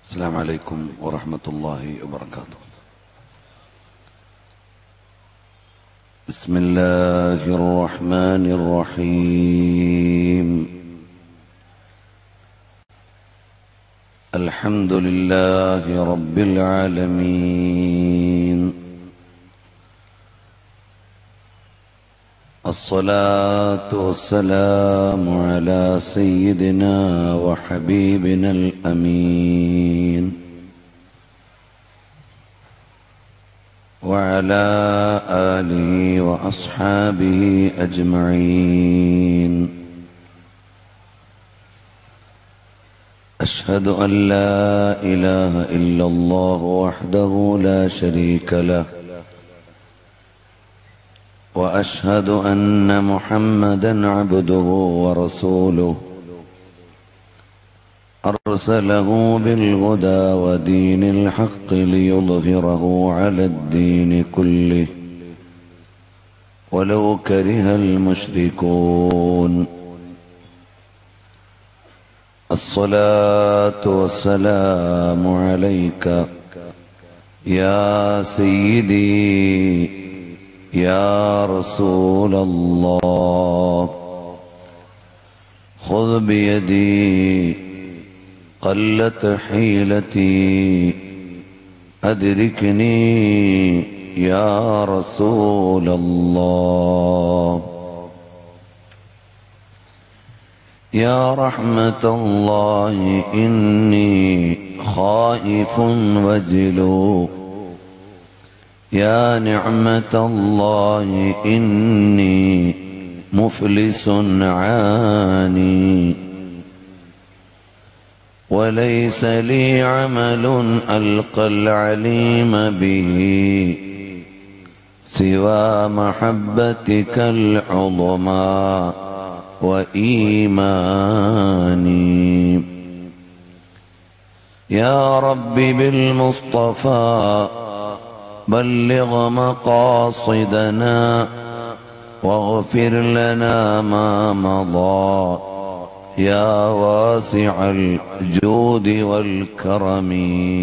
السلام عليكم ورحمة الله وبركاته بسم الله الرحمن الرحيم الحمد لله رب العالمين الصلاة والسلام على سيدنا وحبيبنا الأمين وعلى آله وأصحابه أجمعين أشهد أن لا إله إلا الله وحده لا شريك له واشهد ان محمدا عبده ورسوله ارسله بالهدى ودين الحق ليظهره على الدين كله ولو كره المشركون الصلاه والسلام عليك يا سيدي يا رسول الله خذ بيدي قلت حيلتي أدركني يا رسول الله يا رحمة الله إني خائف وجلو يا نعمة الله إني مفلس عاني وليس لي عمل ألقى العليم به سوى محبتك العظمى وإيماني يا رب بالمصطفى بلغ مقاصدنا واغفر لنا ما مضى يا واسع الجود والكرم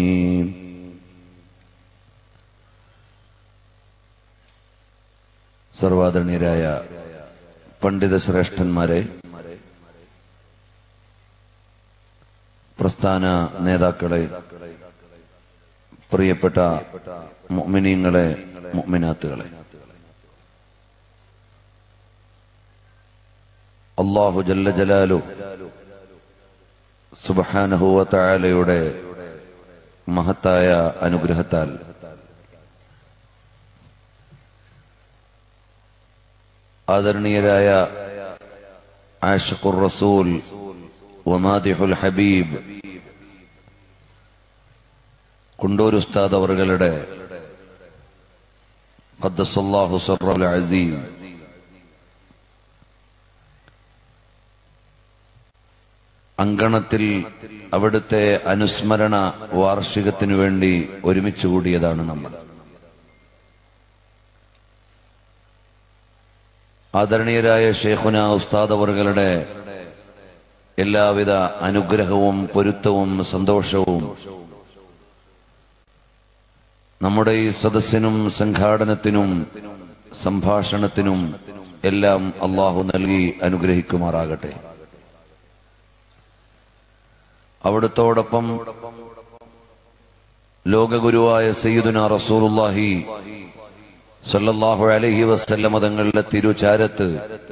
സർവാദരണീയരായ പണ്ഡിത ശ്രേഷ്ഠന്മാരെ പ്രസ്ഥാന നേതാക്കളെ പ്രിയപ്പെട്ട മുഅ്മിനീങ്ങളെ മുഅ്മിനാത്തുകളെ അള്ളാഹു ജല്ല ജലാലു സുബ്ഹാനഹു തആലയുടെ മഹത്തായ അനുഗ്രഹത്താൽ ആദരണീയരായ ആഷിഖുർ റസൂൽ വമാദിഹുൽ ഹബീബ് കുണ്ടൂർ ഉസ്താദ് അവറുകളുടെ ഖദ്ദസല്ലാഹു സർറൽ അസീം അങ്കണത്തിൽ അവിടുത്തെ അനുസ്മരണ വാർഷികത്തിനു വേണ്ടി ഒരുമിച്ച് കൂടിയതാണ് നമ്മൾ ആദരണീയരായ ഷെയ്ഖുന ഉസ്താദ് അവറുകളുടെ എല്ലാവിധ അനുഗ്രഹവും പൊരുത്തവും സന്തോഷവും നമ്മുടെ ഈ സദസ്സിനും സംഘാടനത്തിനും സംഭാഷണത്തിനും എല്ലാം അള്ളാഹു നൽകി അനുഗ്രഹിക്കുമാറാകട്ടെ അവിടുത്തോടൊപ്പം ലോകഗുരുവായ സയ്യിദുന റസൂലുള്ളാഹി സല്ലല്ലാഹു അലൈഹി വസല്ലമ തങ്ങളുടെ തിരുചാരത്ത്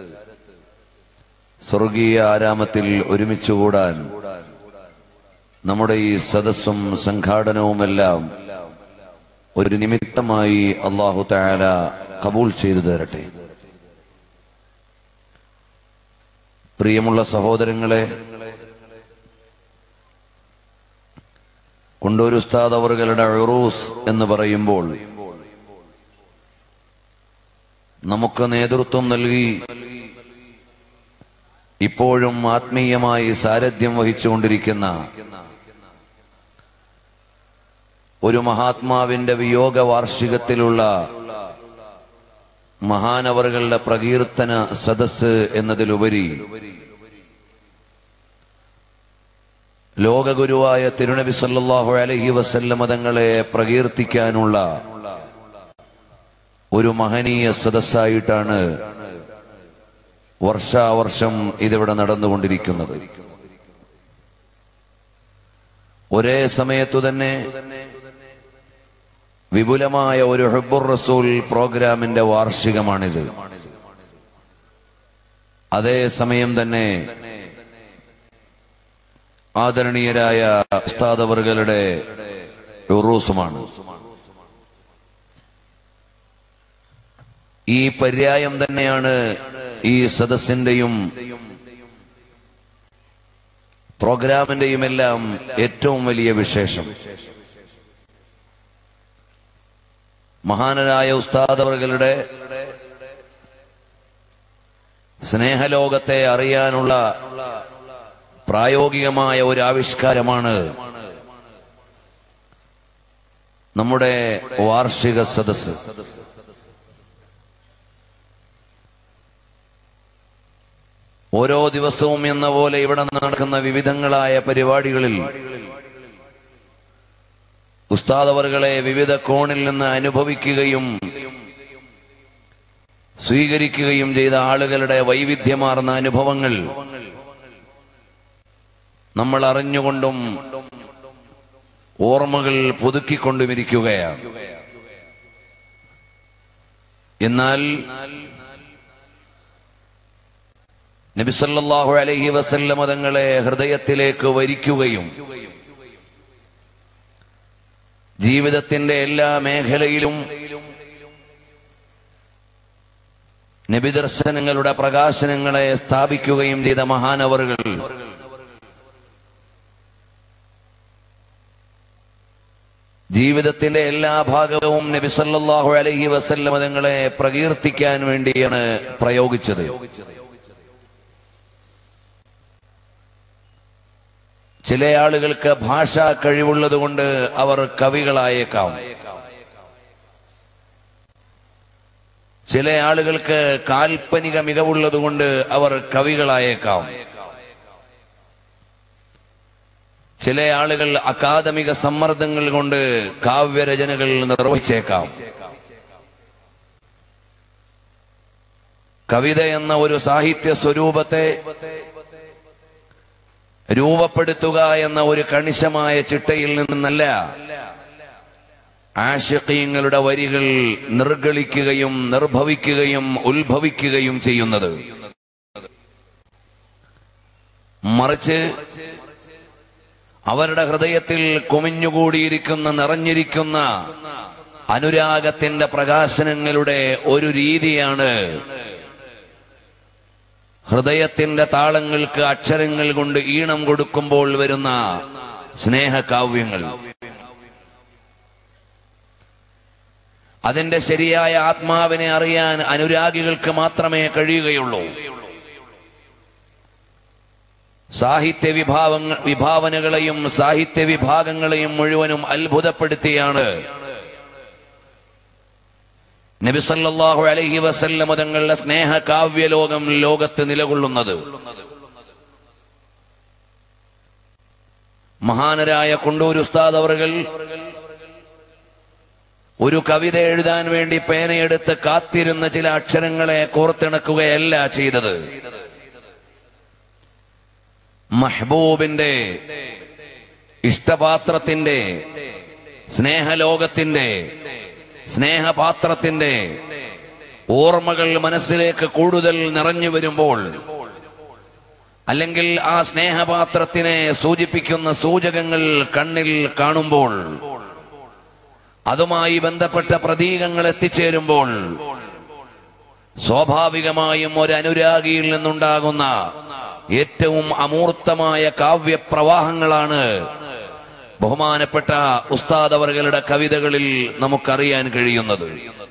സ്വർഗീയ ആരാമത്തിൽ ഒരുമിച്ച് കൂടാൻ നമ്മുടെ ഈ സദസ്സും സംഘാടനവുമെല്ലാം ഒരു നിമിത്തമായി അള്ളാഹു താല കബൂൽ ചെയ്തു തരട്ടെ പ്രിയമുള്ള സഹോദരങ്ങളെ കൊണ്ടൂർ ഉസ്താദ് അവറുകളുടെ ഉറൂസ് എന്ന് പറയുമ്പോൾ നമുക്ക് നേതൃത്വം നൽകി ഇപ്പോഴും ആത്മീയമായി സാരഥ്യം വഹിച്ചുകൊണ്ടിരിക്കുന്ന ഒരു മഹാത്മാവിന്റെ വിയോഗ വാർഷികത്തിലുള്ള മഹാനവറുകളുടെ പ്രകീർത്തന സദസ് എന്നതിലുപരി ലോകഗുരുവായ തിരുനബി സല്ലല്ലാഹു അലൈഹി വസല്ലമ തങ്ങളെ പ്രകീർത്തിക്കാനുള്ള ഒരു മഹനീയ സദസ്സായിട്ടാണ് വർഷാവർഷം ഇതിവിടെ നടന്നുകൊണ്ടിരിക്കുന്നത് ഒരേ സമയത്തു തന്നെ വിപുലമായ ഒരു ഹബ്ബുർ റസൂൽ പ്രോഗ്രാമിന്റെ വാർഷികമാണിത് അതേ സമയം തന്നെ ആദരണീയരായ ഉസ്താദവറുകളുടെ ഉറൂസുമാണ് ഈ പര്യായം തന്നെയാണ് ഈ സദസ്സിന്റെയും പ്രോഗ്രാമിന്റെയും എല്ലാം ഏറ്റവും വലിയ വിശേഷം മഹാനരായ ഉസ്താദവറുകളുടെ സ്നേഹലോകത്തെ അറിയാനുള്ള പ്രായോഗികമായ ഒരു ആവിഷ്കാരമാണ് നമ്മുടെ വാർഷിക സദസ്സ് ഓരോ ദിവസവും എന്ന പോലെ ഇവിടെ നടക്കുന്ന വിവിധങ്ങളായ പരിപാടികളിൽ ഉസ്താദവറുകളെ വിവിധ കോണിൽ നിന്ന് അനുഭവിക്കുകയും സ്വീകരിക്കുകയും ചെയ്ത ആളുകളുടെ വൈവിധ്യമാർന്ന അനുഭവങ്ങൾ നമ്മൾ അറിഞ്ഞുകൊണ്ടും ഓർമ്മകൾ പുതുക്കിക്കൊണ്ടുമിരിക്കുകയാണ് എന്നാൽ നബിസല്ലാഹു അലൈഹി വസല്ലമ തങ്ങളെ ഹൃദയത്തിലേക്ക് വരിക്കുകയും ജീവിതത്തിന്റെ എല്ലാ മേഖലയിലും നബിദർശനങ്ങളുടെ പ്രകാശനങ്ങളെ സ്ഥാപിക്കുകയും ചെയ്ത മഹാനവറുകൾ ജീവിതത്തിന്റെ എല്ലാ ഭാഗവും നബി സല്ലല്ലാഹു അലൈഹി വസല്ലമ തങ്ങളെ പ്രകീർത്തിക്കാൻ വേണ്ടിയാണ് പ്രയോഗിച്ചത് ചില ആളുകൾക്ക് ഭാഷാ കഴിവുള്ളത് കൊണ്ട് അവർ കവികളായേക്കാം ചില ആളുകൾക്ക് കാൽപ്പനിക മികവുള്ളത് കൊണ്ട് അവർ കവികളായേക്കാം ചില ആളുകൾ അക്കാദമിക സമ്മർദ്ദങ്ങൾ കൊണ്ട് കാവ്യരചനകൾ നിർവഹിച്ചേക്കാം കവിത എന്ന ഒരു സാഹിത്യ സ്വരൂപത്തെ രൂപപ്പെടുത്തുക എന്ന ഒരു കണിശമായ ചിട്ടയിൽ നിന്നല്ല ആഷിഖീങ്ങളുടെ വരികൾ നിർഗളിക്കുകയും നിർഭവിക്കുകയും ഉത്ഭവിക്കുകയും ചെയ്യുന്നത് മറിച്ച് അവരുടെ ഹൃദയത്തിൽ കുമിഞ്ഞുകൂടിയിരിക്കുന്ന നിറഞ്ഞിരിക്കുന്ന അനുരാഗത്തിന്റെ പ്രകാശനങ്ങളുടെ ഒരു രീതിയാണ് ഹൃദയത്തിന്റെ താളങ്ങൾക്ക് അക്ഷരങ്ങൾ കൊണ്ട് ഈണം കൊടുക്കുമ്പോൾ വരുന്ന സ്നേഹകാവ്യങ്ങൾ അതിന്റെ ശരിയായ ആത്മാവിനെ അറിയാൻ അനുരാഗികൾക്ക് മാത്രമേ കഴിയുകയുള്ളൂ സാഹിത്യ വിഭാവങ്ങൾ വിഭാവനകളെയും സാഹിത്യ വിഭാഗങ്ങളെയും മുഴുവനും അത്ഭുതപ്പെടുത്തിയാണ് നബിസല്ലാഹു അലഹി വസല്ലമ തങ്ങളുടെ സ്നേഹ കാവ്യലോകം ലോകത്ത് നിലകൊള്ളുന്നത് മഹാനരായ കൊണ്ടൂർ ഉസ്താദ് അവറുകൾ ഒരു കവിത എഴുതാൻ വേണ്ടി പേനയെടുത്ത് കാത്തിരുന്ന ചില അക്ഷരങ്ങളെ കോർത്തിണക്കുകയല്ല ചെയ്തത് മഹ്ബൂബിന്റെ ഇഷ്ടപാത്രത്തിന്റെ സ്നേഹലോകത്തിന്റെ സ്നേഹപാത്രത്തിന്റെ ഓർമ്മകൾ മനസ്സിലേക്ക് കൂടുതൽ നിറഞ്ഞു വരുമ്പോൾ അല്ലെങ്കിൽ ആ സ്നേഹപാത്രത്തിനെ സൂചിപ്പിക്കുന്ന സൂചകങ്ങൾ കണ്ണിൽ കാണുമ്പോൾ അതുമായി ബന്ധപ്പെട്ട പ്രതീകങ്ങൾ എത്തിച്ചേരുമ്പോൾ സ്വാഭാവികമായും ഒരു അനുരാഗിയിൽ നിന്നുണ്ടാകുന്ന ഏറ്റവും അമൂർത്തമായ കാവ്യപ്രവാഹങ്ങളാണ് ബഹുമാനപ്പെട്ട ഉസ്താദ് അവറുകളുടെ കവിതകളിൽ നമുക്കറിയാൻ കഴിയുന്നത്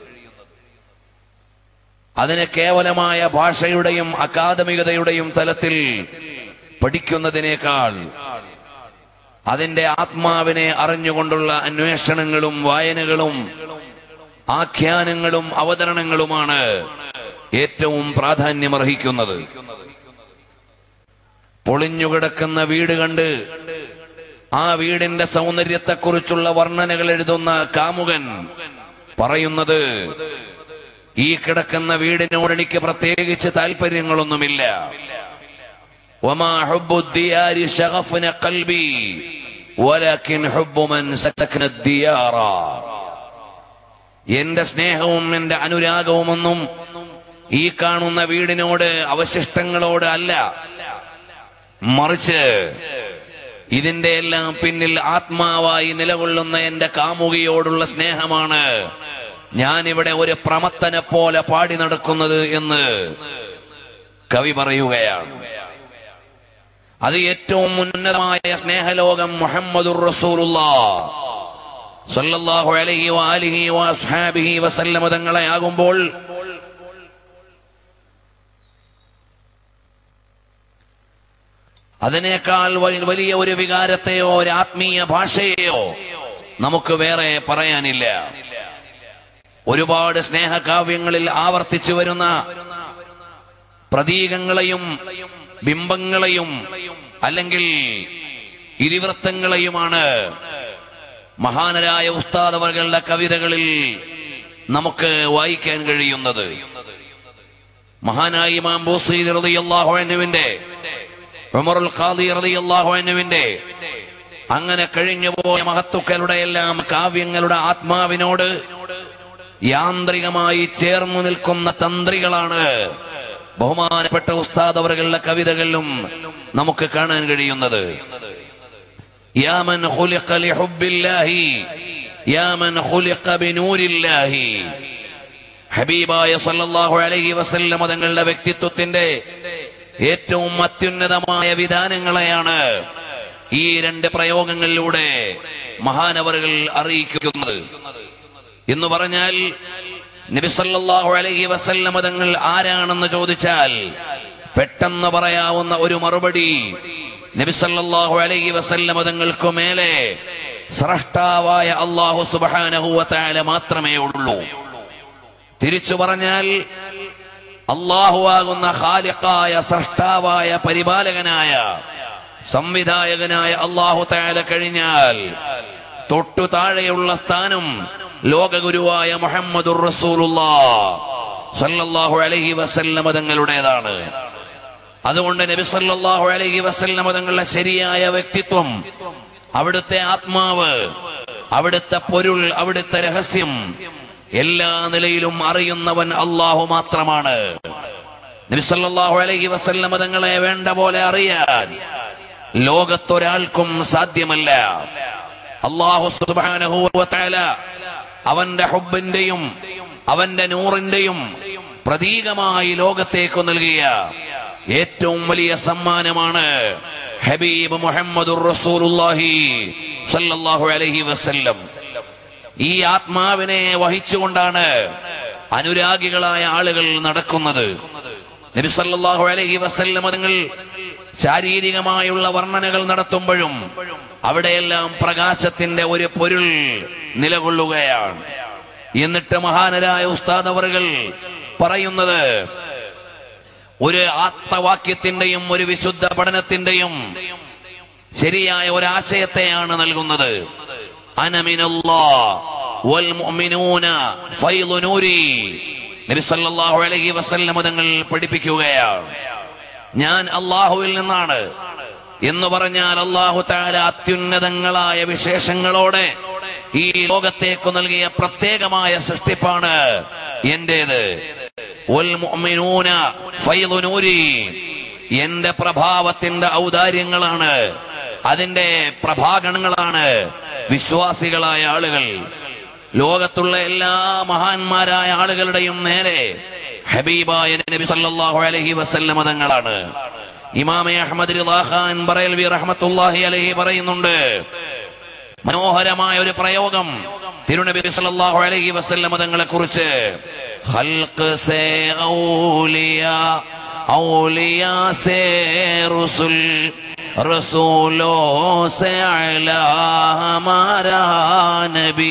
അതിനെ കേവലമായ ഭാഷയുടെയും അക്കാദമികതയുടെയും തലത്തിൽ പഠിക്കുന്നതിനേക്കാൾ അതിന്റെ ആത്മാവിനെ അറിഞ്ഞുകൊണ്ടുള്ള അന്വേഷണങ്ങളും വായനകളും ആഖ്യാനങ്ങളും അവതരണങ്ങളുമാണ് ഏറ്റവും പ്രാധാന്യമർഹിക്കുന്നത് പൊളിഞ്ഞുകിടക്കുന്ന വീട് കണ്ട് ആ വീടിന്റെ സൗന്ദര്യത്തെക്കുറിച്ചുള്ള വർണ്ണനകൾ എഴുതുന്ന കാമുകൻ പറയുന്നത് ഈ കിടക്കുന്ന വീടിനോട് എനിക്ക് പ്രത്യേകിച്ച് താല്പര്യങ്ങളൊന്നുമില്ല وما حب الديار شغفن قلبي ولكن حب من سكن الديار എന്റെ സ്നേഹവും എന്റെ അനുരാഗവും ഒന്നും ഈ കാണുന്ന വീടിനോട് അവശിഷ്ടങ്ങളോട് അല്ല മറിച്ച് ഇതിന്റെ എല്ലാം പിന്നിൽ ആത്മാവായി നിലകൊള്ളുന്ന എന്റെ കാമുകിയോടുള്ള സ്നേഹമാണ് ഞാൻ ഇവിടെ ഒരു പ്രമത്തനെ പോലെ പാടി നടക്കുന്നത് എന്ന് കവി പറയുകയാണ് അത് ഏറ്റവും ഉന്നതമായ സ്നേഹലോകം മുഹമ്മദുർ റസൂലുള്ള സല്ലല്ലാഹു അലൈഹി വആലിഹി വഅസ്ഹാബിഹി വസല്ലമ തങ്ങളെ ആകുമ്പോൾ അതിനേക്കാൾ വ- വലിയ ഒരു വികാരത്തെയോ ഒരു ആത്മീയ ഭാഷയെയോ നമുക്ക് വേറെ പറയാനില്ല ഒരുപാട് സ്നേഹകാവ്യങ്ങളിൽ ആവർത്തിച്ചു വരുന്ന പ്രതീകങ്ങളെയും ബിംബങ്ങളെയും അല്ലെങ്കിൽ ഇതിവൃത്തങ്ങളെയുമാണ് മഹാനരായ ഉസ്താദ് അവர்களுടെ കവിതകളിൽ നമുക്ക് വായിക്കാൻ കഴിയുന്നത് മഹാനായ ഇമാം ബൂസീദ് റളിയല്ലാഹു അൻഹുവിന്റെ ഉമറുൽ ഖാദി റളിയല്ലാഹു അൻഹുവിന്റെ അങ്ങനെ കഴിഞ്ഞുപോയ മഹത്തുക്കളുടെ എല്ലാം കാവ്യങ്ങളുടെ ആത്മാവിനോട് യാന്ത്രികമായി ചേർന്നു നിൽക്കുന്ന തന്ത്രികളാണ് ബഹുമാനപ്പെട്ട ഉസ്താദ് അവர்களுടെ കവിതകളിലും നമുക്ക് കാണാൻ കഴിയുന്നത് يا من خلق لحب الله يا من خلق بنور الله ഹബീബായ സല്ലല്ലാഹു അലൈഹി വസല്ലം തങ്ങളുടെ വ്യക്തിത്വത്തിന്റെ ഏറ്റവും അത്യുന്നതമായ വിധാനങ്ങളെയാണ് ഈ രണ്ട് പ്രയോഗങ്ങളിലൂടെ മഹാനവറുകൾ അറിയിക്കുന്നത് എന്ന് പറഞ്ഞാൽ നബി സല്ലല്ലാഹു അലൈഹി വസല്ലം തങ്ങൾ ആരാണെന്ന് ചോദിച്ചാൽ പെട്ടെന്ന് പറയാവുന്ന ഒരു മറുപടി നബി സല്ലല്ലാഹു അലൈഹി വസല്ലം തങ്ങൾക്ക് മേലെ സ്രഷ്ടാവായ അള്ളാഹു സുബ്ഹാനഹു വ തആല മാത്രമേ ഉള്ളൂ തിരിച്ചു പറഞ്ഞാൽ അള്ളാഹുവാകുന്ന ഖാലിഖായ സ്രഷ്ടാവായ പരിപാലകനായ സംവിധായകനായ അള്ളാഹു താല കഴിഞ്ഞാൽ തൊട്ടു താഴെയുള്ള സ്ഥാനം ലോകഗുരുവായ മുഹമ്മദുർ റസൂലുള്ളാ സല്ലല്ലാഹു അലൈഹി വസല്ലമ തങ്ങളുടേതാണ് അതുകൊണ്ട് നബി സല്ലല്ലാഹു അലൈഹി വസല്ലമ തങ്ങളുടെ ശരിയായ വ്യക്തിത്വം അവിടുത്തെ ആത്മാവ് അവിടുത്തെ പൊരുൾ അവിടുത്തെ രഹസ്യം എല്ലാ നിലയിലും അറിയുന്നവൻ അള്ളാഹു മാത്രമാണ് നബി സല്ലല്ലാഹു അലൈഹി വസല്ലമ തങ്ങളെ വേണ്ട പോലെ അറിയാൻ ലോകത്തൊരാൾക്കും സാധ്യമല്ല അള്ളാഹു സുബ്ഹാനഹു വ തആല അവന്റെ ഹുബിന്റെയും അവന്റെ നൂറിന്റെയും പ്രതീകമായി ലോകത്തേക്ക് നൽകിയ ഏറ്റവും വലിയ സമ്മാനമാണ് ഹബീബ് മുഹമ്മദുർ റസൂലുള്ളാഹി സല്ലല്ലാഹു അലൈഹി വസല്ലം ഈ ആത്മാവിനെ വഹിച്ചുകൊണ്ടാണ് അനുരാഗികളായ ആളുകൾ നടക്കുന്നത് നബി സല്ലല്ലാഹു അലൈഹി വസല്ലം തങ്ങൾ ശാരീരികമായുള്ള വർണ്ണനകൾ നടത്തുമ്പോഴും അവിടെയെല്ലാം പ്രകാശത്തിന്റെ ഒരു പൊരുൾ നിലകൊള്ളുകയാണ് എന്നിട്ട് മഹാനരായ ഉസ്താദ് അവറുകൾ പറയുന്നത് ഒരു ആത്മവാക്യത്തിന്റെയും ഒരു വിശുദ്ധ പഠനത്തിന്റെയും ശരിയായ ഒരാശയത്തെയാണ് നൽകുന്നത് അനമിനല്ലാ വൽ മുഅ്മിനൂന ഫൈളു നൂരി നബി സല്ലല്ലാഹു അലൈഹി വസല്ലം തങ്ങൾ പഠിപ്പിക്കുകയാണ് ഞാൻ അള്ളാഹുവിൽ നിന്നാണ് എന്ന് പറഞ്ഞാൽ അള്ളാഹു താല അത്യുന്നതങ്ങളായ വിശേഷങ്ങളോടെ ഈ ലോകത്തേക്ക് നൽകിയ പ്രത്യേകമായ സൃഷ്ടിപ്പാണ് എന്റേത് വൽ മുഅ്മിനൂന ഫൈളു നൂരി എന്റെ പ്രഭാവത്തിന്റെ ഔദാര്യങ്ങളാണ് അതിന്റെ പ്രഭാകണങ്ങളാണ് വിശ്വാസികളായ ആളുകൾ ലോകത്തുള്ള എല്ലാ മഹാന്മാരായ ആളുകളുടെയും നേരെ ഹബീബായ നബി സല്ലല്ലാഹു അലൈഹി വസല്ലമ തങ്ങളാണ് ഇമാമെ അഹമ്മദ് റിളാ ഖാൻ ബറേൽവി റഹ്മത്തുള്ളാഹി അലൈഹി പറയുന്നുണ്ട് മനോഹരമായ ഒരു പ്രയോഗം തിരുനബി സല്ലല്ലാഹു അലൈഹി വസല്ലമ തങ്ങളെ കുറിച്ച് ഖൽഖ് സേ ഔലിയ ഔലിയ സേ റുസുൽ റസൂലോ സേ അലാ ഹമാരാ നബി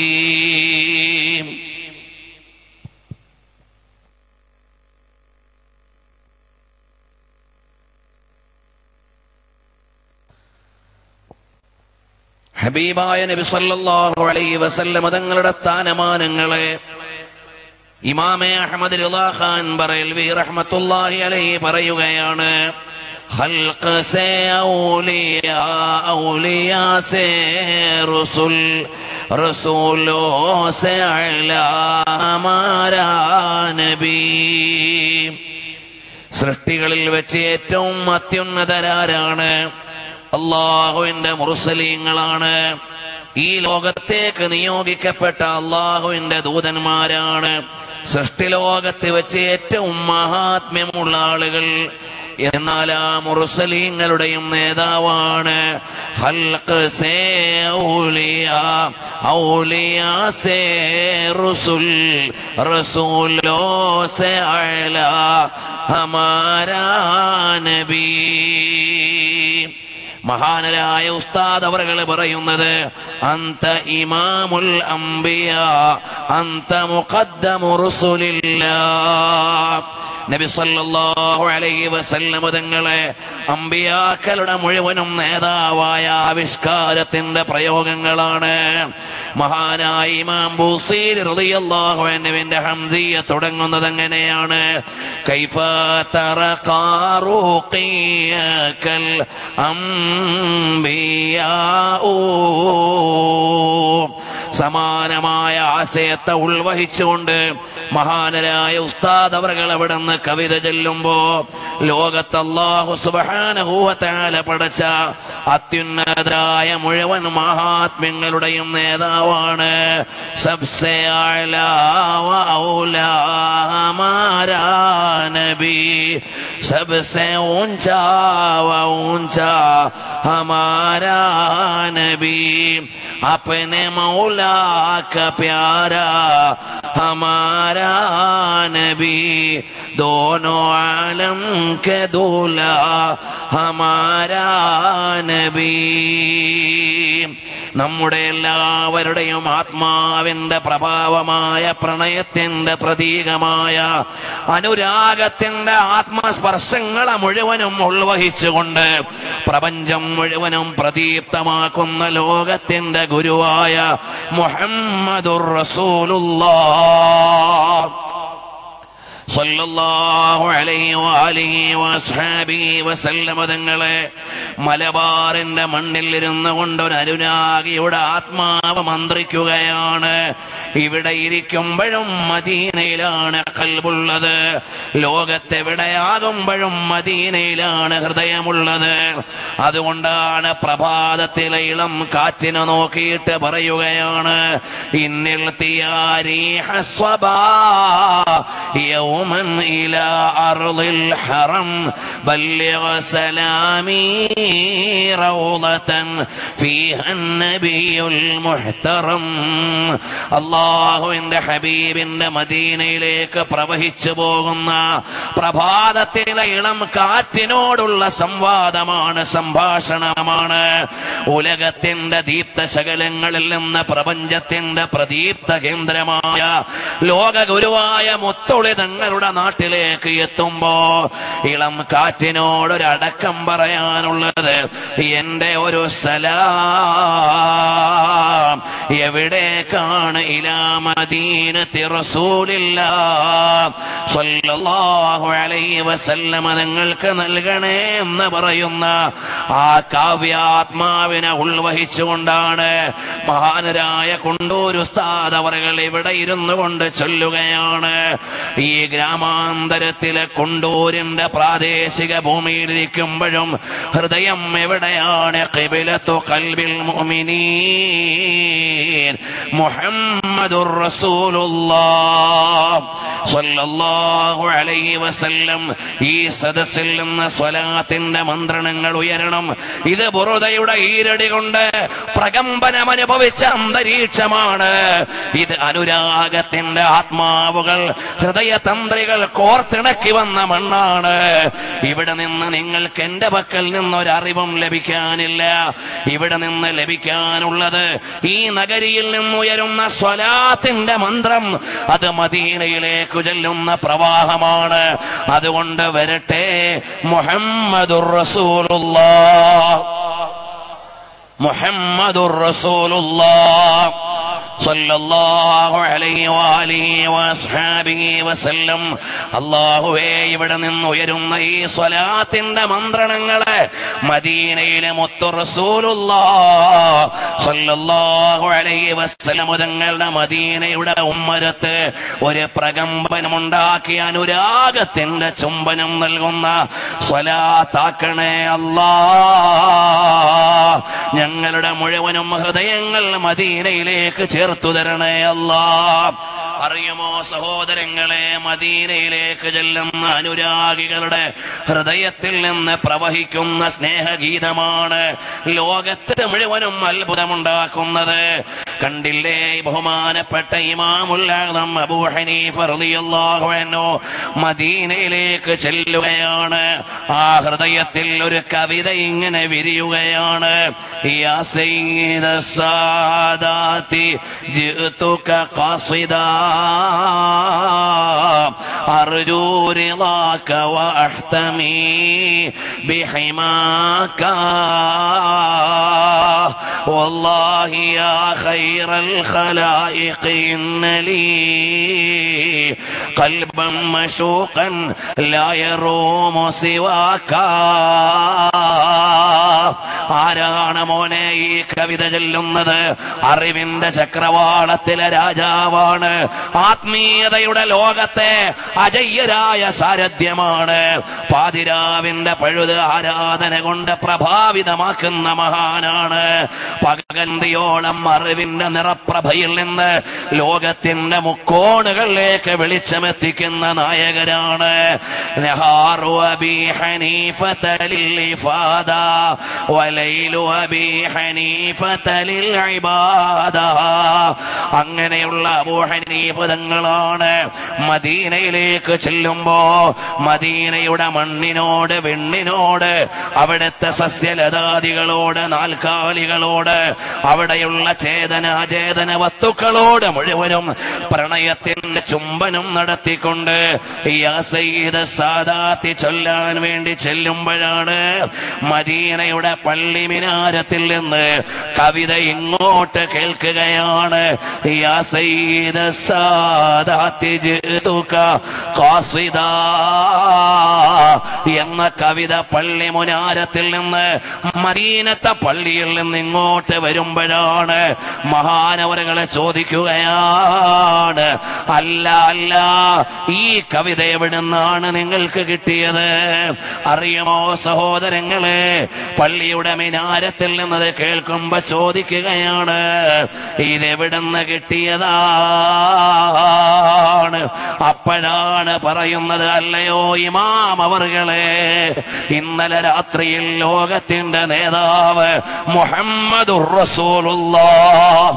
ഹബീബായ നബി സല്ലല്ലാഹു അലൈഹി വസല്ലം തങ്ങളുടെ സ്ഥാനമാനങ്ങളെ ഇമാമെ അഹമ്മദ് റിളാ ഖാൻ ബറേൽവി റഹ്മത്തുള്ളാഹി അലൈഹി പറയുകയാണ് خلق سے اولیاء اولیاء سے رسول رسولوں سے اعلی ہمارا നബി സൃഷ്ടികളിൽ വെച്ച് ഏറ്റവും അത്യുന്നതരാരാണ് അള്ളാഹുവിന്റെ മുറുസലീങ്ങളാണ് ഈ ലോകത്തേക്ക് നിയോഗിക്കപ്പെട്ട അള്ളാഹുവിന്റെ ദൂതന്മാരാണ് സൃഷ്ടിലോകത്ത് വെച്ച് ഏറ്റവും മഹാത്മ്യമുള്ള ആളുകൾ എന്നാൽ ആ മുറുസലീങ്ങളുടെയും നേതാവാണ് ഹൽക്ക് സേ ഔലിയ ഔലിയ സേ റുസുൽ റസൂലോ സേ അല ഹമാരാ നബി മഹാനരായ ഉസ്താദ് അവറുകൾ പറയുന്നത് അന്ത ഇമാമുൽ അംബിയ അന്ത മുഖദ്ദമു റുസുലില്ലാ നബി സല്ലല്ലാഹു അലൈഹി വസല്ലം തങ്ങളെ അമ്പിയാക്കളുടെ മുഴുവനും നേതാവായ ആവിഷ്കാരത്തിന്റെ പ്രയോഗങ്ങളാണ് മഹാനായ ഇമാം ബൂസീർ റളിയല്ലാഹു അൻഹുവിന്റെ ഹംസിയ തുടങ്ങുന്നത് എങ്ങനെയാണ് കൈഫ തറഖാറുഖിയകൽ അംബിയാഊ സമാനമായ ആശയത്തെ ഉൾവഹിച്ചുകൊണ്ട് മഹാനരായ ഉസ്താദ് അവർകൾ അവിടെ നിന്ന് കവിത ചെല്ലുമ്പോ ലോകത്ത് അള്ളാഹു സുബാനഹൂവത്താല പടച്ച അത്യുന്നതരായ മുഴുവൻ മഹാത്മ്യങ്ങളുടെയും നേതാവാണ് സബ്സെ അഅ്ലാ വ ഔലാ ഹമാരാ നബി सबसे ऊंचा व ऊंचा हमारा नबी अपने मौला का प्यारा हमारा नबी दोनों आलम के दूल्हा हमारा नबी നമ്മുടെ എല്ലാവരുടെയും ആത്മാവിന്റെ പ്രഭാവമായ പ്രണയത്തിന്റെ പ്രതീകമായ അനുരാഗത്തിന്റെ ആത്മസ്പർശങ്ങളെ മുഴുവനും ഉൾവഹിച്ചുകൊണ്ട് പ്രപഞ്ചം മുഴുവനും പ്രദീപ്തമാക്കുന്ന ലോകത്തിന്റെ ഗുരുവായ മുഹമ്മദുർ റസൂലുള്ളാഹ് സല്ലല്ലാഹു അലൈഹി വആലിഹി വഅസ്ഹാബിഹി വസല്ലമ തങ്ങളെ മലബാറിന്റെ മണ്ണിൽ ഇരുന്നു കൊണ്ട് ഒരു അനുരാഗിയുടെ ആത്മാവ് മന്ത്രിക്കുകയാണ് ഇവിടെ ഇരിക്കുമ്പോഴും മദീനയിലാണ് കൽബുള്ളത് ലോകത്തെവിടെയാകുമ്പോഴും മദീനയിലാണ് ഹൃദയമുള്ളത് അതുകൊണ്ടാണ് പ്രഭാതത്തിലെ ഇളം കാറ്റിനെ നോക്കിയിട്ട് പറയുകയാണ് ഇന്നിൽ തിയാരി ഹസ്വബാ يوما إلى أرض الحرم بلغ سلامي روضة فيها النبي المحترم അള്ളാഹുവിന്റെ ഹബീബിന്റെ മദീനയിലേക്ക് പ്രവഹിച്ചു പോകുന്ന പ്രഭാതത്തിലെ ഇളം കാറ്റിനോടുള്ള സംവാദമാണ് സംഭാഷണമാണ് ഉലകത്തിന്റെ ദീപ്ത ശകലങ്ങളിൽ നിന്ന് പ്രപഞ്ചത്തിന്റെ പ്രദീപ്ത കേന്ദ്രമായ ലോക ഗുരുവായ മുത്തുളി തങ്ങളുടെ നാട്ടിലേക്ക് എത്തുമ്പോ ഇളം കാറ്റിനോടൊരടക്കം പറയാനുള്ളത് എന്റെ ഒരു സലാം എവിടേക്കാണ് ഇലാമദീനത്തി റസൂലില്ല സ്വല്ലല്ലാഹു അലൈഹി വസല്ലമ നിങ്ങൾക്ക് നൽകണേ എന്ന് പറയുന്ന ആ കാവ്യാത്മാവിനെ ഉൾവഹിച്ചുകൊണ്ടാണ് മഹാനരായ കൊണ്ടൂർ ഉസ്താദ് അവറുകൾ ഇവിടെ ഇരുന്നു കൊണ്ട് ചൊല്ലുകയാണ് ഈ ഗ്രാമാന്തരത്തിലെ കൊണ്ടൂരിന്റെ പ്രാദേശിക ഭൂമിയിലിരിക്കുമ്പോഴും ഹൃദയം എവിടെയാണ് ഖിബിലത്തു ഖൽബിൽ മുഅ്മിനീൻ മുഹമ്മദുർ റസൂലുള്ളാഹ് സ്വല്ലല്ലാഹു അലൈഹി വസല്ലം ഈ സദസ്സിൽ നിന്ന് സ്വലാത്തിന്റെ മന്ത്രണങ്ങൾ ഉയരണം ഇത് ബുറുദയുടെ ഈരടി കൊണ്ട് പ്രകമ്പനം അനുഭവിച്ച അന്തരീക്ഷമാണ് ഇത് അനുരാഗത്തിന്റെ ആത്മാവുകൾ ഹൃദയതന്ത്രികൾ കോർത്തിണക്കി വന്ന മണ്ണാണ് ഇവിടെ നിന്ന് നിങ്ങൾക്ക് എന്റെ പക്കൽ നിന്നൊരറിവും ലഭിക്കാനില്ല ഇവിടെ നിന്ന് ലഭിക്കാനുള്ളത് ഈ നഗരിയിൽ നിന്നുയരുന്ന സ്വലാത്തിന്റെ മന്ത്രം അത് മദീനയിലേക്ക് ചെല്ലുന്ന പ്രവാഹമാണ് അതുകൊണ്ട് വരട്ടെ മുഹമ്മദുർ റസൂലുള്ളാഹ് മുഹമ്മദുർ റസൂലുള്ളാഹ് സല്ലല്ലാഹു അലൈഹി വാലിഹി വസ്ഹാബിഹി വസല്ലം അല്ലാഹുവേ ഇവിടെ നിന്ന് ഉയരുന്ന ഈ സ്വലാത്തിന്റെ മന്ത്രണങ്ങളെ മദീനയിലെ മുത്തു റസൂലുള്ളാഹ് സല്ലല്ലാഹു അലൈഹി വസല്ലം തങ്ങളുടെ മദീനയുടെ ഉമ്മരത്ത് ഒരു പ്രകമ്പനമുണ്ടാക്കി അനുരാഗത്തിന്റെ ചുംബനം നൽകുന്ന സ്വലാത്താക്കണേ അല്ലാ ഞങ്ങളുടെ മുഴുവനും ഹൃദയങ്ങൾ മദീനയിലേക്ക് ചേർത്തു തരണേ അല്ലാ അറിയുമോ സഹോദരങ്ങളെ മദീനയിലേക്ക് ചെല്ലുന്ന അനുരാഗികളുടെ ഹൃദയത്തിൽ നിന്ന് പ്രവഹിക്കുന്ന സ്നേഹഗീതമാണ് ലോകത്ത് മുഴുവനും അത്ഭുതമുണ്ടാക്കുന്നത് കണ്ടില്ലേ ബഹുമാനപ്പെട്ട ഇമാമുല്ലാദം അബൂ ഹനീഫ റളിയല്ലാഹു അൻഹു മദീനയിലേക്ക് ചെല്ലുകയാണ് ആ ഹൃദയത്തിൽ ഒരു കവിത ഇങ്ങനെ വിരിയുകയാണ് യാ സയ്യിദ സാദാതി ജിഅ്തുക ഖാസിദാ അർജൂ റിളാക വഅഹ്തമി ബിഹിമാക والله يا خير الخلائق إن لي قلبا مشوقا لا يروم سواك ആരാണ് മോനെ ഈ കവിത ചൊല്ലുന്നത് അറിവിന്റെ ചക്രവാളത്തിലെ രാജാവാണ് ആത്മീയതയുടെ ലോകത്തെ അജയ്യരായ സാരഥ്യമാണ് പാതിരാവിന്റെ പഴുത് ആരാധന കൊണ്ട് പ്രഭാവിതമാക്കുന്ന മഹാനാണ് പകന്തിയോളം അറിവിന്റെ നിറപ്രഭയിൽ നിന്ന് ലോകത്തിന്റെ മുക്കോണുകളിലേക്ക് വെളിച്ചമെത്തിക്കുന്ന നായകരാണ് നെഹാറു അബി ഹനീഫത ലിൽഇഫാദ വലൈലു അബി ഹനീഫത ലിൽഇബാദ അങ്ങനെയുള്ള അബൂ ഹനീഫ തങ്ങളാണ് മദീനയിലേക്ക് ചെല്ലുമ്പോ മദീനയുടെ മണ്ണിനോട് വെണ്ണിനോട് അവിടുത്തെ സസ്യലതാദികളോട് നാൽക്കാലികളോട് അവിടെയുള്ള ചേതന അചേതന വസ്തുക്കളോട് മുഴുവനും പ്രണയത്തിന്റെ ചുംബനം നടത്തിക്കൊണ്ട് യാ സയ്യിദ് സാദാത്തി ചൊല്ലാൻ വേണ്ടി ചെല്ലുമ്പോഴാണ് മദീനയുടെ പള്ളി മിനാരത്തിൽ നിന്ന് കവിത ഇങ്ങോട്ട് കേൾക്കുകയാണ് യാ സയ്യിദ് സാദാത്തി ജിതുക ഖാസിദാ എന്ന കവിത പള്ളി മുനാരത്തിൽ നിന്ന് മദീനത്തെ പള്ളിയിൽ നിന്ന് ഇങ്ങോട്ട് വരുമ്പോഴാണ് മഹാനവരകളെ ചോദിക്കുകയാണ് അല്ല അല്ല ഈ കവിത എവിടെ നിന്നാണ് നിങ്ങൾക്ക് കിട്ടിയത് അറിയുമോ സഹോദരങ്ങളെ പള്ളിയുടെ മിനാരത്തിൽ നിന്നത് കേൾക്കുമ്പോ ചോദിക്കുകയാണ് ഇതെവിടുന്ന് കിട്ടിയതാണ് അപ്പോഴാണ് പറയുന്നത് അല്ലയോ ഇമാം അവർകളെ ഇന്നലെ രാത്രിയിൽ ലോകത്തിന്റെ നേതാവ് മുഹമ്മദുർ റസൂലുള്ളാഹ്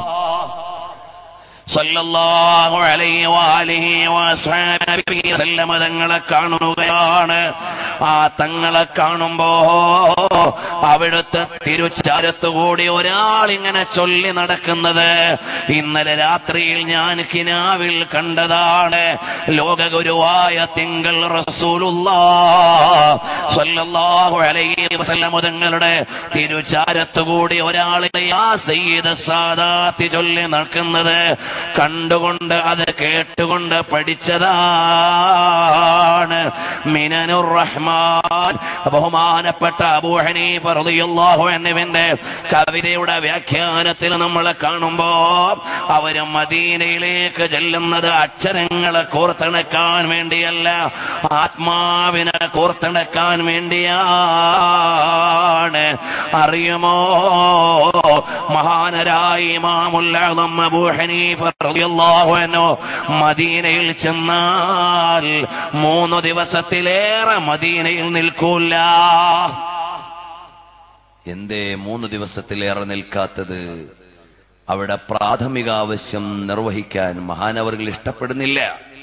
സല്ലല്ലാഹു അലൈഹി വആലിഹി വസഹബിഹി വസല്ലമ തങ്ങളെ കാണുകയാണ് ആ തങ്ങളെ കാണുമ്പോ അവിടുത്തെ തിരുച്ചാരത്തുകൂടി ഒരാൾ ഇങ്ങനെ ചൊല്ലി നടക്കുന്നത് ഇന്നലെ രാത്രിയിൽ ഞാൻ കിനാവിൽ കണ്ടതാണ് ലോകഗുരുവായ തിങ്കൾ റസൂലുള്ളാഹ് സല്ലല്ലാഹു അലൈഹി വസല്ലമ തങ്ങളുടെ തിരുച്ചാരത്തുകൂടി ഒരാൾ യാ സയ്യിദ സാദാത്തി ചൊല്ലി നടക്കുന്നത് കണ്ടുകൊണ്ട് അത് കേട്ടുകൊണ്ട് പഠിച്ചതാണ് മിനനുർ റഹ്മാൻ ബഹുമാനപ്പെട്ട അബൂ ഹനീഫ റളിയല്ലാഹു അൻഹുവിന്റെ കവിതയുടെ വ്യാഖ്യാനത്തിൽ നമ്മൾ കാണുമ്പോ അവര് മദീനയിലേക്ക് ചെല്ലുന്നത് അക്ഷരങ്ങളെ കോർത്തിണക്കാൻ വേണ്ടിയല്ല ആത്മാവിനെ കോർത്തിണക്കാൻ വേണ്ടിയാണ് അറിയുമോ മഹാനരായ ഇമാമുല്ലാദം അബൂ ഹനീഫ റളിയല്ലാഹു അൻഹു മദീനയിൽ ചെന്നാൽ മൂന്ന് ദിവസത്തിലേറെ മദീനയിൽ നിൽക്കൂല എന്തേ മൂന്ന് ദിവസത്തിലേറെ നിൽക്കാത്തത് അവിടെ പ്രാഥമിക ആവശ്യം നിർവഹിക്കാൻ മഹാനവറുകൾ ഇഷ്ടപ്പെടുന്നില്ല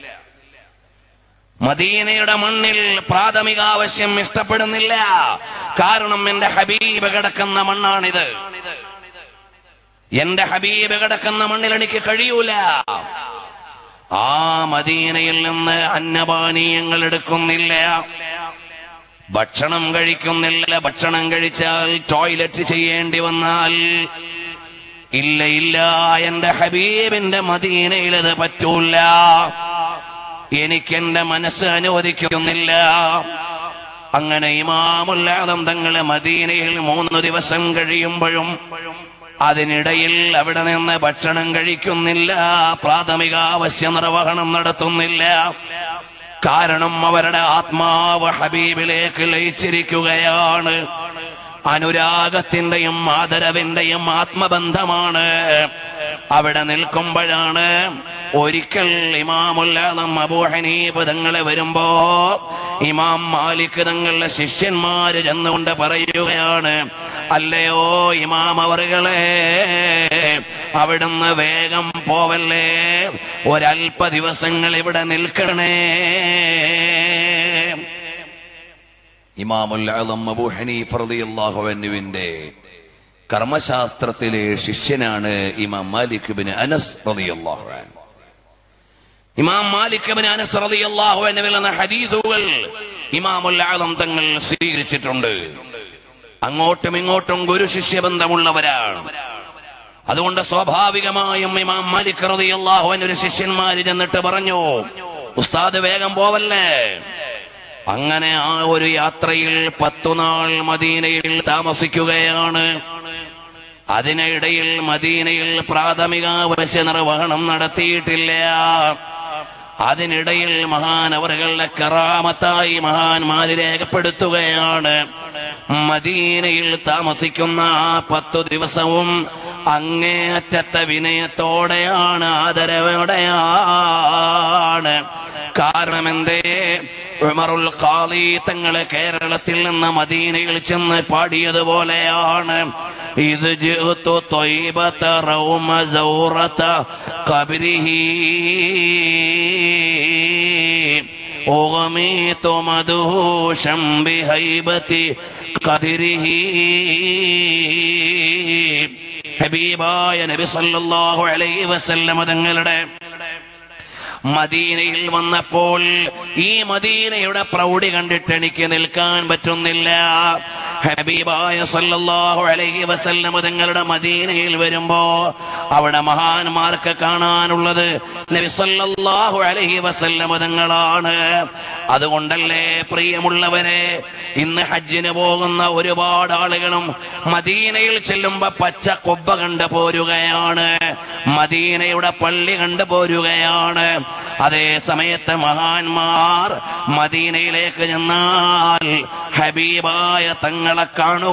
മദീനയുടെ മണ്ണിൽ പ്രാഥമിക ആവശ്യം ഇഷ്ടപ്പെടുന്നില്ല കാരണം എന്റെ ഹബീബ് കിടക്കുന്ന മണ്ണാണിത് എന്റെ ഹബീബ് കിടക്കുന്ന മണ്ണിൽ എനിക്ക് കഴിയൂല ആ മദീനയിൽ നിന്ന് അന്നപാനീയങ്ങൾ എടുക്കുന്നില്ല ഭക്ഷണം കഴിക്കുന്നില്ല ഭക്ഷണം കഴിച്ചാൽ ടോയ്ലറ്റ് ചെയ്യേണ്ടി വന്നാൽ ഇല്ല ഇല്ല എന്റെ ഹബീബിന്റെ മദീനയിൽ അത് പറ്റൂല എനിക്കെന്റെ മനസ്സ് അനുവദിക്കുന്നില്ല അങ്ങനെ ഇമാമുല്ലാദം തങ്ങളെ മദീനയിൽ മൂന്ന് ദിവസം കഴിയുമ്പോഴും അതിനിടയിൽ അവിടെ നിന്ന് ഭക്ഷണം കഴിക്കുന്നില്ല പ്രാഥമിക ആവശ്യ നിർവഹണം നടത്തുന്നില്ല കാരണം അവരുടെ ആത്മാവ് ഹബീബിലേക്ക് ലയിച്ചിരിക്കുകയാണ് അനുരാഗത്തിന്റെയും ആദരവിന്റെയും ആത്മബന്ധമാണ് അവിടെ നിൽക്കുമ്പോഴാണ് ഒരിക്കൽ ഇമാമുല്ലാദം അബൂ ഹനീഫ് തങ്ങളെ വരുമ്പോ ഇമാം മാലിക് തങ്ങളുടെ ശിഷ്യന്മാര് ചെന്നുകൊണ്ട് പറയുകയാണ് അല്ലയോ ഇമാം അവറുകളെ അവിടുന്ന് വേഗം പോവല്ലേ ഒരല്പ ദിവസങ്ങൾ ഇവിടെ നിൽക്കണേ ഇമാമുൽ അളം അബൂ ഹനീഫ് റളിയല്ലാഹു അൻഹുവിന്റെ കർമ്മശാസ്ത്രത്തിലെ ശിഷ്യനാണ് ഇമാം മാലിക് ബിൻ അനസ് റളിയല്ലാഹു അൻഹു ഇമാം മാലിക് ബിൻ അനസ് റളിയല്ലാഹു അൻഹുവിൽ എന്ന ഹദീസുകൾ ഇമാമുൽ ആലം തങ്ങൾ സ്വീകരിച്ചിട്ടുണ്ട് അങ്ങോട്ടും ഇങ്ങോട്ടും ഗുരു ശിഷ്യബന്ധമുള്ളവരാണ് അതുകൊണ്ട് സ്വാഭാവികമായും ഇമാം മാലിക് റളിയല്ലാഹു അൻഹു ഒരു ശിഷ്യന്മാര് ചെന്നിട്ട് പറഞ്ഞു ഉസ്താദ് വേഗം പോവല്ലേ അങ്ങനെ ആ ഒരു യാത്രയിൽ പത്തുനാൾ മദീനയിൽ താമസിക്കുകയാണ് അതിനിടയിൽ മദീനയിൽ പ്രാഥമിക ആവശ്യ നിർവഹണം നടത്തിയിട്ടില്ല അതിനിടയിൽ മഹാനവറുകളുടെ കറാമത്തായി മഹാന്മാര് രേഖപ്പെടുത്തുകയാണ് മദീനയിൽ താമസിക്കുന്ന ആ പത്തു ദിവസവും അങ്ങേയറ്റത്തെ വിനയത്തോടെയാണ് ആദരവോടെയാണ് കാരണം എന്തേ ഉമറുൽ ഖാദി തങ്ങള് കേരളത്തിൽ നിന്ന് മദീനയിൽ ചെന്ന് പാടിയതുപോലെയാണ് ഇത് ജിഅ്തു ത്വയ്ബത റൗമ സൗറത ഖബ്രിഹി أغميت مدهوشا بهيبة قدره ഹബീബായ നബി സല്ലല്ലാഹു അലൈഹി വസല്ലമ തങ്ങളുടെ മദീനയിൽ വന്നപ്പോൾ ഈ മദീനയുടെ പ്രൗഢി കണ്ടിട്ട് എനിക്ക് നിൽക്കാൻ പറ്റുന്നില്ല ഹബീബായ സല്ലല്ലാഹു അലൈഹി വസല്ലമ തങ്ങളുടെ മദീനയിൽ വരുമ്പോ അവിടെ മഹാന്മാർക്ക് കാണാനുള്ളത് നബി സല്ലല്ലാഹു അലൈഹി വസല്ലമ തങ്ങളാണ് അതുകൊണ്ടല്ലേ പ്രിയമുള്ളവരെ ഇന്ന് ഹജ്ജിന് പോകുന്ന ഒരുപാട് ആളുകളും മദീനയിൽ ചെല്ലുമ്പോ പച്ച കൊബ്ബ കണ്ടു പോരുകയാണ് മദീനയുടെ പള്ളി കണ്ടു പോരുകയാണ് അതേ സമയത്ത് മഹാന്മാർ മദീനയിലേക്ക് ചെന്നാൽ ഹബീബായ തങ്ങളെ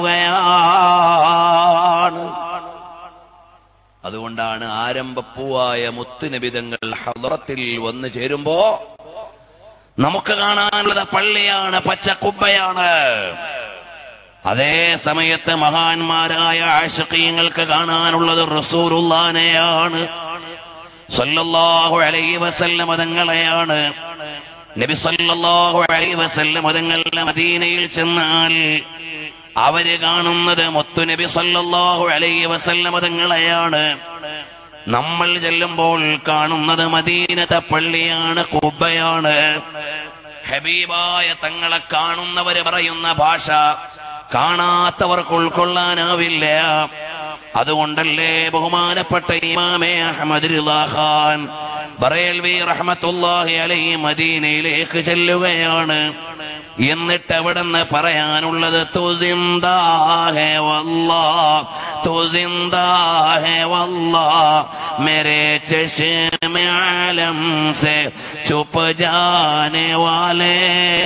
കാണുകയാണ് അതുകൊണ്ടാണ് ആരംഭപ്പൂവായ മുത്തുനിബിതങ്ങൾ ഹദ്റത്തിൽ വന്നു ചേരുമ്പോ നമുക്ക് കാണാനുള്ളത് പള്ളിയാണ് പച്ചക്കുബ്ബയാണ് അതേ സമയത്ത് മഹാന്മാരായ ആശക്കീയങ്ങൾക്ക് കാണാനുള്ളത് റസൂറുല്ലാനെയാണ് സല്ലല്ലാഹു അലൈഹി വസല്ലം തങ്ങളെയാണ് നബി സല്ലല്ലാഹു അലൈഹി വസല്ലം തങ്ങളുടെ മദീനയിൽ ചെന്നാൽ അവര് കാണുന്നത് മുത്തുനബി സല്ലല്ലാഹു അലൈഹി വസല്ലം തങ്ങളെയാണ് നമ്മൾ ചെല്ലുമ്പോൾ കാണുന്നത് മദീനത്തെ പള്ളിയാണ് കുബ്ബയാണ് ഹബീബായ തങ്ങളെ കാണുന്നവര് പറയുന്ന ഭാഷ കാണാത്തവർക്ക് ഉൾക്കൊള്ളാനാവില്ല അതുകൊണ്ടല്ലേ ബഹുമാനപ്പെട്ട ഇമാമേ അഹമ്മദ് റിളാ ഖാൻ ബറേൽവി റഹ്മത്തുള്ളാഹി അലൈഹി മദീനയിലേക്ക് ചെല്ലുകയാണ് എന്നിട്ട് എവിടെന്ന് പറയാനുള്ളത് തുസിന്താഹെ വല്ലാ തുസിന്താഹെ വല്ലാ मेरे चश्म आलम से छुप जाने वाले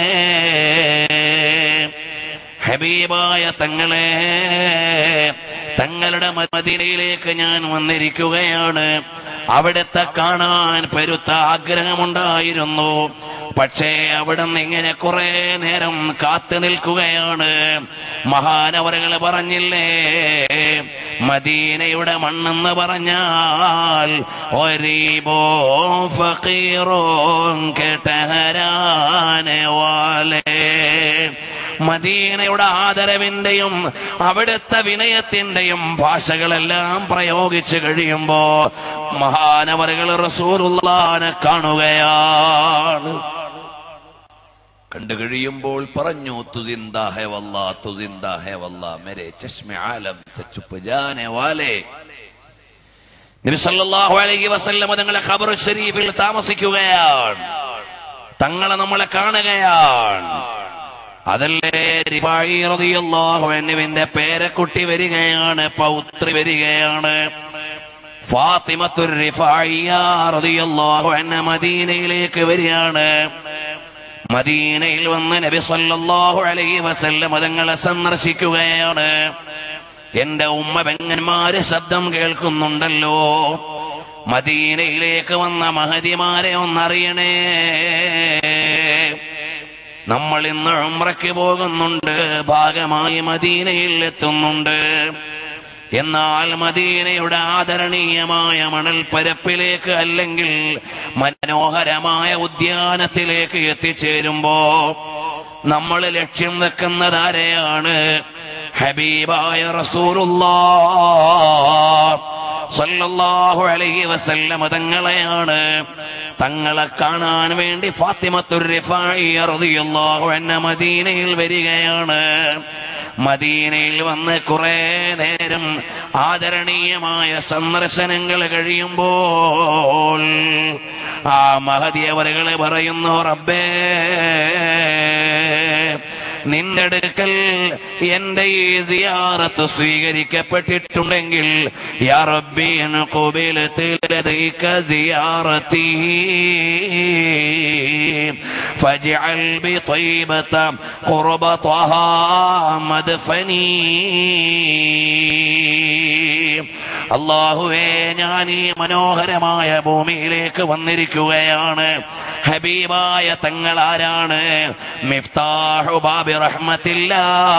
ഹബീബായ തങ്ങളെ തങ്ങളുടെ മദീനയിലേക്ക് ഞാൻ വന്നിരിക്കുകയാണ് അവിടുത്തെ കാണാൻ പെരുത്ത ആഗ്രഹമുണ്ടായിരുന്നു പക്ഷേ അവിടെ നിന്ന് ഇങ്ങനെ കുറെ നേരം കാത്തു നിൽക്കുകയാണ് മഹാനവറുകൾ പറഞ്ഞില്ലേ മദീനയുടെ മണ്ണെന്ന് പറഞ്ഞാൽ ഒരീബോ ഫീറോ കേട്ടഹരാനെ വാലേ മദീനയുടെ ആദരവിന്റെയും അവിടുത്തെ വിനയത്തിന്റെയും ഭാഷകളെല്ലാം പ്രയോഗിച്ചു കഴിയുമ്പോ മഹാനവറുകൾ റസൂറുല്ലാനെ കാണുകയാണ് കണ്ടു കഴിയുമ്പോൾ പറഞ്ഞു തുതിന്താ ഹെ വല്ലാ തുതിന്താ ഹെ വല്ലാ മേരെ ചശ്മ ആലം സച്ചുപ്പ് ജാനെ വാലേ നബി സല്ലല്ലാഹു അലൈഹി വസല്ലം തങ്ങളെ ഖബർ ഷരീഫിൽ താമസിക്കുകയാണ് തങ്ങളെ നമ്മളെ കാണുകയാണ് അതല്ലേ റിഫായി റളിയല്ലാഹു അൻഹുവിന്റെ പേരക്കുട്ടി വരികയാണ് പൗത്രി വരികയാണ് ഫാത്തിമത്തുർ റിഫായിയ റളിയല്ലാഹു അൻഹ മദീനയിലേക്ക് വരികയാണ് മദീനയിൽ വന്ന് നബി സല്ലല്ലാഹു അലൈഹി വസല്ലം തങ്ങളെ സന്ദർശിക്കുകയാണ് എന്റെ ഉമ്മ പെങ്ങന്മാര് ശബ്ദം കേൾക്കുന്നുണ്ടല്ലോ മദീനയിലേക്ക് വന്ന മഹതിമാരെ ഒന്നറിയണേ നമ്മൾ ഇന്ന് ഉംറയ്ക്ക് പോകുന്നുണ്ട് ഭാഗമായി മദീനയിൽ എത്തുന്നുണ്ട് എന്നാൽ മദീനയുടെ ആദരണീയമായ മണൽപ്പരപ്പിലേക്ക് അല്ലെങ്കിൽ മനോഹരമായ ഉദ്യാനത്തിലേക്ക് എത്തിച്ചേരുമ്പോ നമ്മൾ ലക്ഷ്യം വെക്കുന്നത് ആരെയാണ് ഹബീബായ റസൂലുള്ളാ സല്ലല്ലാഹു അലൈഹി വസല്ലമ തങ്ങളെയാണ് തങ്ങളെ കാണാൻ വേണ്ടി ഫാത്തിമത്തുർ റിഫായി റളിയല്ലാഹു അൻഹ മദീനയിൽ വരികയാണ് മദീനയിൽ വന്ന് കുറെ നേരം ആദരണീയമായ സന്ദർശനങ്ങൾ കഴിയുമ്പോൾ ആ മഹതി അവരുകൾ പറയുന്നു റബ്ബേ നിന്റെ അടുക്കൽ എന്റെ ഈ സിയാറത്ത് സ്വീകരിക്കപ്പെട്ടിട്ടുണ്ടെങ്കിൽ യാ റബ്ബി ഖുബിലത് ലദൈക സിയാറത്തി ഫജ്അൽ ബിطيبة قرب طه مدفني അള്ളാഹുവേ ഞാൻ ഈ മനോഹരമായ ഭൂമിയിലേക്ക് വന്നിരിക്കുകയാണ് ഹബീബായ തങ്ങൾ ആരാണ് മിഫ്താഹു ബാബി റഹ്മത്തില്ല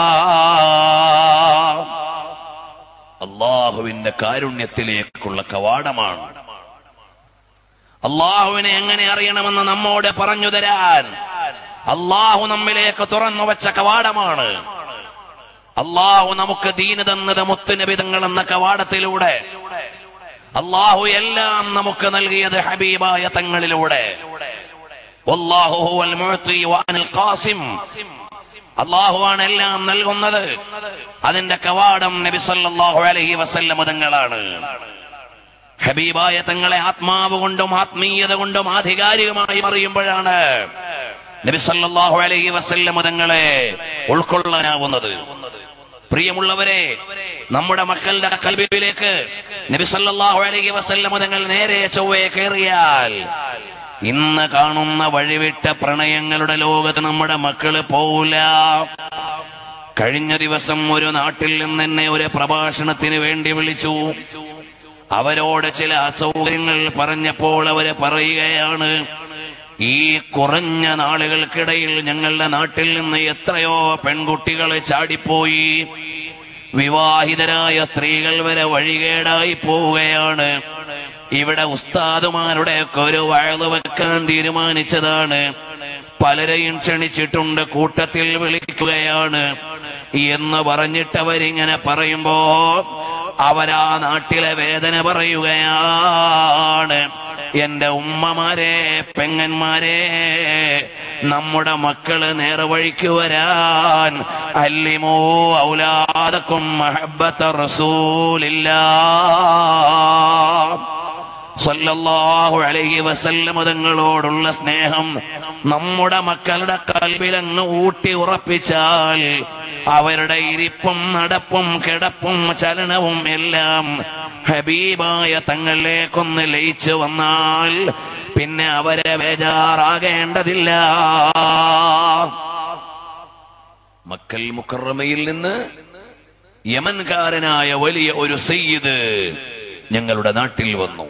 അള്ളാഹുവിന്റെ കാരുണ്യത്തിലേക്കുള്ള കവാടമാണ് അള്ളാഹുവിനെ എങ്ങനെ അറിയണമെന്ന് നമ്മോട് പറഞ്ഞു തരാൻ അള്ളാഹു നമ്മിലേക്ക് തുറന്നു വെച്ച കവാടമാണ് അള്ളാഹു നമുക്ക് ദീന് തന്നത് മുത്തുനബിതങ്ങൾ എന്ന കവാടത്തിലൂടെ അള്ളാഹു എല്ലാം നമുക്ക് നൽകിയത് ഹബീബായ തങ്ങളിലൂടെ വല്ലാഹു ഹുവൽ മുഅ്തി വഅനൽ ഖാസിം അള്ളാഹുവാണ് എല്ലാം നൽകുന്നത് അതിന്റെ കവാടം നബി സല്ലല്ലാഹു അലൈഹി വസല്ലം തങ്ങളാണ് ഹബീബായ തങ്ങളെ ആത്മാവ് കൊണ്ടും ആത്മീയത കൊണ്ടും ആധികാരികമായി അറിയുമ്പോഴാണ് നബി സല്ലല്ലാഹു അലൈഹി വസല്ലം തങ്ങളെ ഉൾക്കൊള്ളാനാവുന്നത് പ്രിയമുള്ളവരെ നമ്മുടെ മക്കളുടെ കൽബിലേക്ക് നബി സല്ലല്ലാഹു അലൈഹി വസല്ലം തങ്ങൾ നേരെ ചൊവ്വേ കയറിയാൽ ഇന്ന് കാണുന്ന വഴിവിട്ട പ്രണയങ്ങളുടെ ലോകത്ത് നമ്മുടെ മക്കള് പോവില്ല കഴിഞ്ഞ ദിവസം ഒരു നാട്ടിൽ നിന്ന് എന്നെ ഒരു പ്രഭാഷണത്തിന് വേണ്ടി വിളിച്ചു അവരോട് ചില അസൗകര്യങ്ങൾ പറഞ്ഞപ്പോൾ അവര് പറയുകയാണ് ഈ കുറഞ്ഞ നാളുകൾക്കിടയിൽ ഞങ്ങളുടെ നാട്ടിൽ നിന്ന് എത്രയോ പെൺകുട്ടികൾ ചാടിപ്പോയി വിവാഹിതരായ സ്ത്രീകൾ വരെ വഴികേടായി പോവുകയാണ് ഇവിടെ ഉസ്താദുമാരുടെ ഒക്കെ ഒരു വഴല് വെക്കാൻ തീരുമാനിച്ചതാണ് പലരെയും ക്ഷണിച്ചിട്ടുണ്ട് കൂട്ടത്തിൽ വിളിക്കുകയാണ് എന്ന് പറഞ്ഞിട്ട് അവരിങ്ങനെ പറയുമ്പോ അവരാ നാട്ടിലെ വേദന പറയുകയാണ് എന്റെ ഉമ്മമാരെ പെങ്ങന്മാരെ നമ്മുടെ മക്കള് നേർവഴിക്ക് വരാൻ അല്ലിമോ ഔലാദക്കും മഹബത്ത റസൂലില്ല സല്ലല്ലാഹു അലൈഹി വസല്ലം തങ്ങളോടുള്ള സ്നേഹം നമ്മുടെ മക്കളുടെ കൽവിലങ്ങ് ഊട്ടി ഉറപ്പിച്ചാൽ അവരുടെ ഇരിപ്പും നടപ്പും കിടപ്പും ചലനവും എല്ലാം ഹബീബായ തങ്ങളിലേക്കൊന്ന് ലയിച്ചു വന്നാൽ പിന്നെ അവരെ ബേജാറാകേണ്ടതില്ല മക്കൽ മുക്കറമയിൽ നിന്ന് യമൻകാരനായ വലിയ ഒരു സയ്യിദ് ഞങ്ങളുടെ നാട്ടിൽ വന്നു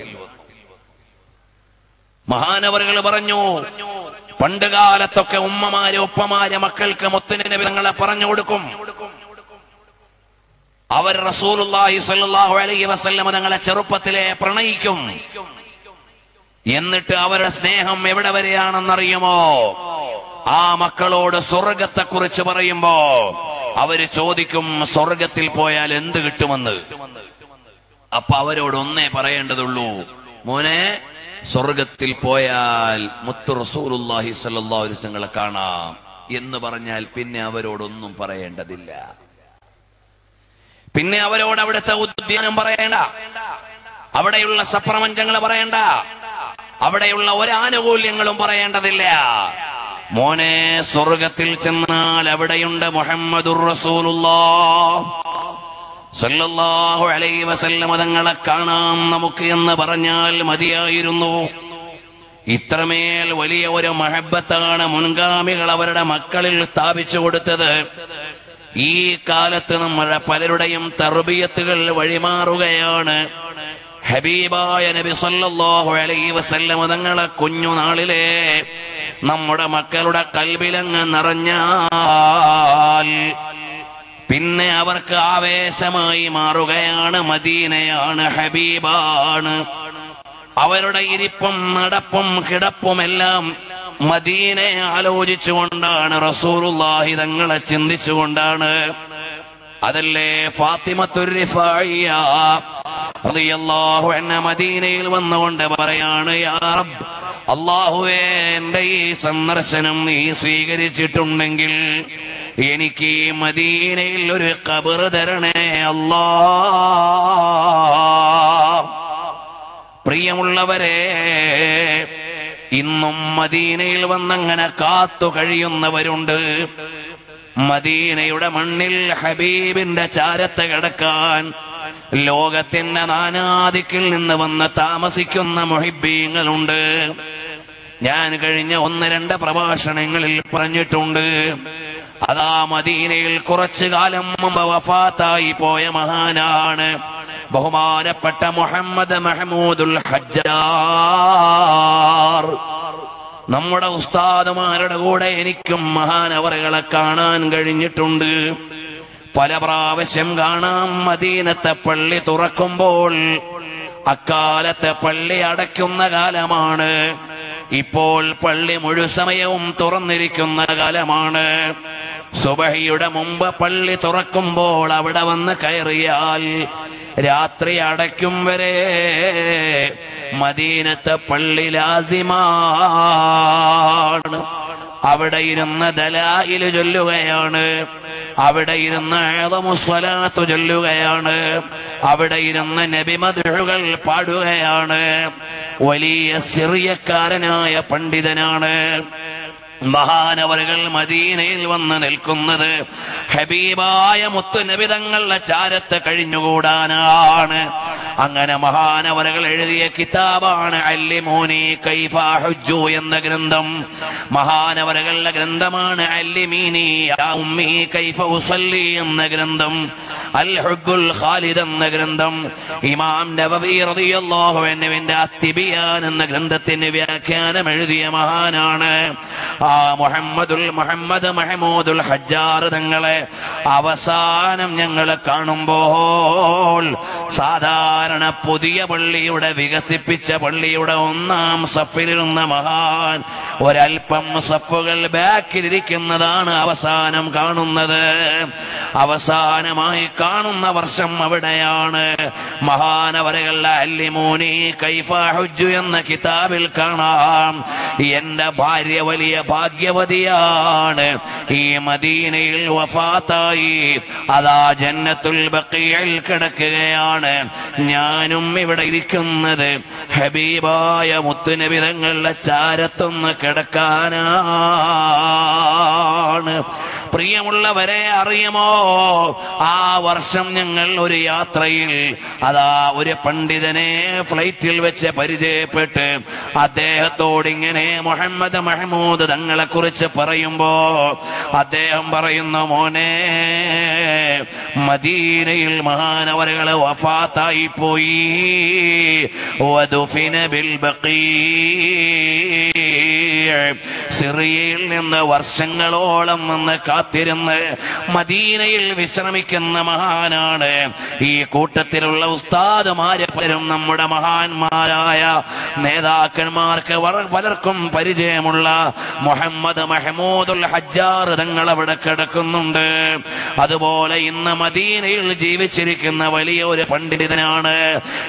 മഹാനവറുകൾ പറഞ്ഞു പണ്ട് കാലത്തൊക്കെ ഉമ്മമാര് ഉപ്പമാര് മക്കൾക്ക് മുത്തിന് വിധങ്ങളെ പറഞ്ഞു കൊടുക്കും അവർ റസൂലുള്ളാഹി സ്വല്ലല്ലാഹു അലൈഹി വസല്ലം തങ്ങളെ ചെറുപ്പത്തിലെ പ്രണയിക്കും എന്നിട്ട് അവരുടെ സ്നേഹം എവിടെ വരെയാണെന്നറിയുമോ ആ മക്കളോട് സ്വർഗത്തെ കുറിച്ച് പറയുമ്പോ അവര് ചോദിക്കും സ്വർഗത്തിൽ പോയാൽ എന്ത് കിട്ടുമെന്ന് അപ്പൊ അവരോട് ഒന്നേ പറയേണ്ടതുള്ളൂ മോനെ സ്വർഗത്തിൽ പോയാൽ മുത്തു റസൂലുള്ളാഹി സ്വല്ലല്ലാഹു അലൈഹി വസല്ലമയെ കാണാം എന്ന് പറഞ്ഞാൽ പിന്നെ അവരോടൊന്നും പറയേണ്ടതില്ല പിന്നെ അവരോട് അവിടുത്തെ ഉദ്യാനം പറയേണ്ട അവിടെയുള്ള സപ്രപഞ്ചങ്ങൾ പറയണ്ട അവിടെയുള്ള ഒരാനുകൂല്യങ്ങളും പറയേണ്ടതില്ല മോനെ സ്വർഗത്തിൽ ചെന്നാൽ അവിടെയുണ്ട് മുഹമ്മദുർ റസൂലുള്ളാഹ് സല്ലല്ലാഹു അലൈഹി വസല്ലമ തങ്ങളെ കാണാം നമുക്ക് എന്ന് പറഞ്ഞാൽ മതിയായിരുന്നു ഇത്രമേൽ വലിയ ഒരു മഹബത്താണ് മുൻഗാമികൾ അവരുടെ മക്കളിൽ സ്ഥാപിച്ചു കൊടുത്തത് ഈ കാലത്ത് നമ്മുടെ പലരുടെയും തർബിയത്തുകൾ വഴിമാറുകയാണ് ഹബീബായ നബി സല്ലല്ലാഹു അലൈഹി വസല്ലമ തങ്ങളെ കുഞ്ഞുനാളിലെ നമ്മുടെ മക്കളുടെ കൽബിലങ്ങ് നിറഞ്ഞാൽ പിന്നെ അവർക്ക് ആവേശമായി മാറുകയാണ് മദീനയാണ് ഹബീബാണ് അവരുടെ ഇരിപ്പും നടപ്പും കിടപ്പുമെല്ലാം മദീനയെ ആലോചിച്ചുകൊണ്ടാണ് റസൂലുള്ളാഹി തങ്ങളെ ചിന്തിച്ചുകൊണ്ടാണ് അതല്ലേ ഫാത്തിമത്തുരിഫായിയ റളിയല്ലാഹു അൻഹ മദീനയിൽ വന്നുകൊണ്ട് പറയാണ് യാ റബ്ബ് അള്ളാഹുവേ എന്റെ ഈ സന്ദർശനം നീ സ്വീകരിച്ചിട്ടുണ്ടെങ്കിൽ എനിക്ക് ഈ മദീനയിൽ ഒരു കബർ തരണേ അല്ലാ പ്രിയമുള്ളവരെ ഇന്നും മദീനയിൽ വന്നങ്ങനെ കാത്തു കഴിയുന്നവരുണ്ട് മദീനയുടെ മണ്ണിൽ ഹബീബിന്റെ ചാരത്ത് കിടക്കാൻ ലോകത്തിന്റെ നാനാദിക്കിൽ നിന്ന് വന്ന് താമസിക്കുന്ന മൊഹിബീങ്ങളുണ്ട് ഞാൻ കഴിഞ്ഞ ഒന്ന് രണ്ട് പ്രഭാഷണങ്ങളിൽ പറഞ്ഞിട്ടുണ്ട് അതാ മദീനയിൽ കുറച്ചു കാലം മുമ്പ് വഫാത്തായി പോയ മഹാനാണ് ബഹുമാനപ്പെട്ട മുഹമ്മദ് മഹമൂദുൽ ഹജ്ജാർ നമ്മുടെ ഉസ്താദുമാരുടെ കൂടെ എനിക്കും മഹാനവറുകളെ കാണാൻ കഴിഞ്ഞിട്ടുണ്ട് പല പ്രാവശ്യം കാണാം മദീനത്തെ പള്ളി തുറക്കുമ്പോൾ അക്കാലത്തെ പള്ളി അടയ്ക്കുന്ന കാലമാണ് ഇപ്പോൾ പള്ളി മുഴുസമയവും തുറന്നിരിക്കുന്ന കാലമാണ് സുബഹിയുടെ മുമ്പ് പള്ളി തുറക്കുമ്പോൾ അവിടെ വന്ന് കയറിയാൽ രാത്രി അടയ്ക്കും വരെ മദീനത്തെ പള്ളി ലാസിമാണ് അവിടെ ഇരുന്ന് ദലായില് ചൊല്ലുകയാണ് അവിടെ ഇരുന്ന് ഏതമുസ്വലാത്ത് ചൊല്ലുകയാണ് അവിടെ ഇരുന്ന് നബിമധുകൾ പാടുകയാണ് വലിയ സിറിയക്കാരനായ പണ്ഡിതനാണ് മഹാനവറുകൾ മദീനയിൽ വന്ന് നിൽക്കുന്നത് ഹബീബായ മുത്തുനബിതങ്ങളുടെ ചാരത്ത് കഴിഞ്ഞുകൂടാനാണ് അങ്ങനെ മഹാനവറുകൾ എഴുതിയ കിതാബാണ് അല്ലിമോനി കൈഫാഹുജു എന്ന ഗ്രന്ഥം മഹാനവറുകളുടെ ഗ്രന്ഥമാണ് അല്ലിമീനി യാ ഉമ്മി കൈഫ ഉസല്ലി എന്ന ഗ്രന്ഥം അൽ ഹുബ്ബുൽ ഖാലിദ് എന്ന ഗ്രന്ഥം ഇമാം നബവി റളിയല്ലാഹു അൻഹുവിന്റെ അത്തിബിയാൻ എന്ന ഗ്രന്ഥത്തിന് വ്യാഖ്യാനം എഴുതിയ മഹാനാണ് ആ മുഹമ്മദുൽ മുഹമ്മദ് മഹമൂദുൽ ഹജ്ജാർ തങ്ങളെ അവസാനം ഞങ്ങൾ കാണുമ്പോൾ സാധാരണ പുതിയ പള്ളിയുടെ വികസിപ്പിച്ച പള്ളിയുടെ ഒന്നാം സഫിലിരുന്ന മഹാൻ ഒരൽപ്പം സഫുകൾ ബാക്കിലിരിക്കുന്നതാണ് അവസാനം കാണുന്നത് അവസാനമായി കാണുന്ന വർഷം അവിടെയാണ് മഹാനവരകളുടെ അല്ലിമോനി കൈഫാഹുജു എന്ന കിതാബിൽ കാണാം എന്റെ ഭാര്യ വലിയ ഭാഗ്യവതിയാണ് ഈ മദീനയിൽ വഫാത്തായി അതാ ജന്നത്തുൽ ബക്കിയിൽ കിടക്കുകയാണ് ഞാനും ഇവിടെ ഇരിക്കുന്നത് ഹബീബായ മുത്തുനബിതങ്ങളുടെ ചാരത്തൊന്ന് കിടക്കാനാണ് പ്രിയമുള്ളവരെ അറിയുമോ ആ വർഷം ഞങ്ങൾ ഒരു യാത്രയിൽ അതാ ഒരു പണ്ഡിതനെ ഫ്ലൈറ്റിൽ വെച്ച് പരിചയപ്പെട്ട് അദ്ദേഹത്തോട് ഇങ്ങനെ മുഹമ്മദ് മഹമൂദ് തങ്ങളെ കുറിച്ച് പറയുമ്പോ അദ്ദേഹം പറയുന്നു മോനെ മദീനയിൽ മഹാനവറുകളെ വഫാത്തായി പോയി വദുഫിന ബിൽ ബഖീ സിറിയയിൽ നിന്ന് വർഷങ്ങളോളം നിന്ന് കാത്തിരുന്ന് മദീനയിൽ വിശ്രമിക്കുന്ന മഹാനാണ് ഈ കൂട്ടത്തിലുള്ള ഉസ്താദുമാരെ പലരും നമ്മുടെ മഹാന്മാരായ നേതാക്കന്മാർക്ക് വര- പലർക്കും പരിചയമുള്ള മുഹമ്മദ് മഹമൂദുൽ ഹജ്ജാർ തങ്ങൾ അവിടെ കിടക്കുന്നുണ്ട് അതുപോലെ ഇന്ന് മദീനയിൽ ജീവിച്ചിരിക്കുന്ന വലിയ ഒരു പണ്ഡിതനാണ്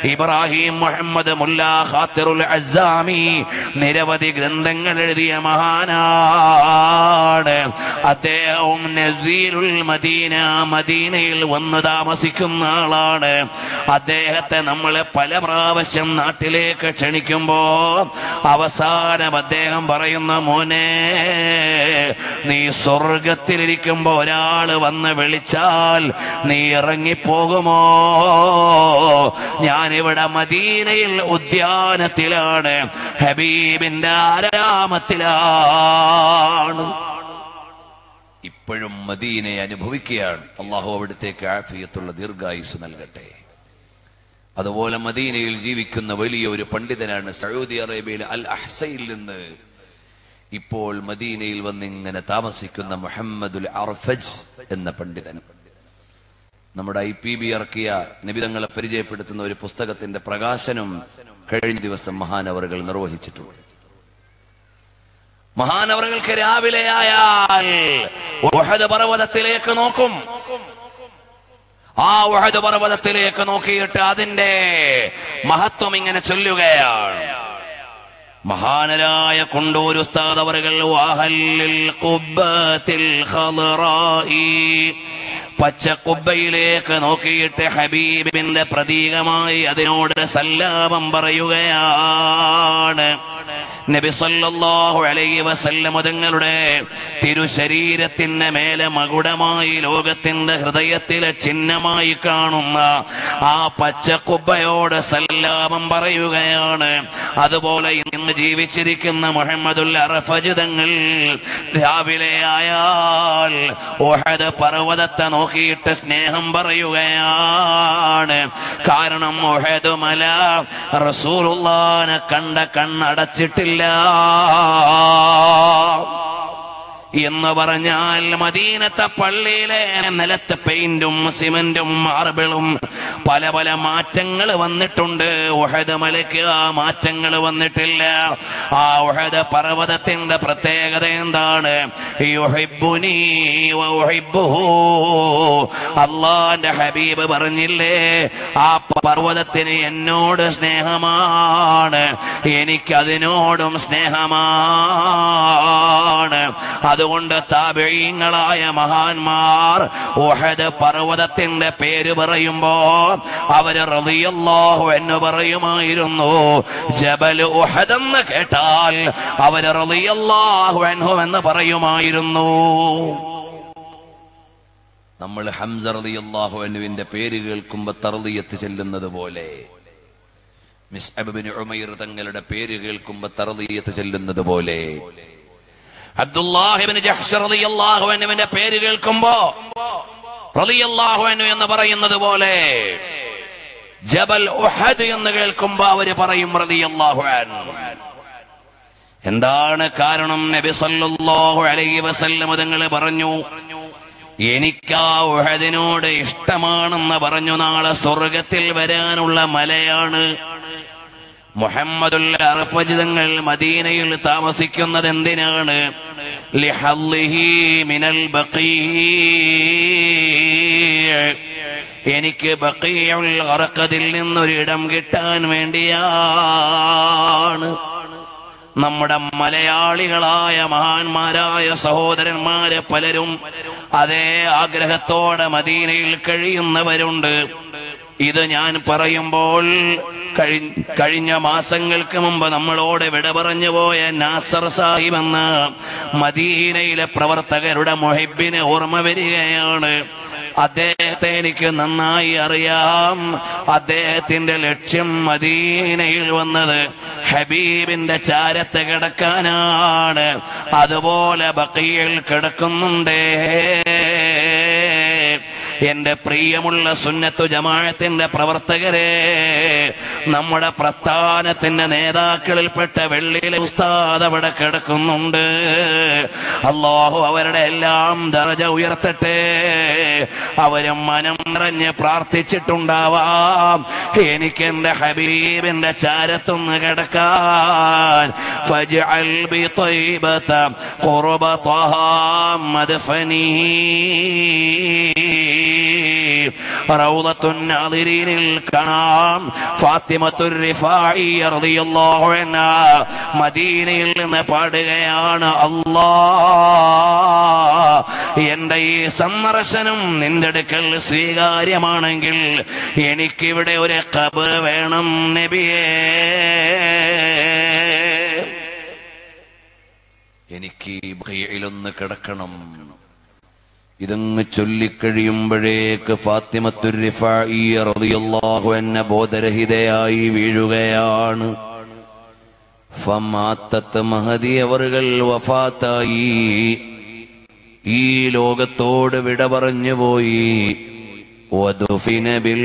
ഇബ്രാഹിം മുഹമ്മദ് മുല്ല ഖാത്തിറുൽ അസാമി നിരവധി ഗ്രന്ഥങ്ങൾ എഴുതിയ മഹാൻ മഹാനാണ് അദ്ദേഹവും നസീലുൽ മദീന മദീനയിൽ വന്ന് താമസിക്കുന്ന ആളാണ് അദ്ദേഹത്തെ നമ്മൾ പല പ്രാവശ്യം നാട്ടിലേക്ക് ക്ഷണിക്കുമ്പോ അവസാനം അദ്ദേഹം പറയുന്ന മോനെ നീ സ്വർഗത്തിലിരിക്കുമ്പോ ഒരാള് വന്ന് വിളിച്ചാൽ നീ ഇറങ്ങിപ്പോകുമോ ഞാനിവിടെ മദീനയിൽ ഉദ്യാനത്തിലാണ് ഹബീബിന്റെ ആരാമത്തിലാണ് ഇപ്പോഴും മദീനയെ അനുഭവിക്കുകയാണ് അള്ളാഹു അവിടത്തേക്ക് ആഫിയത്തുള്ള ദീർഘായുസ് നൽകട്ടെ അതുപോലെ മദീനയിൽ ജീവിക്കുന്ന വലിയ ഒരു പണ്ഡിതനാണ് സൗദി അറേബ്യയിലെ അൽ അഹ്സയിൽ നിന്ന് ഇപ്പോൾ മദീനയിൽ വന്നിങ്ങനെ താമസിക്കുന്ന മുഹമ്മദുൽ അർഫജ് എന്ന പണ്ഡിതൻ നമ്മുടെ ഐ പി ബി ഇറക്കിയ നിബിതങ്ങളെ പരിചയപ്പെടുത്തുന്ന ഒരു പുസ്തകത്തിന്റെ പ്രകാശനം കഴിഞ്ഞ ദിവസം മഹാനവറുകൾ നിർവഹിച്ചിട്ടുണ്ട് മഹാനവറുകൾക്ക് രാവിലെ ആയാൽ ഉഹദ് പർവ്വതത്തിലേക്ക് നോക്കും ആ ഉഹദ് പർവ്വതത്തിലേക്ക് നോക്കിയിട്ട് അതിന്റെ മഹത്വം ഇങ്ങനെ ചൊല്ലുകയാണ് മഹാനരായ കൊണ്ടൂർ ഉസ്താദ് അവറുകൾ വാഹല്ലിൽ ഖുബ്ബത്തിൽ ഖളറായി പച്ച കുബ്ബയിലേക്ക് നോക്കിയിട്ട് ഹബീബിന്റെ പ്രതീകമായി അതിനോട് സല്ലാപം പറയുകയാണ് നബി സല്ലല്ലാഹു അലൈഹി വസല്ലം തങ്ങളുടെ തിരുശരീരത്തിന്റെ മേലെ മകുടമായി ലോകത്തിന്റെ ഹൃദയത്തിലെ ചിഹ്നമായി കാണുന്ന ആ പച്ചക്കുബ്ബയോട് സല്ലാപം പറയുകയാണ് അതുപോലെ ഇന്ന് ജീവിച്ചിരിക്കുന്ന മുഹമ്മദുൽ അറഫജ് തങ്ങൾ രാവിലെ ആയാൽ ഓഹദ് പർവ്വതത്തെ നോക്കിയിട്ട് സ്നേഹം പറയുകയാണ് കാരണം ഓഹദ് മല റസൂലുള്ളാനെ കണ്ട കണ്ണടച്ചിട്ടില്ല എന്ന് പറഞ്ഞാൽ മദീനത്തെ പള്ളിയിലെ നിലത്ത് പെയിന്റും സിമന്റും മാർബിളും പല പല മാറ്റങ്ങൾ വന്നിട്ടുണ്ട് ഉഹദ് മലയ്ക്ക് ആ മാറ്റങ്ങൾ വന്നിട്ടില്ല ആ ഉഹദ് പർവ്വതത്തിന്റെ പ്രത്യേകത എന്താണ് യുഹിബ്ബുനീ വ ഉഹിബ്ബുഹു. അള്ളാന്റെ ഹബീബ് പറഞ്ഞില്ലേ ആ പർവ്വതത്തിന് എന്നോട് സ്നേഹമാണ് എനിക്കതിനോടും സ്നേഹമാണ് അതുകൊണ്ട് താപീയങ്ങളായ മഹാന്മാർ ഉഹദ് പർവ്വതത്തിന്റെ പേര് പറയുമ്പോ അവര് റളിയല്ലാഹു എന്ന് പറയുമായിരുന്നു ജബൽ ഉഹദ് എന്ന് കേട്ടാൽ അവര് റളിയല്ലാഹു അൻഹു എന്ന് പറയുമായിരുന്നു നമ്മൾ ഹംസ റളിയല്ലാഹു അൻഹുവിന്റെ പേര് കേൾക്കുമ്പോ തർദിയത്ത് ചെല്ലുന്നത് പോലെ മിസ്അബ് ബിൻ ഉമൈർ തങ്ങളുടെ പേര് കേൾക്കുമ്പോ തർദിയത്ത് ചെല്ലുന്നത് പോലെ അബ്ദുല്ലാഹിബിന് ജഹ്ഷ റളിയല്ലാഹു അൻഹുവിന്റെ പേര് കേൾക്കുമ്പോ റളിയല്ലാഹു അൻഹു എന്ന് പറയുന്നത് പോലെ ജബൽ ഉഹദ് എന്ന് കേൾക്കുമ്പോ അവര് പറയും റളിയല്ലാഹു അൻഹു എന്താണ് കാരണം നബി സല്ലല്ലാഹു അലൈഹി വസല്ലം തങ്ങൾ പറഞ്ഞു എനിക്കാ ഉഹദിനോട് ഇഷ്ടമാണെന്ന് പറഞ്ഞു നാളെ സ്വർഗത്തിൽ വരാനുള്ള മലയാണ് മുഹമ്മദുൽ അർഫജിതങ്ങൾ മദീനയിൽ താമസിക്കുന്നത് എന്തിനാണ് ലിഹല്ലിഹി മിനൽ ബഖീ എനിക്ക് ബക്കീഉൽ ഗറഖദിൽ നിന്നൊരിടം കിട്ടാൻ വേണ്ടിയാണ് നമ്മുടെ മലയാളികളായ മഹാന്മാരായ സഹോദരന്മാര് പലരും അതേ ആഗ്രഹത്തോടെ മദീനയിൽ കഴിയുന്നവരുണ്ട് ഇത് ഞാൻ പറയുമ്പോൾ കഴി- കഴിഞ്ഞ മാസങ്ങൾക്ക് മുമ്പ് നമ്മളോട് വിട പറഞ്ഞു പോയ നാസർ സാഹിബ് എന്ന മദീനയിലെ പ്രവർത്തകരുടെ മൊഹിബിന് ഓർമ്മ വരികയാണ് അദ്ദേഹത്തെ എനിക്ക് നന്നായി അറിയാം അദ്ദേഹത്തിന്റെ ലക്ഷ്യം മദീനയിൽ വന്നത് ഹബീബിന്റെ ചാരത്ത് കിടക്കാനാണ് അതുപോലെ ബക്കയിൽ കിടക്കുന്നുണ്ടേ എന്റെ പ്രിയമുള്ള സുന്നത്തു ജമാഅത്തിന്റെ പ്രവർത്തകരെ നമ്മുടെ പ്രസ്ഥാനത്തിന്റെ നേതാക്കളിൽപ്പെട്ട വെള്ളിയിലെ ഉസ്താദ് അവിടെ കിടക്കുന്നുണ്ട് അള്ളാഹു അവരുടെ എല്ലാം ദറജ ഉയർത്തട്ടെ അവരും മനം നിറഞ്ഞ് പ്രാർത്ഥിച്ചിട്ടുണ്ടാവാം എനിക്ക് എന്റെ ഹബീബിന്റെ ചാരത്തൊന്ന് കിടക്കാൻ ഫജ്അൽ ബിطيبة قرب طه مدفني റൗദത്തുന്നാദിരീനിൽ കാണാം ഫാത്തിമത്തുർ റിഫായി റളിയല്ലാഹു അൻഹ മദീനയിൽ നിന്ന് പാടുകയാണ് അല്ലാ എന്റെ ഈ സന്ദർശനം നിന്റെ അടുക്കൽ സ്വീകാര്യമാണെങ്കിൽ എനിക്കിവിടെ ഒരു ഖബർ വേണം നബിയേ എനിക്ക് ഈ ബഖീഇലൊന്ന് കിടക്കണം ഇതങ്ങ് ചൊല്ലിക്കഴിയുമ്പോഴേക്ക് ഫാത്തിമത്തുർ റിഫായി റളിയല്ലാഹു അൻഹ ബോധരഹിതയായി വീഴുകയാണ് ഫമാത്തത്ത് മഹദി അവറുകൾ വഫാത്തായി ഈ ലോകത്തോട് വിട പറഞ്ഞു പോയി വദുഫിന ബിൽ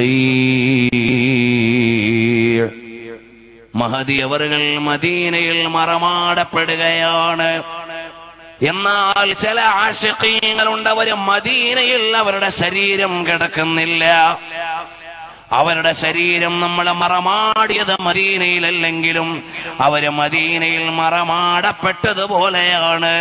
ബഖീ മഹദി അവറുകൾ മദീനയിൽ മറമാടപ്പെടുകയാണ് എന്നാൽ ചില ആശിക്കീങ്ങളുണ്ട് അവര് മദീനയിൽ അവരുടെ ശരീരം കിടക്കുന്നില്ല അവരുടെ ശരീരം നമ്മൾ മറമാടിയത് മദീനയിലല്ലെങ്കിലും അവര് മദീനയിൽ മറമാടപ്പെട്ടതുപോലെയാണ്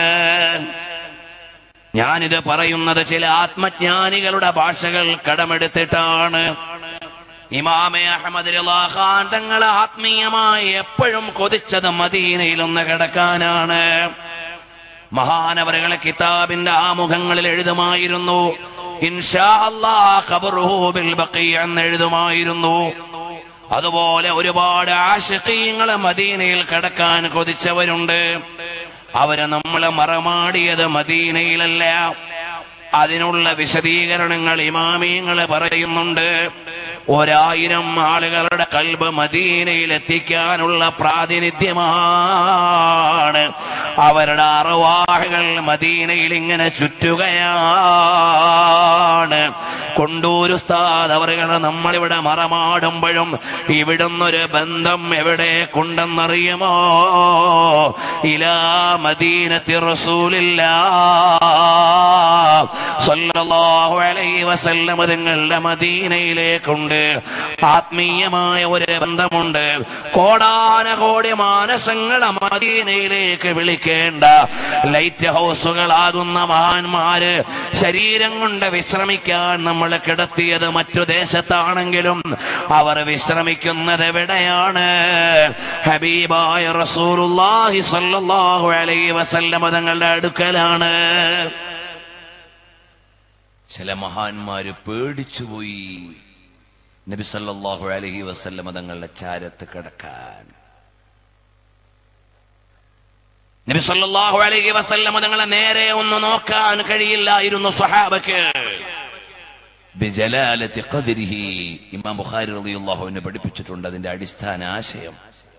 ഞാനിത് പറയുന്നത് ചില ആത്മജ്ഞാനികളുടെ ഭാഷകൾ കടമെടുത്തിട്ടാണ് ഇമാമെ അഹമ്മദ് ഖാൻ തങ്ങൾ ആത്മീയമായി എപ്പോഴും കൊതിച്ചത് മദീനയിൽ ഒന്ന് കിടക്കാനാണ് മഹാനവരകളെ കിതാബിന്റെ ആമുഖങ്ങളിൽ എഴുതുമായിരുന്നു ഇൻഷാ അല്ലാഹ് ഖബറുഹു ബിൽ ബഖീ എന്ന് എഴുതുമായിരുന്നു അതുപോലെ ഒരുപാട് ആശിഖീങ്ങള് മദീനയിൽ കിടക്കാൻ കൊതിച്ചവരുണ്ട് അവരെ നമ്മളെ മറമാടിയത് മദീനയിലല്ല അതിനുള്ള വിശദീകരണങ്ങൾ ഇമാമിയങ്ങള് പറയുന്നുണ്ട് ഒരായിരം ആളുകളുടെ കൽബ് മദീനയിൽ എത്തിക്കാനുള്ള പ്രാതിനിധ്യമാണ് അവരുടെ അറവാഹകൾ മദീനയിൽ ഇങ്ങനെ ചുറ്റുകയാണ് കൊണ്ടൂരുസ്താദ് അവരുകളെ നമ്മളിവിടെ മറമാടുമ്പോഴും ഇവിടുന്നൊരു ബന്ധം എവിടെ കൊണ്ടെന്നറിയുമോ ഇലാ മദീനത്തി റസൂലില്ല സല്ലല്ലാഹു അലൈഹി വസല്ലം തങ്ങളുടെ മദീനയിലേക്കുണ്ട് ആത്മീയമായ ഒരു ബന്ധമുണ്ട് കോടാനകോടി മാനസങ്ങളെ മദീനയിലേക്ക് വിളിക്കേണ്ട ലൈറ്റ് ഹൗസുകളാകുന്ന മഹാന്മാര് ശരീരം കൊണ്ട് വിശ്രമിക്കാൻ നമ്മൾ കിടത്തിയത് മറ്റു ദേശത്താണെങ്കിലും അവർ വിശ്രമിക്കുന്നത് എവിടെയാണ് ഹബീബായ റസൂലുള്ളാഹി സ്വല്ലല്ലാഹു അലൈഹി വസല്ലം തങ്ങളുടെ അടുക്കലാണ് ചില മഹാന്മാര് പേടിച്ചുപോയി നബി സല്ലല്ലാഹു അലൈഹി വസല്ലമ തങ്ങളുടെ ചാരത്ത് കിടക്കാൻ നബി സല്ലല്ലാഹു അലൈഹി വസല്ലം തങ്ങളെ നേരെ ഒന്ന് നോക്കാൻ കഴിയില്ലായിരുന്നു സ്വഹാബക്ക് ബിജലാലത്തി ഖദ്രിഹി ഇമാം ബുഖാരി റളിയല്ലാഹു അൻഹു പഠിപ്പിച്ചിട്ടുണ്ട് അതിന്റെ അടിസ്ഥാന ആശയം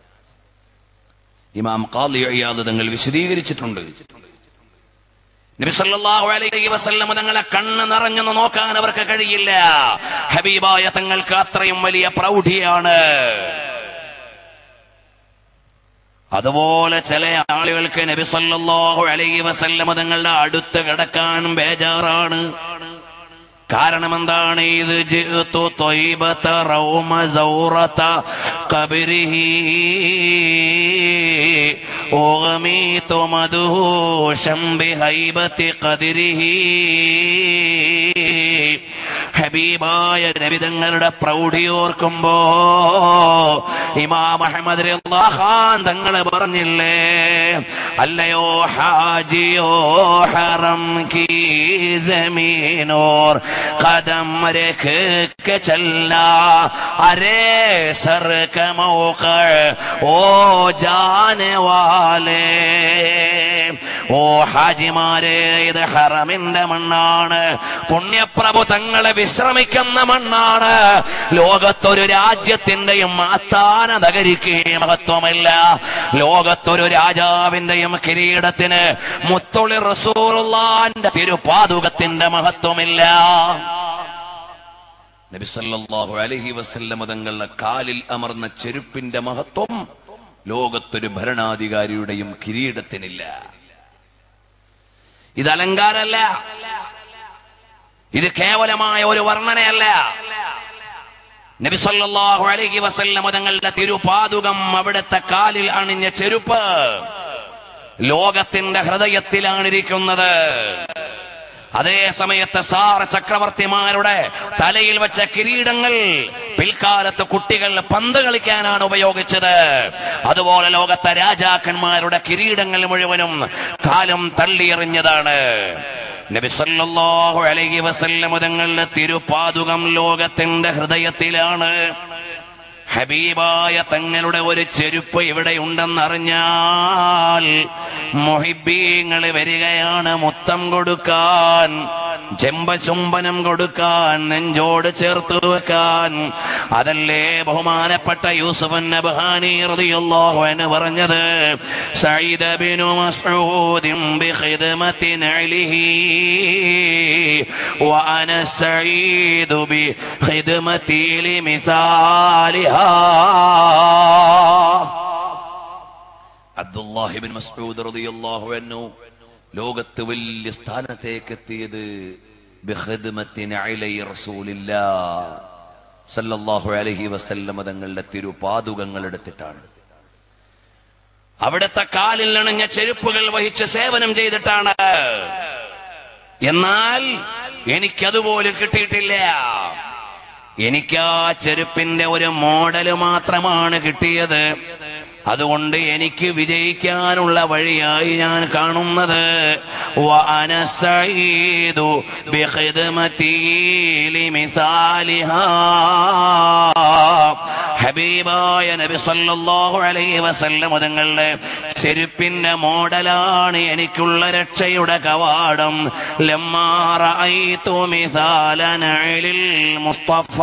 ഇമാം ഖാദി ഇയാദ് തങ്ങൾ വിശദീകരിച്ചിട്ടുണ്ട് നബി സല്ലല്ലാഹു അലൈഹി വസല്ലം തങ്ങളെ കണ്ണ് നിറഞ്ഞൊന്ന് നോക്കാൻ അവർക്ക് കഴിയില്ല ഹബീബായ തങ്ങൾക്ക് അത്രയും വലിയ പ്രൗഢിയാണ് അതുപോലെ ചില ആളുകൾക്ക് നബി സല്ലല്ലാഹു അലൈഹി വസല്ലം തങ്ങളുടെ അടുത്ത് കിടക്കാൻ ബേജാറാണ് കാരണം എന്താണ് ഇത് ജിഅ്തു ത്വയ്ബത റൗമ സൗറത ഖബരിഹി ഉഗ്മീതു മദ്ഹൂശം ബിഹൈബതി ഖദരിഹി ഹബീബായ നബിതങ്ങളുടെ പ്രൗഢിയോർക്കുമ്പോ ഇമാം അഹമ്മദ് റളിയല്ലാഹു ഖാൻ തങ്ങൾ പറഞ്ഞില്ലേ അല്ലയോ ഹാജിയോ ഹറം കി ജമീനോർ കദം രഖ के चलना अरे सर का मौका ओ जाने वाले ഓ ഹാജിമാരെ ഇത് ഹറമിന്റെ മണ്ണാണ് പുണ്യപ്രഭു തങ്ങളെ വിശ്രമിക്കുന്ന മണ്ണാണ് ലോകത്തൊരു രാജ്യത്തിന്റെയും ആസ്ഥാന നഗരിക്ക് മഹത്വമില്ല ലോകത്തൊരു രാജാവിന്റെയും കിരീടത്തിന് മുത്തൊളി റസൂറുള്ളാന്റെ തിരുപാതുകത്തിന്റെ മഹത്വമില്ല നബി സല്ലല്ലാഹു അലൈഹി വസല്ലമ തങ്ങളുടെ കാലിൽ അമർന്ന ചെരുപ്പിന്റെ മഹത്വം ലോകത്തൊരു ഭരണാധികാരിയുടെയും കിരീടത്തിനില്ല ഇത് അലങ്കാരല്ല ഇത് കേവലമായ ഒരു വർണ്ണനയല്ല നബി സല്ലല്ലാഹു അലൈഹി വസല്ലം തങ്ങളുടെ തിരുപാതുകം അവിടുത്തെ കാലിൽ അണിഞ്ഞ ചെരുപ്പ് ലോകത്തിന്റെ ഹൃദയത്തിലാണ് ഇരിക്കുന്നത് അതേ സമയത്ത് സാർ ചക്രവർത്തിമാരുടെ തലയിൽ വെച്ച കിരീടങ്ങൾ പിൽക്കാലത്ത് കുട്ടികൾ പന്ത് കളിക്കാനാണ് ഉപയോഗിച്ചത് അതുപോലെ ലോകത്തെ രാജാക്കന്മാരുടെ കിരീടങ്ങൾ മുഴുവനും കാലം തള്ളിയെറിഞ്ഞതാണ് നബി സല്ലല്ലാഹു അലൈഹി വസല്ലം തങ്ങളുടെ തിരുപാതുകം ലോകത്തിന്റെ ഹൃദയത്തിലാണ് ഹബീബായ തങ്ങളുടെ ഒരു ചെരുപ്പ് ഇവിടെ ഉണ്ടെന്നറിഞ്ഞാൽ മൊഹിബീങ്ങൾ വരികയാണ് മുത്തം കൊടുക്കാൻ ചെമ്പചുംബനം കൊടുക്കാൻ നെഞ്ചോട് ചേർത്ത് വെക്കാൻ അതല്ലേ ബഹുമാനപ്പെട്ട യൂസുഫ് നബ്ഹാനി റളിയല്ലാഹു അൻഹു പറഞ്ഞത് സഈദ ബിനു മസ്ഊദ് ബിഖിദ്മത്തി നഅലിഹി وأنا السعيد بخدمتي لمثالها അബ്ദുല്ലാഹിബിൻ മസ്ഊദ് റളിയല്ലാഹു അൻഹു ലോകത്ത് വലിയ സ്ഥാനത്തേക്ക് എത്തിയത് ബിഖിദ്മത്തി നഅലി റസൂലില്ലാ സല്ലല്ലാഹു അലൈഹി വസല്ലം തങ്ങളുടെ തിരുപാതുകങ്ങൾ എടുത്തിട്ടാണ് അവിടുത്തെ കാലിൽ അണിഞ്ഞ ചെരുപ്പുകൾ വഹിച്ച് സേവനം ചെയ്തിട്ടാണ് എന്നാൽ എനിക്കതുപോലും കിട്ടിയിട്ടില്ല എനിക്ക് ആ ചെരുപ്പിന്റെ ഒരു മോഡല് മാത്രമാണ് കിട്ടിയത് അതുകൊണ്ട് എനിക്ക് വിജയിക്കാനുള്ള വഴിയായി ഞാൻ കാണുന്നത് وأنا السعيد بخدمتي لمثالها ഹബീബായ നബി സല്ലല്ലാഹു അലൈഹി വസല്ലം തങ്ങളുടെ ചെരുപ്പിന്റെ മോഡലാണ് എനിക്കുള്ള രക്ഷയുടെ കവാടം ലമ്മാ റഅയ്തു മിസാല നഅലിൽ മുസ്തഫ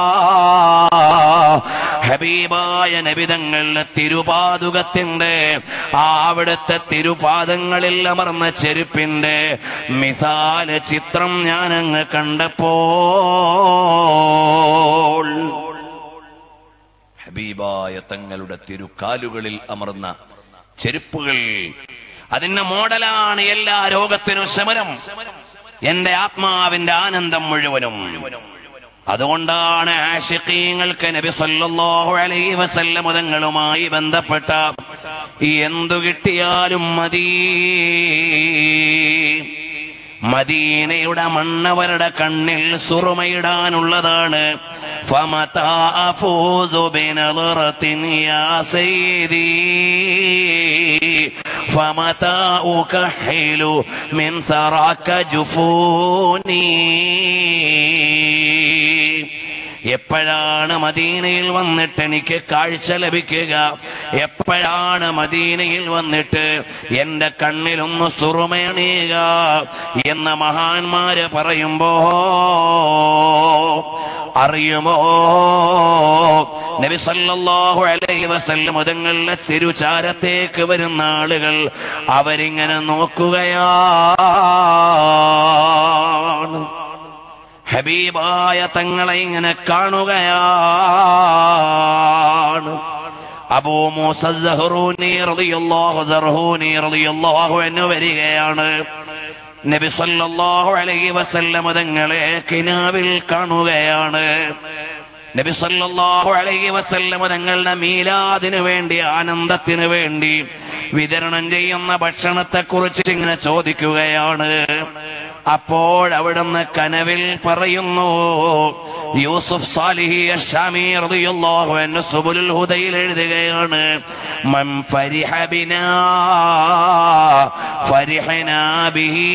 ഹബീബായ നബി തങ്ങളുടെ തിരുപാതുകത്തിന്റെ ആ അവിടുത്തെ തിരുപാദങ്ങളിൽ അമർന്ന ചെരുപ്പിന്റെ മിസാല ചിത്രം ഞാൻ അങ്ങ് കണ്ടപ്പോൾ ഹബീബായ തങ്ങളുടെ തിരുക്കാലുകളിൽ അമർന്ന ചെരുപ്പുകൾ അതിന്റെ മോഡലാണ് എല്ലാ രോഗത്തിനും ശമനം എന്റെ ആത്മാവിന്റെ ആനന്ദം മുഴുവനും അതുകൊണ്ടാണ് ആഷിഖീങ്ങൾക്ക് നബി സല്ലല്ലാഹു അലൈഹി വസല്ലം തങ്ങളുമായി ബന്ധപ്പെട്ട എന്തു കിട്ടിയാലും മതി മദീനയുടെ മണ്ണവരുടെ കണ്ണിൽ സുറുമയിടാനുള്ളതാണ് فمتى أفوز بنظرة يا سيدي فمتى أكحل من ثراك جفوني എപ്പോഴാണ് മദീനയിൽ വന്നിട്ട് എനിക്ക് കാഴ്ച ലഭിക്കുക എപ്പോഴാണ് മദീനയിൽ വന്നിട്ട് എന്റെ കണ്ണിലൊന്ന് സുറുമയണിയുക എന്ന മഹാന്മാര് പറയുമ്പോ അറിയുമോ നബി സല്ലല്ലാഹു അലൈഹി വസല്ലം മുതങ്ങളുടെ തിരുചാരത്തേക്ക് വരുന്ന ആളുകൾ അവരിങ്ങനെ നോക്കുകയാണ് ഹബീബായ തങ്ങളെ ഇങ്ങനെ കാണുകയാണ് അബൂ മൂസ സഹറൂനി റളിയല്ലാഹു സർഹൂനി റളിയല്ലാഹു അൻഹു വരികയാണ് നബി സല്ലല്ലാഹു അലൈഹി വസല്ലം തങ്ങളെ കിനാവിൽ കാണുകയാണ് നബി സല്ലല്ലാഹു അലൈഹി വസല്ലം തങ്ങളുടെ മീലാദിന് വേണ്ടി ആനന്ദത്തിന് വേണ്ടി വിതരണം ചെയ്യുന്ന ഭക്ഷണത്തെ കുറിച്ച് ഇങ്ങനെ ചോദിക്കുകയാണ് അപ്പോൾ അവിടുന്ന് കനവിൽ പറയുന്നു യൂസുഫ് സാലിഹി അഷ്ഷാമി റളിയല്ലാഹു അൻഹു സുബുലുൽ ഹുദയിൽ എഴുതുകയാണ് മൻ ഫരിഹ ബിനാ ഫരിഹനാ ബിഹി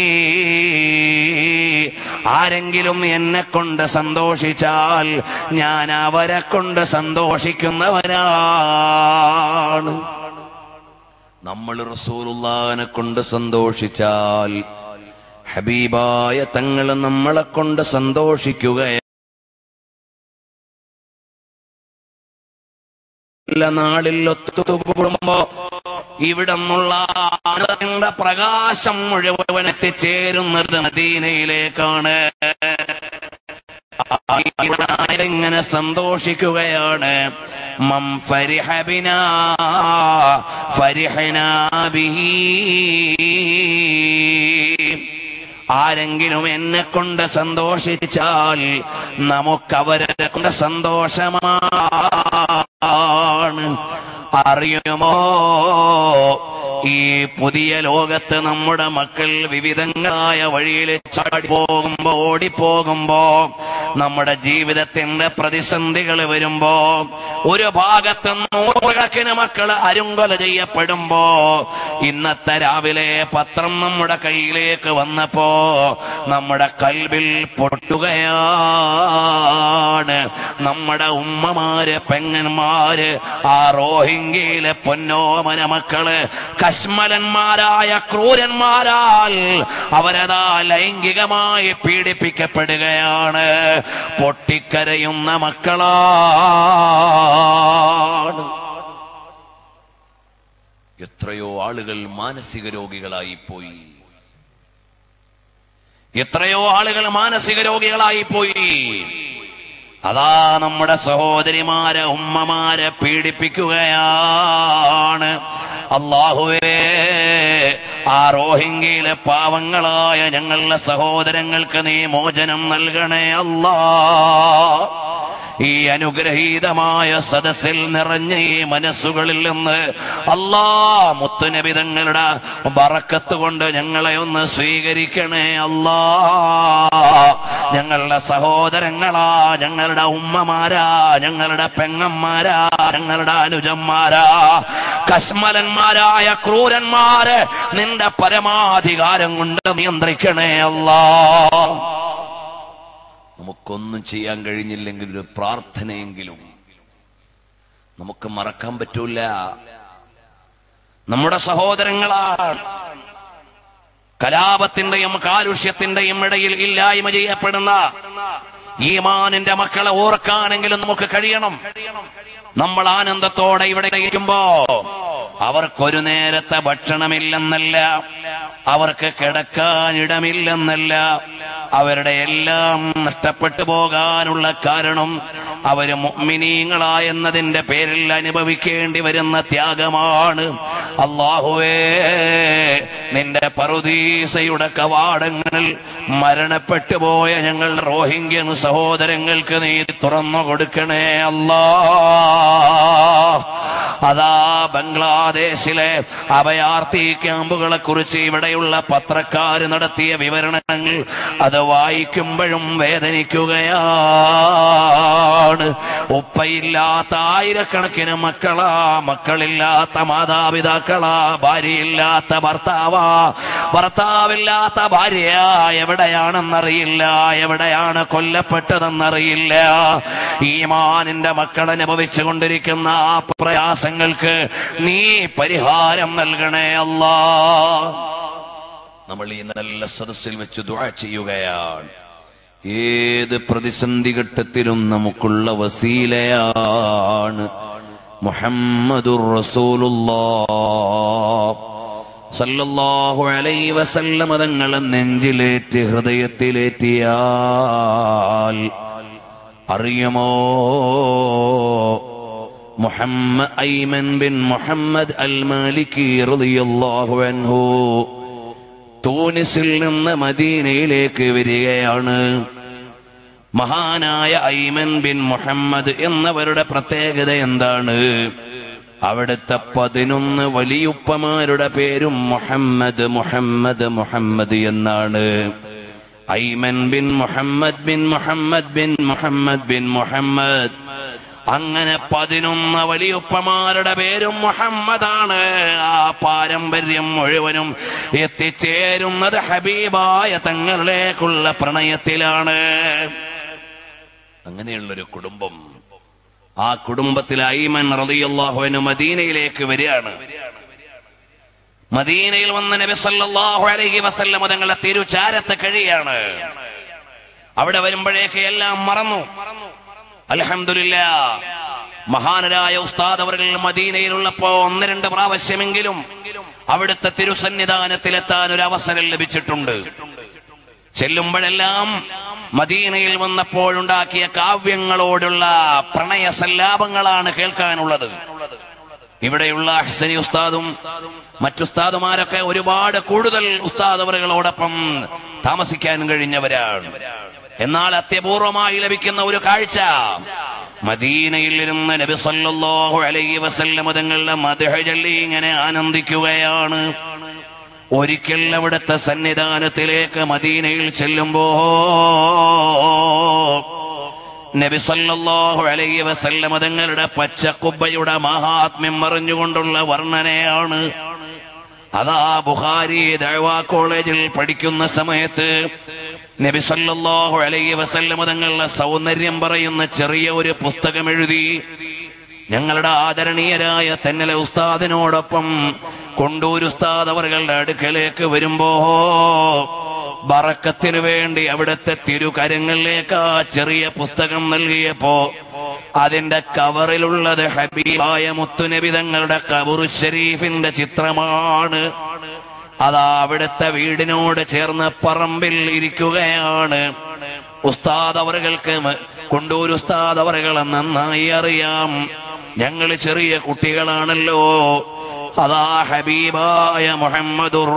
ആരെങ്കിലും എന്നെ കൊണ്ട് സന്തോഷിച്ചാൽ ഞാൻ അവരെ കൊണ്ട് സന്തോഷിക്കുന്നവരാണ് നമ്മൾ റസൂലുള്ളാനെ കൊണ്ട് സന്തോഷിച്ചാൽ ഹബീബായ തങ്ങൾ നമ്മളെ കൊണ്ട് സന്തോഷിക്കുകയാണ് നാളിൽ ഒത്തുകൂടുമ്പോ ഇവിടെ നിന്നുള്ള ആനന്ദത്തിന്റെ പ്രകാശം മുഴുവൻ എത്തിച്ചേരുന്നത് മദീനയിലേക്കാണ് ഇങ്ങനെ സന്തോഷിക്കുകയാണ് മം ഫരിഹ ബിനാ ഫരിഹനാ ബിഹി ആരെങ്കിലും എന്നെ കൊണ്ട് സന്തോഷിച്ചാൽ നമുക്കവരെ കൊണ്ട് സന്തോഷമാണ് അറിയുമോ ഈ പുതിയ ലോകത്ത് നമ്മുടെ മക്കൾ വിവിധങ്ങളായ വഴിയിൽ ചാടി പോകുമ്പോ ഓടിപ്പോകുമ്പോ നമ്മുടെ ജീവിതത്തിന്റെ പ്രതിസന്ധികൾ വരുമ്പോ ഒരു ഭാഗത്ത് നൂറുകണക്കിന് മക്കൾ അരുങ്കൊല ചെയ്യപ്പെടുമ്പോ ഇന്നത്തെ രാവിലെ പത്രം നമ്മുടെ കയ്യിലേക്ക് വന്നപ്പോ നമ്മുടെ കൽവിൽ പൊട്ടുകയാണ് നമ്മുടെ ഉമ്മമാര് പെങ്ങന്മാര് ആ റോഹിംഗ്യയിലെ പൊന്നോമന മക്കള് കശ്മലന്മാരായ ക്രൂരന്മാരാൽ അവരതാ ലൈംഗികമായി പീഡിപ്പിക്കപ്പെടുകയാണ് പൊട്ടിക്കരയുന്ന മക്കളാണ് എത്രയോ ആളുകൾ മാനസിക രോഗികളായി പോയി എത്രയോ ആളുകൾ മാനസിക രോഗികളായി പോയി അതാ നമ്മുടെ സഹോദരിമാരെ ഉമ്മമാരെ പീഡിപ്പിക്കുകയാണ് അള്ളാഹുവേ ആ റോഹിംഗ്യയിലെ പാവങ്ങളായ ഞങ്ങളുടെ സഹോദരങ്ങൾക്ക് നീ മോചനം നൽകണേ അല്ലാ ഈ അനുഗ്രഹീതമായ സദസ്സിൽ നിറഞ്ഞ ഈ മനസ്സുകളിൽ നിന്ന് അല്ലാ മുത്തുനബി തങ്ങളുടെ ബറക്കത്ത് കൊണ്ട് ഞങ്ങളെ ഒന്ന് സ്വീകരിക്കണേ അല്ലാ ഞങ്ങളുടെ സഹോദരങ്ങളാ ഞങ്ങളുടെ ഉമ്മമാരാ ഞങ്ങളുടെ പെങ്ങന്മാരാ ഞങ്ങളുടെ അനുജന്മാരാ കശ്മലന്മാരായ ക്രൂരന്മാര് നിന്റെ പരമാധികാരം കൊണ്ട് നിയന്ത്രിക്കണേ അല്ലാ നമുക്കൊന്നും ചെയ്യാൻ കഴിഞ്ഞില്ലെങ്കിൽ ഒരു പ്രാർത്ഥനയെങ്കിലും നമുക്ക് മറക്കാൻ പറ്റൂല നമ്മുടെ സഹോദരങ്ങളാണ് കലാപത്തിന്റെയും കാലുഷ്യത്തിന്റെയും ഇടയിൽ ഇല്ലായ്മ ചെയ്യപ്പെടുന്ന ഈമാനിന്റെ മക്കളെ ഓർക്കാനെങ്കിലും നമുക്ക് കഴിയണം നമ്മൾ ആനന്ദത്തോടെ ഇവിടെ ഇരിക്കുമ്പോ അവർക്കൊരു നേരത്തെ ഭക്ഷണമില്ലെന്നല്ല അവർക്ക് കിടക്കാൻ ഇടമില്ലെന്നല്ല അവരുടെ എല്ലാം നഷ്ടപ്പെട്ടു പോകാനുള്ള കാരണം അവര് മുഅ്മിനീങ്ങളായെന്നതിന്റെ പേരിൽ അനുഭവിക്കേണ്ടി വരുന്ന ത്യാഗമാണ് അള്ളാഹുവേ നിന്റെ പറുദീസയുടെ കവാടങ്ങളിൽ മരണപ്പെട്ടു പോയ ഞങ്ങൾ റോഹിംഗ്യൻ സഹോദരങ്ങൾക്ക് നീ തുറന്നു കൊടുക്കണേ അല്ലാ അതാ ബംഗ്ലാദേശിലെ അഭയാർത്ഥി ക്യാമ്പുകളെ കുറിച്ച് ഇവിടെയുള്ള പത്രക്കാർ നടത്തിയ വിവരണങ്ങൾ അത് വായിക്കുമ്പോഴും വേദനിക്കുകയാണ് ഉപ്പയില്ലാത്ത ആയിരക്കണക്കിന് മക്കളാ മക്കളില്ലാത്ത മാതാപിതാക്കളാ ഭാര്യയില്ലാത്ത ഭർത്താവാ ഭർത്താവില്ലാത്ത ഭാര്യ എവിടെയാണെന്നറിയില്ല എവിടെയാണ് കൊല്ലപ്പെട്ടതെന്നറിയില്ല ഈമാനിന്റെ മക്കൾ അനുഭവിച്ചു കൊണ്ടിരിക്കുന്ന ആ പ്രയാസങ്ങൾക്ക് നീ പരിഹാരം നൽകണേ അല്ലാ നമ്മൾ ഈ നല്ല സദസ്സിൽ വെച്ച് ദുആ ചെയ്യുകയാണ് ഏത് പ്രതിസന്ധി ഘട്ടത്തിലും നമുക്കുള്ള വസീലയാണ് മുഹമ്മദുർ റസൂലുള്ളാഹ് സല്ലല്ലാഹു അലൈഹി വസല്ലമ തങ്ങളെ നെഞ്ചിലേറ്റ് ഹൃദയത്തിലേറ്റിയാൽ അറിയുമോ മുഹമ്മദ് ഐമൻ ബിൻ മുഹമ്മദ് അൽ മാലിക്കി റളിയല്ലാഹു അൻഹു തൂനിസിൽ നിന്ന് മദീനയിലേക്ക് വരികയാണ് മഹാനായ ഐമൻ ബിൻ മുഹമ്മദ് എന്നവരുടെ പ്രത്യേകത എന്താണ് അവിടുത്തെ പതിനൊന്ന് വലിയുപ്പമാരുടെ പേരും മുഹമ്മദ് മുഹമ്മദ് മുഹമ്മദ് എന്നാണ് ഐമൻ ബിൻ മുഹമ്മദ് ബിൻ മുഹമ്മദ് ബിൻ മുഹമ്മദ് ബിൻ മുഹമ്മദ് അങ്ങനെ പതിനൊന്ന് വലിയുപ്പമാരുടെ പേരും മുഹമ്മദാണ് ആ പാരമ്പര്യം മുഴുവനും എത്തിച്ചേരുന്നത് ഹബീബായ തങ്ങളിലേക്കുള്ള പ്രണയത്തിലാണ് അങ്ങനെയുള്ളൊരു കുടുംബം ആ കുടുംബത്തിൽ ഐമൻ റളിയല്ലാഹുവിന് മദീനയിലേക്ക് വരികയാണ് മദീനയിൽ വന്ന നബി സല്ലല്ലാഹു അലൈഹി വസല്ലം തങ്ങളെ തിരുചാരത്ത് കഴിയാണ് അവിടെ വരുമ്പോഴേക്ക് എല്ലാം മറന്നു അൽഹംദുലില്ല മഹാനരായ ഉസ്താദ് അവർ മദീനയിലുള്ളപ്പോ ഒന്ന് രണ്ട് പ്രാവശ്യമെങ്കിലും അവിടുത്തെ തിരുസന്നിധാനത്തിലെത്താൻ ഒരു അവസരം ലഭിച്ചിട്ടുണ്ട് ചെല്ലുമ്പോഴെല്ലാം മദീനയിൽ വന്നപ്പോഴുണ്ടാക്കിയ കാവ്യങ്ങളോടുള്ള പ്രണയ സല്ലാപങ്ങളാണ് കേൾക്കാനുള്ളത് ഇവിടെയുള്ള അഹ്സനി ഉസ്താദും മറ്റുസ്താദുമാരൊക്കെ ഒരുപാട് കൂടുതൽ ഉസ്താദ് അവറുകളോടൊപ്പം താമസിക്കാൻ കഴിഞ്ഞവരാണ് എന്നാൽ അത്യപൂർവമായി ലഭിക്കുന്ന ഒരു കാഴ്ച മദീനയിൽ ഇരുന്ന് നബി സല്ലല്ലാഹു അലൈഹി വസല്ലം തങ്ങളുടെ മദ്ഹ ചൊല്ലി ഇങ്ങനെ ആനന്ദിക്കുകയാണ് ഒരിക്കൽ അവിടുത്തെ സന്നിധാനത്തിലേക്ക് മദീനയിൽ ചെല്ലുമ്പോ നബി സല്ലല്ലാഹു അലൈഹി വസല്ലം തങ്ങളുടെ പച്ചക്കുബ്ബയുടെ മഹാത്മ്യം അറിഞ്ഞുകൊണ്ടുള്ള വർണ്ണനയാണ് അതാ ബുഖാരി ദഅവാ കോളേജിൽ പഠിക്കുന്ന സമയത്ത് നബി സല്ലല്ലാഹു അലൈഹി വസല്ലം തങ്ങളുടെ സൗന്ദര്യം പറയുന്ന ചെറിയ ഒരു പുസ്തകം എഴുതി ഞങ്ങളുടെ ആദരണീയരായ തെന്നലെ ഉസ്താദിനോടൊപ്പം കൊണ്ടൂർ ഉസ്താദ് അവരുടെ അടുക്കലേക്ക് വരുമ്പോ ബറക്കത്തിന് വേണ്ടി അവിടുത്തെ തിരുകരങ്ങളിലേക്ക് ആ ചെറിയ പുസ്തകം നൽകിയപ്പോ അതിന്റെ കവറിലുള്ളത് ഹബീബായ മുത്തുനബി തങ്ങളുടെ കബുറു ഷരീഫിന്റെ ചിത്രമാണ് അതാ അവിടുത്തെ വീടിനോട് ചേർന്ന പറമ്പിൽ ഇരിക്കുകയാണ് ഉസ്താദ് അവറുകൾക്ക് കൊണ്ടൂർ ഉസ്താദ് അവറുകളെ നന്നായി അറിയാം ഞങ്ങൾ ചെറിയ കുട്ടികളാണല്ലോ അതാ ഹബീബായ മുഹമ്മദുർ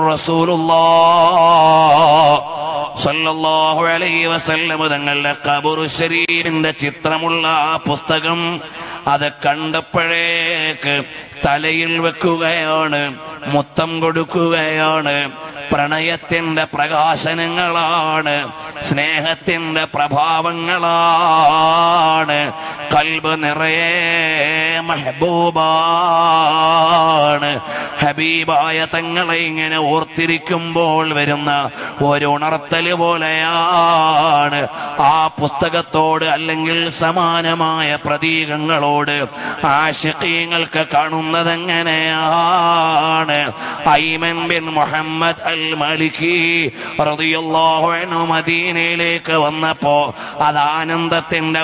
റസൂലുള്ളാഹ് സല്ലല്ലാഹു അലൈഹി വസല്ലം തങ്ങളുടെ ഖബറു ശരീഫിന്റെ ചിത്രമുള്ള ആ പുസ്തകം അത് കണ്ടപ്പോഴേക്ക് തലയിൽ വെക്കുകയാണ് മുത്തം കൊടുക്കുകയാണ് പ്രണയത്തിന്റെ പ്രകാശനങ്ങളാണ് സ്നേഹത്തിന്റെ പ്രഭാവങ്ങളാണ് കൽബ് നിറയെ മെഹബൂബാണ് ഹബീബായ തങ്ങളെ ഇങ്ങനെ ഓർത്തിരിക്കുമ്പോൾ വരുന്ന ഒരു ഉണർത്തല് പോലെയാണ് ആ പുസ്തകത്തോട് അല്ലെങ്കിൽ സമാനമായ പ്രതീകങ്ങളോട് ആഷിഖീങ്ങൾക്ക് കാണുന്നത് എങ്ങനെയാണ് ഐമൻ ബിൻ മുഹമ്മദ് അൽ മലിക്കി റളിയല്ലാഹു അൻഹു മദീനയിലേക്ക് വന്നപ്പോ അത് ആനന്ദത്തിന്റെ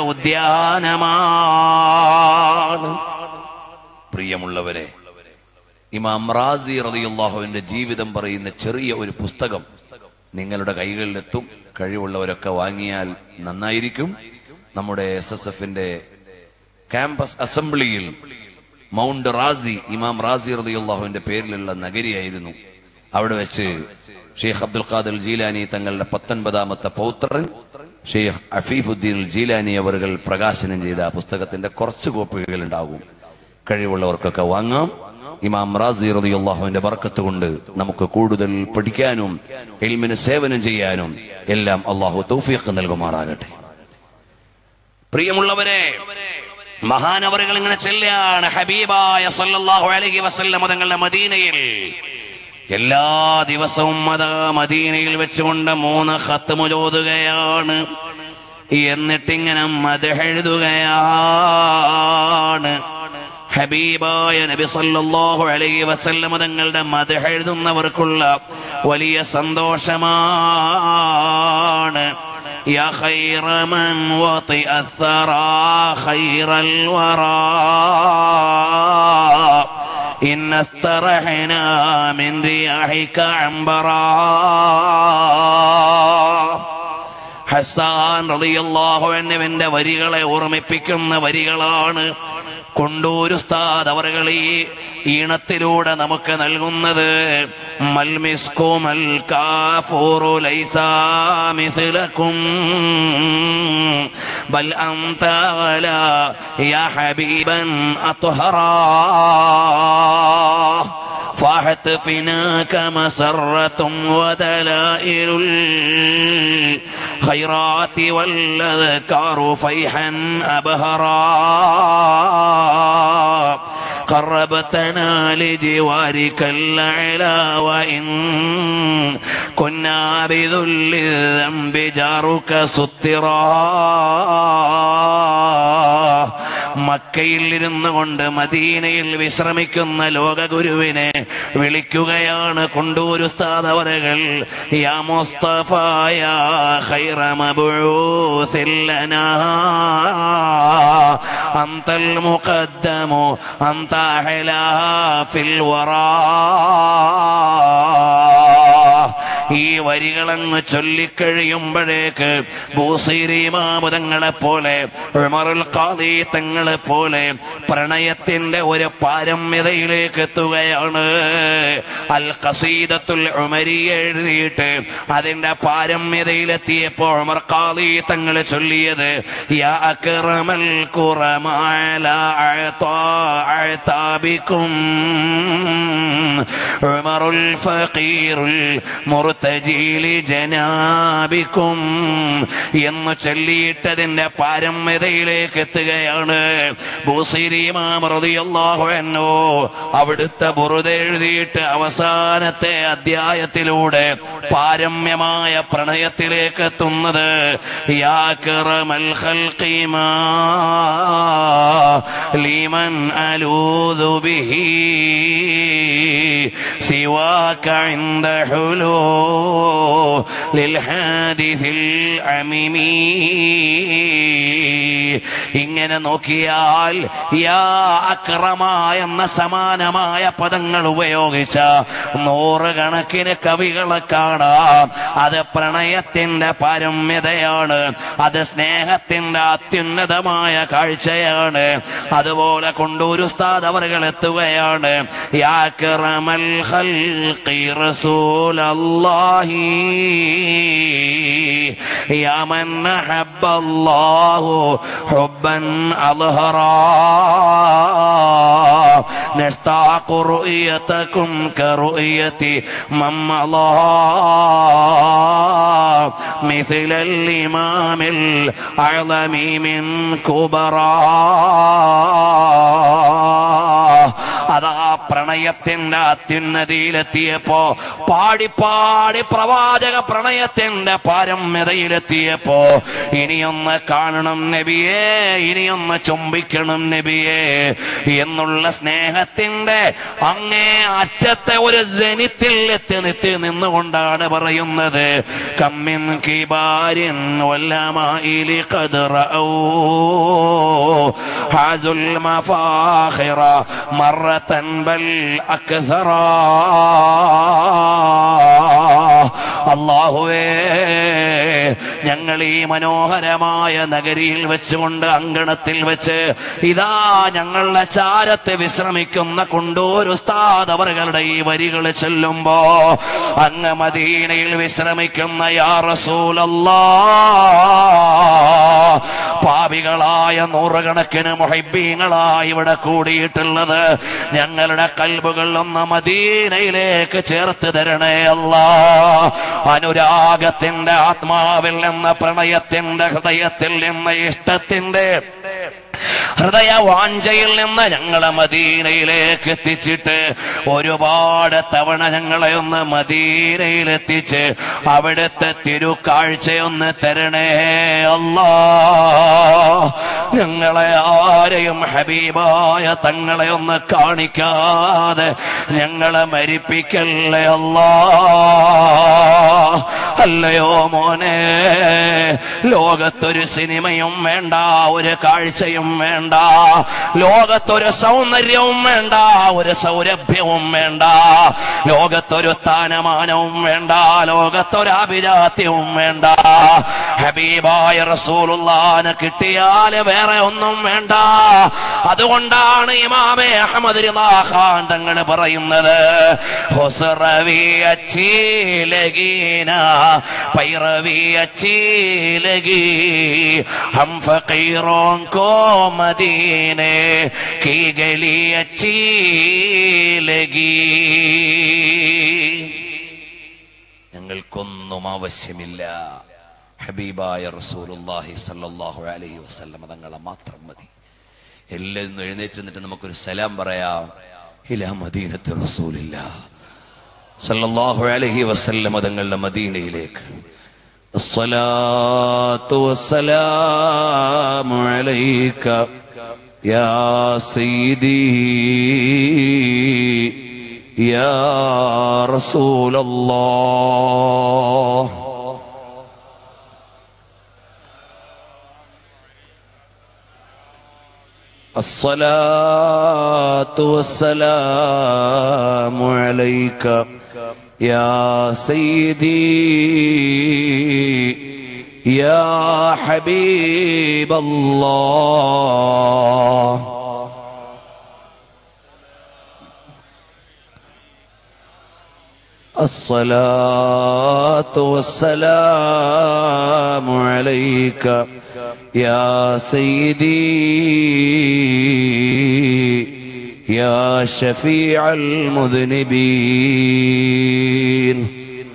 ഉദ്യാനമാണ് പ്രിയമുള്ളവരെ ഇമാം റാസി റളിയല്ലാഹുവിന്റെ ജീവിതം പറയുന്ന ചെറിയ ഒരു പുസ്തകം നിങ്ങളുടെ കൈകളിലെത്തും കഴിവുള്ളവരൊക്കെ വാങ്ങിയാൽ നന്നായിരിക്കും നമ്മുടെ എസ് എസ് എഫിന്റെ ക്യാമ്പസ് അസംബ്ലിയിൽ മൗണ്ട് റാസി ഇമാം റാസി റളിയല്ലാഹുവിന്റെ പേരിലുള്ള നഗരിയായിരുന്നു അവിടെ വെച്ച് ഷെയ്ഖ് അബ്ദുൽ ഖാദർ ജീലാനി തങ്ങളുടെ പത്തൊൻപതാമത്തെ പൗത്രൻ ഷെയ്ഖ് അഫീഫുദ്ദീൻ ജീലാനി അവറുകൾ പ്രകാശനം ചെയ്ത ആ പുസ്തകത്തിന്റെ കുറച്ച് കോപ്പികൾ ഉണ്ടാകും കഴിവുള്ളവർക്കൊക്കെ വാങ്ങാം ഇമാം റാസി റളിയല്ലാഹുവിന്റെ ബർക്കത്ത് കൊണ്ട് നമുക്ക് കൂടുതൽ പഠിക്കാനും എൽമിന് സേവനം ചെയ്യാനും എല്ലാം അള്ളാഹു തൗഫീഖ് നൽകുമാറാകട്ടെ പ്രിയമുള്ളവരെ മഹാനവറുകൾ ഇങ്ങനെ ചെല്ലാണ് ഹബീബായ സല്ലല്ലാഹു അലൈഹി വസല്ലം തങ്ങളുടെ മദീനയിൽ എല്ലാ ദിവസവും അതാ മദീനയിൽ വെച്ചുകൊണ്ട് മൂന്ന് ഖത്ത് ചോതുകയാണ് എന്നിട്ടിങ്ങനെ മതെഴുതുകയാണ് ഹബീബായ നബി സല്ലല്ലാഹു അലൈഹി വസല്ലം തങ്ങളുടെ മദഹ് എഴുതുന്നവർക്കുള്ള വലിയ സന്തോഷമാണ് يا خير من وطئ الثرى خير الورى إن استرحنا من رياحك عنبرا ഹസാൻ റളിയല്ലാഹു അൻഹുവിന്റെ വരികളെ ഓർമ്മിപ്പിക്കുന്ന വരികളാണ് കൊണ്ടൂരുസ്താദ് അവറുകൾ ഈ ഈണത്തിലൂടെ നമുക്ക് നൽകുന്നത് മൽമിസ്കു മൽ കാഫൂറു ലൈസാ മിസ്ലക്കും ബൽ അൻത അലാ യാ ഹബീബൻ അത്ഹറാ فاحت فيناك مسرة ودلائل الخيرات والأذكار فيحا أبهرا قربتنا لجوارك الأعلى وإن كنا بذل الذنب جارك سترا മക്കയിൽ ഇരുന്നു കൊണ്ട് മദീനയിൽ വിശ്രമിക്കുന്ന ലോകഗുരുവിനെ വിളിക്കുകയാണ് കൊണ്ടൂരുസ്താദ് അവരകൾ യാ മുസ്തഫ യാ ഖൈറ മബ്ഊസിൽ ലനാ അന്തൽ മുഖദ്ദമു അന്ത അഹ്ലാ ഫിൽ വറാ ഈ വരികളങ്ങ് ചൊല്ലിക്കഴിയുമ്പോഴേക്ക് ഭൂസീരീമാമുതങ്ങളെ പോലെ ഉമറുൽ ഖാദി തങ്ങളെ പോലെ പ്രണയത്തിന്റെ ഒരു പാരമ്യതയിലേക്ക് എത്തുകയാണ് അൽ ഖസീദത്തുൽ ഉമരിയ എഴുതിയിട്ട് അതിന്റെ പാരമ്യതയിലെത്തിയപ്പോൾ ഉമർ ഖാദി തങ്ങൾ ചൊല്ലിയത് യാ അക്രമൽ കുറമാല അഴ്താബിക്കും ഉമറുൽ ഫഖീറുൽ മുർത്തജീലി ജനാബിക്കും എന്ന് ചൊല്ലിയിട്ടതിന്റെ പാരമ്യതയിലേക്ക് എത്തുകയാണ് ബൂസിരിമാമറിയാഹുവെന്നോ അവിടുത്തെ ബുറുത എഴുതിയിട്ട് അവസാനത്തെ അധ്യായത്തിലൂടെ പാരമ്യമായ പ്രണയത്തിലേക്ക് എത്തുന്നത് യാ കറമൽ ഖൽഖിമാ لمن ألوذ به سواك عند حلول للحادث العميمي ഇങ്ങനെ നോക്കിയാൽ യാ അക്രമ എന്ന സമാനമായ പദങ്ങൾ ഉപയോഗിച്ച നൂറുകണക്കിന് കവികളെ കാണാം അത് പ്രണയത്തിന്റെ പാരമ്യതയാണ് അത് സ്നേഹത്തിന്റെ അത്യുന്നതമായ കാഴ്ചയാണ് അതുപോലെ കൊണ്ടൂർ ഉസ്താദ് അവറുകൾ എത്തുകയാണ് യാ കിറമൽ ഖൽഖി റസൂലല്ലാഹി യാ മൻ അഹബ്ബല്ലാഹു ഹുബ്ബൻ അൽഹറാ نشتاق رؤيتكم كرؤية من مضى مثل الإمام الأعظم من كبرى അതാ പ്രണയത്തിന്റെ അത്യുന്നതിയിലെത്തിയപ്പോ പാടി പാടി പ്രവാചക പ്രണയത്തിന്റെ പാരമ്യതയിലെത്തിയപ്പോ ഇനിയൊന്ന് കാണണം നബിയേ ഇനിയൊന്ന് ചുംബിക്കണം നബിയേ എന്നുള്ള സ്നേഹത്തിന്റെ അങ്ങേ അറ്റത്തെ ഒരു ജനിത്തിൽ എത്തി നിത്തി നിന്നുകൊണ്ടാണ് പറയുന്നത് കമ്മിൻ കിബാരിൻ വല്ലമായിലി ഖദ്റഔ ഹാസുൽ മഫാഖിറ മറത്തൻ ബൽ അക്സറ അള്ളാഹുവേ ഞങ്ങൾ ഈ മനോഹരമായ നഗരിയിൽ വെച്ചുകൊണ്ട് അങ്കണത്തിൽ വെച്ച് ഇതാ ഞങ്ങളുടെ ചാരത്ത് വിശ്രമിക്കുന്ന കൊണ്ടൂർ ഉസ്താദ് അവരുടെ ഈ വരികൾ ചെല്ലുമ്പോ അങ്ങ് മദീനയിൽ വിശ്രമിക്കുന്ന യാ റസൂലല്ലാ പാപികളായ നൂറുകണക്കിന് മൊഹബീങ്ങളായി ഇവിടെ കൂടിയിട്ടുള്ളത് ഞങ്ങളുടെ കൽബുകൾ ഒന്ന് മദീനയിലേക്ക് ചേർത്ത് തരണേ അല്ല അനുരാഗത്തിന്റെ ആത്മാവിൽ നിന്ന് പ്രണയത്തിന്റെ ഹൃദയത്തിൽ നിന്ന് ഇഷ്ടത്തിന്റെ ഹൃദയ വാഞ്ചയിൽ നിന്ന് ഞങ്ങളെ മദീനയിലേക്ക് എത്തിച്ചിട്ട് ഒരുപാട് തവണ ഞങ്ങളെ ഒന്ന് മദീനയിലെത്തിച്ച് അവിടുത്തെ തിരുക്കാഴ്ചയൊന്ന് തരണേ അല്ലാ ഞങ്ങളെ ആരെയും ഹബീബായ തങ്ങളെ ഒന്ന് കാണിക്കാതെ ഞങ്ങളെ മരിപ്പിക്കല്ലേ അല്ലാ അല്ലയോ മോനെ ലോകത്തൊരു സിനിമയും വേണ്ട ഒരു കാഴ്ചയും വേണ്ട ലോകത്തൊരു സൗന്ദര്യവും വേണ്ട ഒരു സൗരഭ്യവും വേണ്ട ലോകത്തൊരു സ്ഥാനമാനവും വേണ്ട ലോകത്തൊരു അഭിജാത്യവും വേണ്ട ഹബീബായ റസൂലുള്ളാനെ കിട്ടിയാൽ വേറെ ഒന്നും വേണ്ട അതുകൊണ്ടാണ് ഇമാമെ അഹമ്മദ് റിളാ ഖാൻ തങ്ങൾ പറയുന്നത് ഹുസ്റവി അച്ചി ലഗീന പൈറവി അച്ചി ലഗി ഹം ഫക്കീറോं को മദീനെ की गली अच्छी ലഗി ഞങ്ങൾക്കൊന്നും ആവശ്യമില്ല ഹബീബായ റസൂലുള്ളാഹി സല്ലല്ലാഹു അലൈഹി വസല്ലം തങ്ങളെ മാത്രം മതി എല്ലാവരും എഴുന്നേറ്റ് നിന്നിട്ട് നമുക്കൊരു സലാം പറയാം ഇലാ മദീനത്ത് റസൂലില്ല സല്ലല്ലാഹു അലൈഹി വസല്ലം തങ്ങളുടെ മദീനയിലേക്ക് الصلاة والسلام عليك يا سيدي يا رسول الله الصلاة والسلام عليك يا سيدي يا حبيب الله الصلاة والسلام عليك يا سيدي يا شفيع المذنبين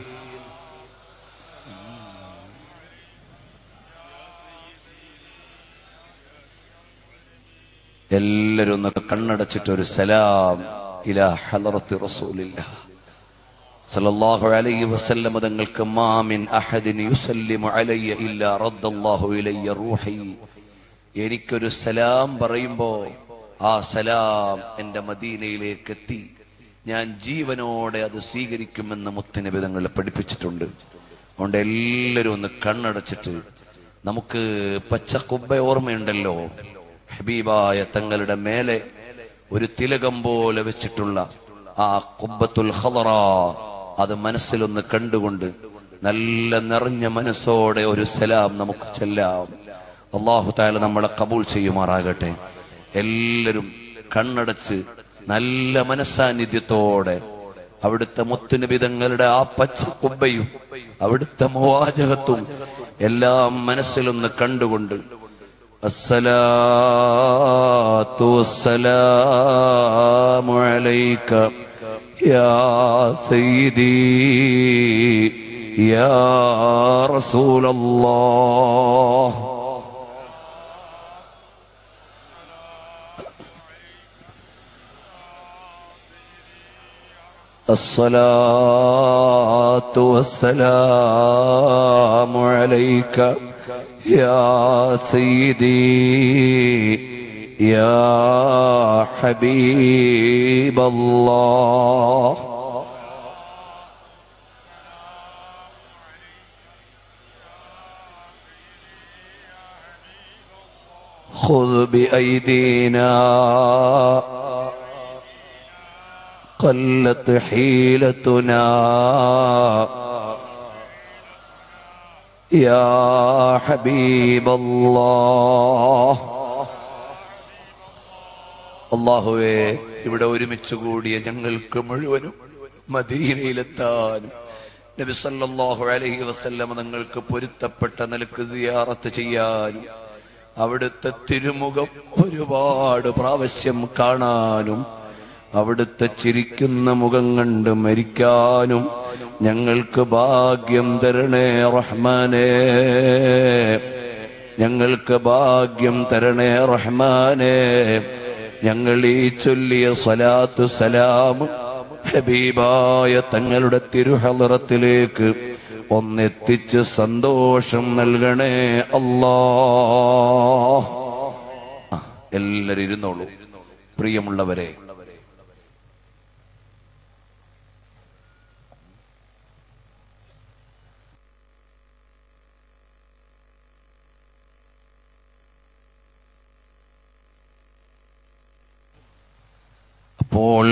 എല്ലാവരും ഒന്ന് കണ്ണടച്ചിട്ട് ഒരു സലാം ഇലാ ഹലറത്തി റസൂലില്ല സല്ലല്ലാഹു അലൈഹി വസല്ലം തങ്ങൾക്ക് മാമിൻ അഹദിൻ യുസല്ലിമു അലയ്യ ഇല്ലാ റദ്ദല്ലാഹു ഇലയ്യ റൂഹി എനിക്കൊരു സലാം പറയുമ്പോ ആ സലാം എന്റെ മദീനയിലേക്ക് എത്തി ഞാൻ ജീവനോടെ അത് സ്വീകരിക്കുമെന്ന് മുത്തനബി തങ്ങൾ പഠിപ്പിച്ചിട്ടുണ്ട് അതുകൊണ്ട് എല്ലാവരും ഒന്ന് കണ്ണടച്ചിട്ട് നമുക്ക് പച്ചക്കുബ്ബ ഓർമ്മയുണ്ടല്ലോ ഹബീബായ തങ്ങളുടെ മേലെ ഒരു തിലകം പോലെ വെച്ചിട്ടുള്ള ആ കുബ്ബത്തുൽ ഖദറ അത് മനസ്സിലൊന്ന് കണ്ടുകൊണ്ട് നല്ല നിറഞ്ഞ മനസ്സോടെ ഒരു സലാം നമുക്ക് ചെല്ലാം അള്ളാഹു താല നമ്മളെ കബൂൾ ചെയ്യുമാറാകട്ടെ എല്ലാവരും കണ്ണടച്ച് നല്ല മനസ്സാന്നിധ്യത്തോടെ അവിടുത്തെ മുത്തുനിബിതങ്ങളുടെ ആ പച്ച കുബ്ബയും അവിടുത്തെ മുവാചകത്തും എല്ലാം മനസ്സിലൊന്ന് കണ്ടുകൊണ്ട് الصلاة والسلام عليك يا سيدي يا رسول الله الصلاة والسلام عليك يا سيدي يا حبيب الله خذ بأيدينا قلت حيلتنا يا حبيب الله അള്ളാഹുവെ ഇവിടെ ഒരുമിച്ച് കൂടിയ ഞങ്ങൾക്ക് മുഴുവനും മദീനയിലെത്താനും നബി സല്ലല്ലാഹു അലൈഹി വസല്ലം തങ്ങൾക്ക് പൊരുത്തപ്പെട്ട നിലക്ക് സിയാറത്ത് ചെയ്യാനും അവിടുത്തെ തിരുമുഖം ഒരുപാട് പ്രാവശ്യം കാണാനും അവിടുത്തെ ചിരിക്കുന്ന മുഖം കണ്ട് മരിക്കാനും ഞങ്ങൾക്ക് ഭാഗ്യം തരണേ റഹ്മാനേ ഞങ്ങൾക്ക് ഭാഗ്യം തരണേ റഹ്മാനേ ഞങ്ങൾ ഈ ചൊല്ലിയ സലാത്ത് സലാം ഹബീബായ തങ്ങളുടെ തിരുഹലറത്തിലേക്ക് ഒന്നെത്തിച്ച് സന്തോഷം നൽകണേ അല്ലാ ആ, എല്ലാരും ഇരുന്നോളൂ പ്രിയമുള്ളവരെ അപ്പോൾ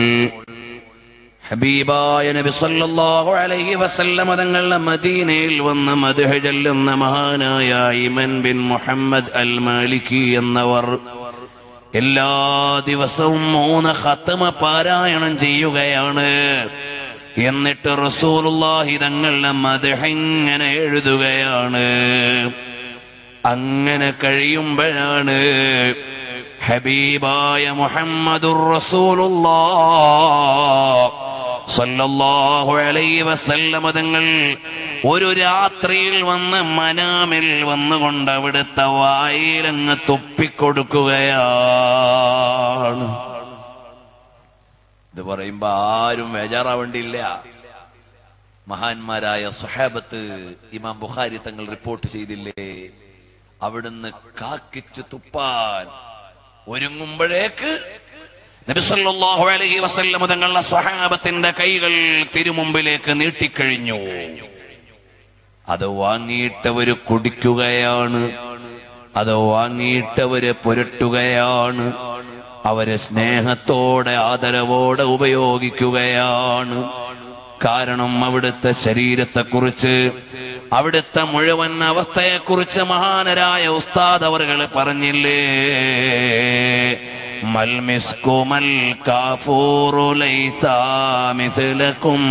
ഹബീബായ നബി സല്ലല്ലാഹു അലൈഹി വസല്ലം തങ്ങളുടെ മദീനയിൽ വന്ന് മദ്ഹ ചൊല്ലുന്ന മഹാനായ ഇമൻ ബിൻ മുഹമ്മദ് അൽ മാലിക്കി എന്നവർ എല്ലാ ദിവസവും മൂന്ന് ഖത്തമ പാരായണം ചെയ്യുകയാണ് എന്നിട്ട് റസൂലുള്ളാഹി തങ്ങളുടെ മദ്ഹ ഇങ്ങനെ എഴുതുകയാണ് അങ്ങനെ കഴിയുമ്പോഴാണ് ഹബീബായ മുഹമ്മദുർ റസൂലുള്ളാഹ് സല്ലല്ലാഹു അലൈഹി വസല്ലമ തങ്ങൾ ഒരു രാത്രിയിൽ വന്ന് മനാമിൽ വന്നുകൊണ്ട് അവിടുത്തെ വായിലങ്ങ് തുപ്പിക്കൊടുക്കുകയാണ് ഇത് പറയുമ്പോ ആരും ബേജാറാവേണ്ടിയില്ല മഹാന്മാരായ സുഹാബത്ത് ഇമാം ബുഖാരി തങ്ങൾ റിപ്പോർട്ട് ചെയ്തില്ലേ അവിടുന്ന് കാക്കിച്ചു തുപ്പാൻ ഒരുങ്ങുമ്പോഴേക്ക് നബിസല്ലാഹു അലൈഹി വസല്ലം തങ്ങളുടെ സ്വഹാബത്തിന്റെ കൈകൾ തിരുമുമ്പിലേക്ക് നീട്ടിക്കഴിഞ്ഞു അത് വാങ്ങിയിട്ടവര് കുടിക്കുകയാണ് അത് വാങ്ങിയിട്ടവര് പുരട്ടുകയാണ് അവരെ സ്നേഹത്തോടെ ആദരവോടെ ഉപയോഗിക്കുകയാണ് കാരണം അവിടുത്തെ ശരീരത്തെക്കുറിച്ച് അവിടുത്തെ മുഴുവൻ അവസ്ഥയെക്കുറിച്ച് മഹാനരായ ഉസ്താദ് അവറുകൾ പറഞ്ഞില്ലേ മൽമിസ്കുമൽ കാഫൂറു ലൈസ മിഥലക്കും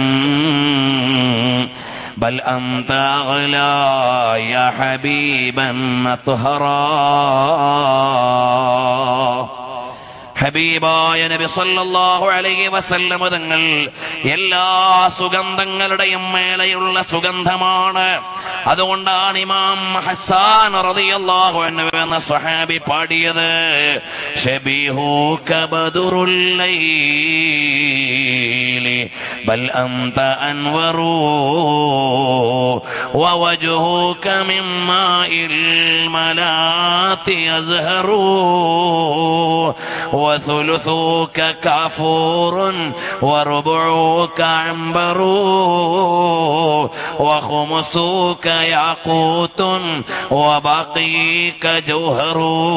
بل أنت أغلى يا حبيبا أطهرا ഹബീബായ നബി സല്ലല്ലാഹു അലൈഹി വസല്ലമ തങ്ങൾ എല്ലാ സുഗന്ധങ്ങളുടെയും മേലെയുള്ള സുഗന്ധമാണ് അതുകൊണ്ടാണ് ഇമാം ഹസ്സാൻ റളിയല്ലാഹു അൻഹു എന്ന സ്വഹാബി പാടിയത് ഷബീഹൂക ബദറുൽ ലൈലി ബൽ അൻത അൻവറു ووجهك من ماء الملات يزهر وثلثك كافور وربعك عنبر وخمسك ياقوت وبقيك جوهر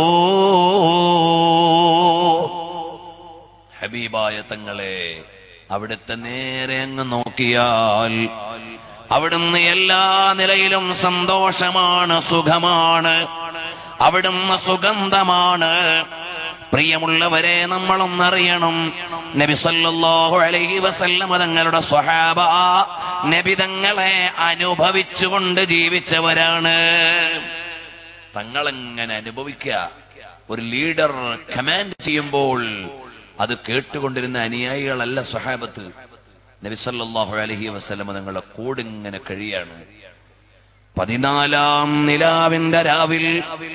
ഹബീബായ തങ്ങളെ അവിടുത്തെ നേരെ അങ്ങ് നോക്കിയാൽ അവിടുന്ന് എല്ലാ നിലയിലും സന്തോഷമാണ് സുഖമാണ് അവിടുന്ന് സുഗന്ധമാണ് പ്രിയമുള്ളവരെ നമ്മളൊന്നറിയണം നബി സല്ലല്ലാഹു അലൈഹി വസല്ലമ തങ്ങളുടെ സ്വഹാബ നബി തങ്ങളെ അനുഭവിച്ചുകൊണ്ട് ജീവിച്ചവരാണ് തങ്ങളെങ്ങനെ അനുഭവിക്കുക ഒരു ലീഡർ കമാൻഡ് ചെയ്യുമ്പോൾ അത് കേട്ടുകൊണ്ടിരുന്ന അനുയായികളല്ല സ്വഹാബത്ത് നബി സല്ലല്ലാഹു അലൈഹി വസല്ലമ തങ്ങളുടെ കൂടിങ്ങനെ കഴിയാണ് പതിനാലാം നിലാവിന്റെ രാവിൽ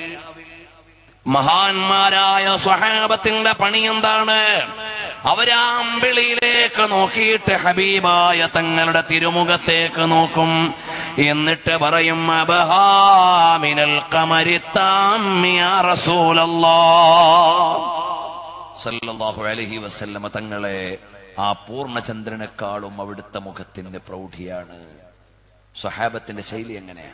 മഹാന്മാരായ സ്വഹാബത്തിന്റെ പണി എന്താണ് അവരാമ്പിളിയിലേക്ക് നോക്കിയിട്ട് ഹബീബായ തങ്ങളുടെ തിരുമുഖത്തേക്ക് നോക്കും എന്നിട്ട് പറയും അബഹാമിനൽ കമരിത്താമ്യ റസൂലല്ലാ സല്ലല്ലാഹു അലൈഹി വസല്ലമ തങ്ങളെ ആ പൂർണ്ണചന്ദ്രനേക്കാളും അവിടുത്തെ മുഖത്തിന്റെ പ്രൗഢിയാണ് സ്വഹാബത്തിന്റെ ശൈലി എങ്ങനെയാ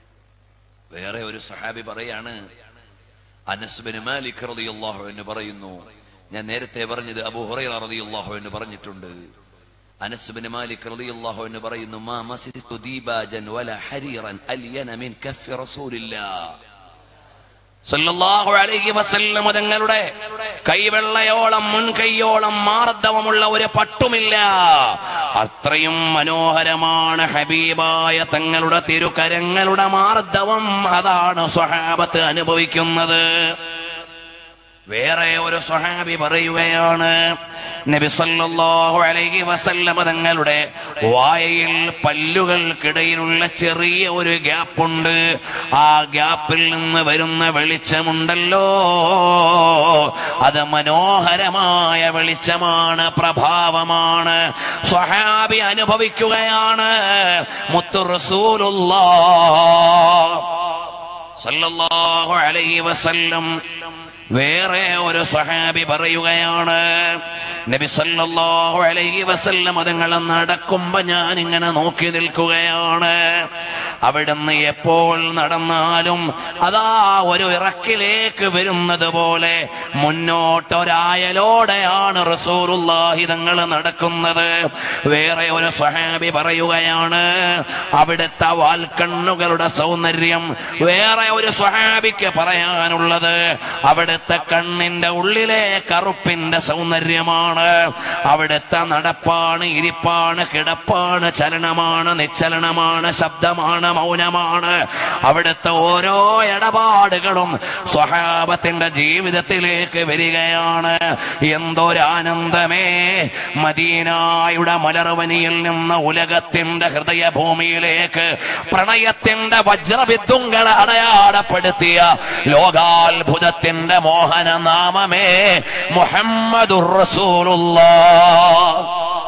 വേറെ ഒരു സ്വഹാബി പറയാണ് അനസ്ബിന് മാലിക് റളിയല്ലാഹു എന്ന് പറയുന്നു ഞാൻ നേരത്തെ പറഞ്ഞത് അബൂ ഹുറൈറ റളിയല്ലാഹു എന്ന് പറഞ്ഞിട്ടുണ്ട് അനസ്ബിന് മാലിക് റളിയല്ലാഹു എന്ന് പറയുന്നു മാ മസിദു ദീബാജൻ വല ഹരീറൻ അലിയന മിൻ കഫി റസൂലില്ലാഹ് സല്ലല്ലാഹു അലൈഹി വസല്ലം തങ്ങളുടെ കൈവെള്ളയോളം മുൻകൈയോളം മാർദ്ദവമുള്ള ഒരു പട്ടുമില്ല അത്രയും മനോഹരമാണ് ഹബീബായ തങ്ങളുടെ തിരുകരങ്ങളുടെ മാർദ്ദവം അതാണ് സ്വഹാബത്ത് അനുഭവിക്കുന്നത് വേറെ ഒരു സ്വഹാബി പറയുകയാണ് നബി സല്ലല്ലാഹു അലൈഹി വസല്ലമ തങ്ങളുടെ വായയിൽ പല്ലുകൾക്കിടയിലുള്ള ചെറിയ ഒരു ഗ്യാപ്പുണ്ട് ആ ഗ്യാപ്പിൽ നിന്ന് വരുന്ന വെളിച്ചമുണ്ടല്ലോ അത് മനോഹരമായ വെളിച്ചമാണ് പ്രഭാവമാണ് സ്വഹാബി അനുഭവിക്കുകയാണ് മുത്തു റസൂലുള്ളാഹ് സല്ലല്ലാഹു അലൈഹി വസല്ലം വേറെ ഒരു സഹാബി പറയുകയാണ് നബി സല്ലല്ലാഹു അലൈഹി വസല്ലം അതുങ്ങൾ നടക്കുമ്പോ ഞാൻ ഇങ്ങനെ നോക്കി നിൽക്കുകയാണ് അവിടുന്ന് എപ്പോൾ നടന്നാലും അതാ ഒരു ഇറക്കിലേക്ക് വരുന്നത് പോലെ മുന്നോട്ടൊരായലോടെയാണ് റസൂലുള്ളാഹി തങ്ങൾ നടക്കുന്നത് വേറെ ഒരു സഹാബി പറയുകയാണ് അവിടുത്തെ വാൽക്കണ്ണുകളുടെ സൗന്ദര്യം വേറെ ഒരു സ്വഹാബിക്ക് പറയാനുള്ളത് അവിടുത്തെ കണ്ണിന്റെ ഉള്ളിലെ കറുപ്പിന്റെ സൗന്ദര്യമാണ് അവിടുത്തെ നടപ്പാണ് ഇരിപ്പാണ് കിടപ്പാണ് ചലനമാണ് നിശ്ചലനമാണ് ശബ്ദമാണ് മൗനമാണ് അവിടുത്തെ ഓരോ ഇടപാടുകളും സ്വഹാബത്തിന്റെ ജീവിതത്തിലേക്ക് വരികയാണ് എന്തൊരാനന്ദമേ മദീനായുടെ മലർവനിയിൽ നിന്ന് ഉലകത്തിന്റെ ഹൃദയഭൂമിയിലേക്ക് പ്രണയത്തിന്റെ വജ്രവിദ്വങ്ങളെ അടയാളപ്പെടുത്തിയ ലോകാത്ഭുതത്തിന്റെ മോഹന നാമമേ മുഹമ്മദുർ റസൂലുള്ളാഹ്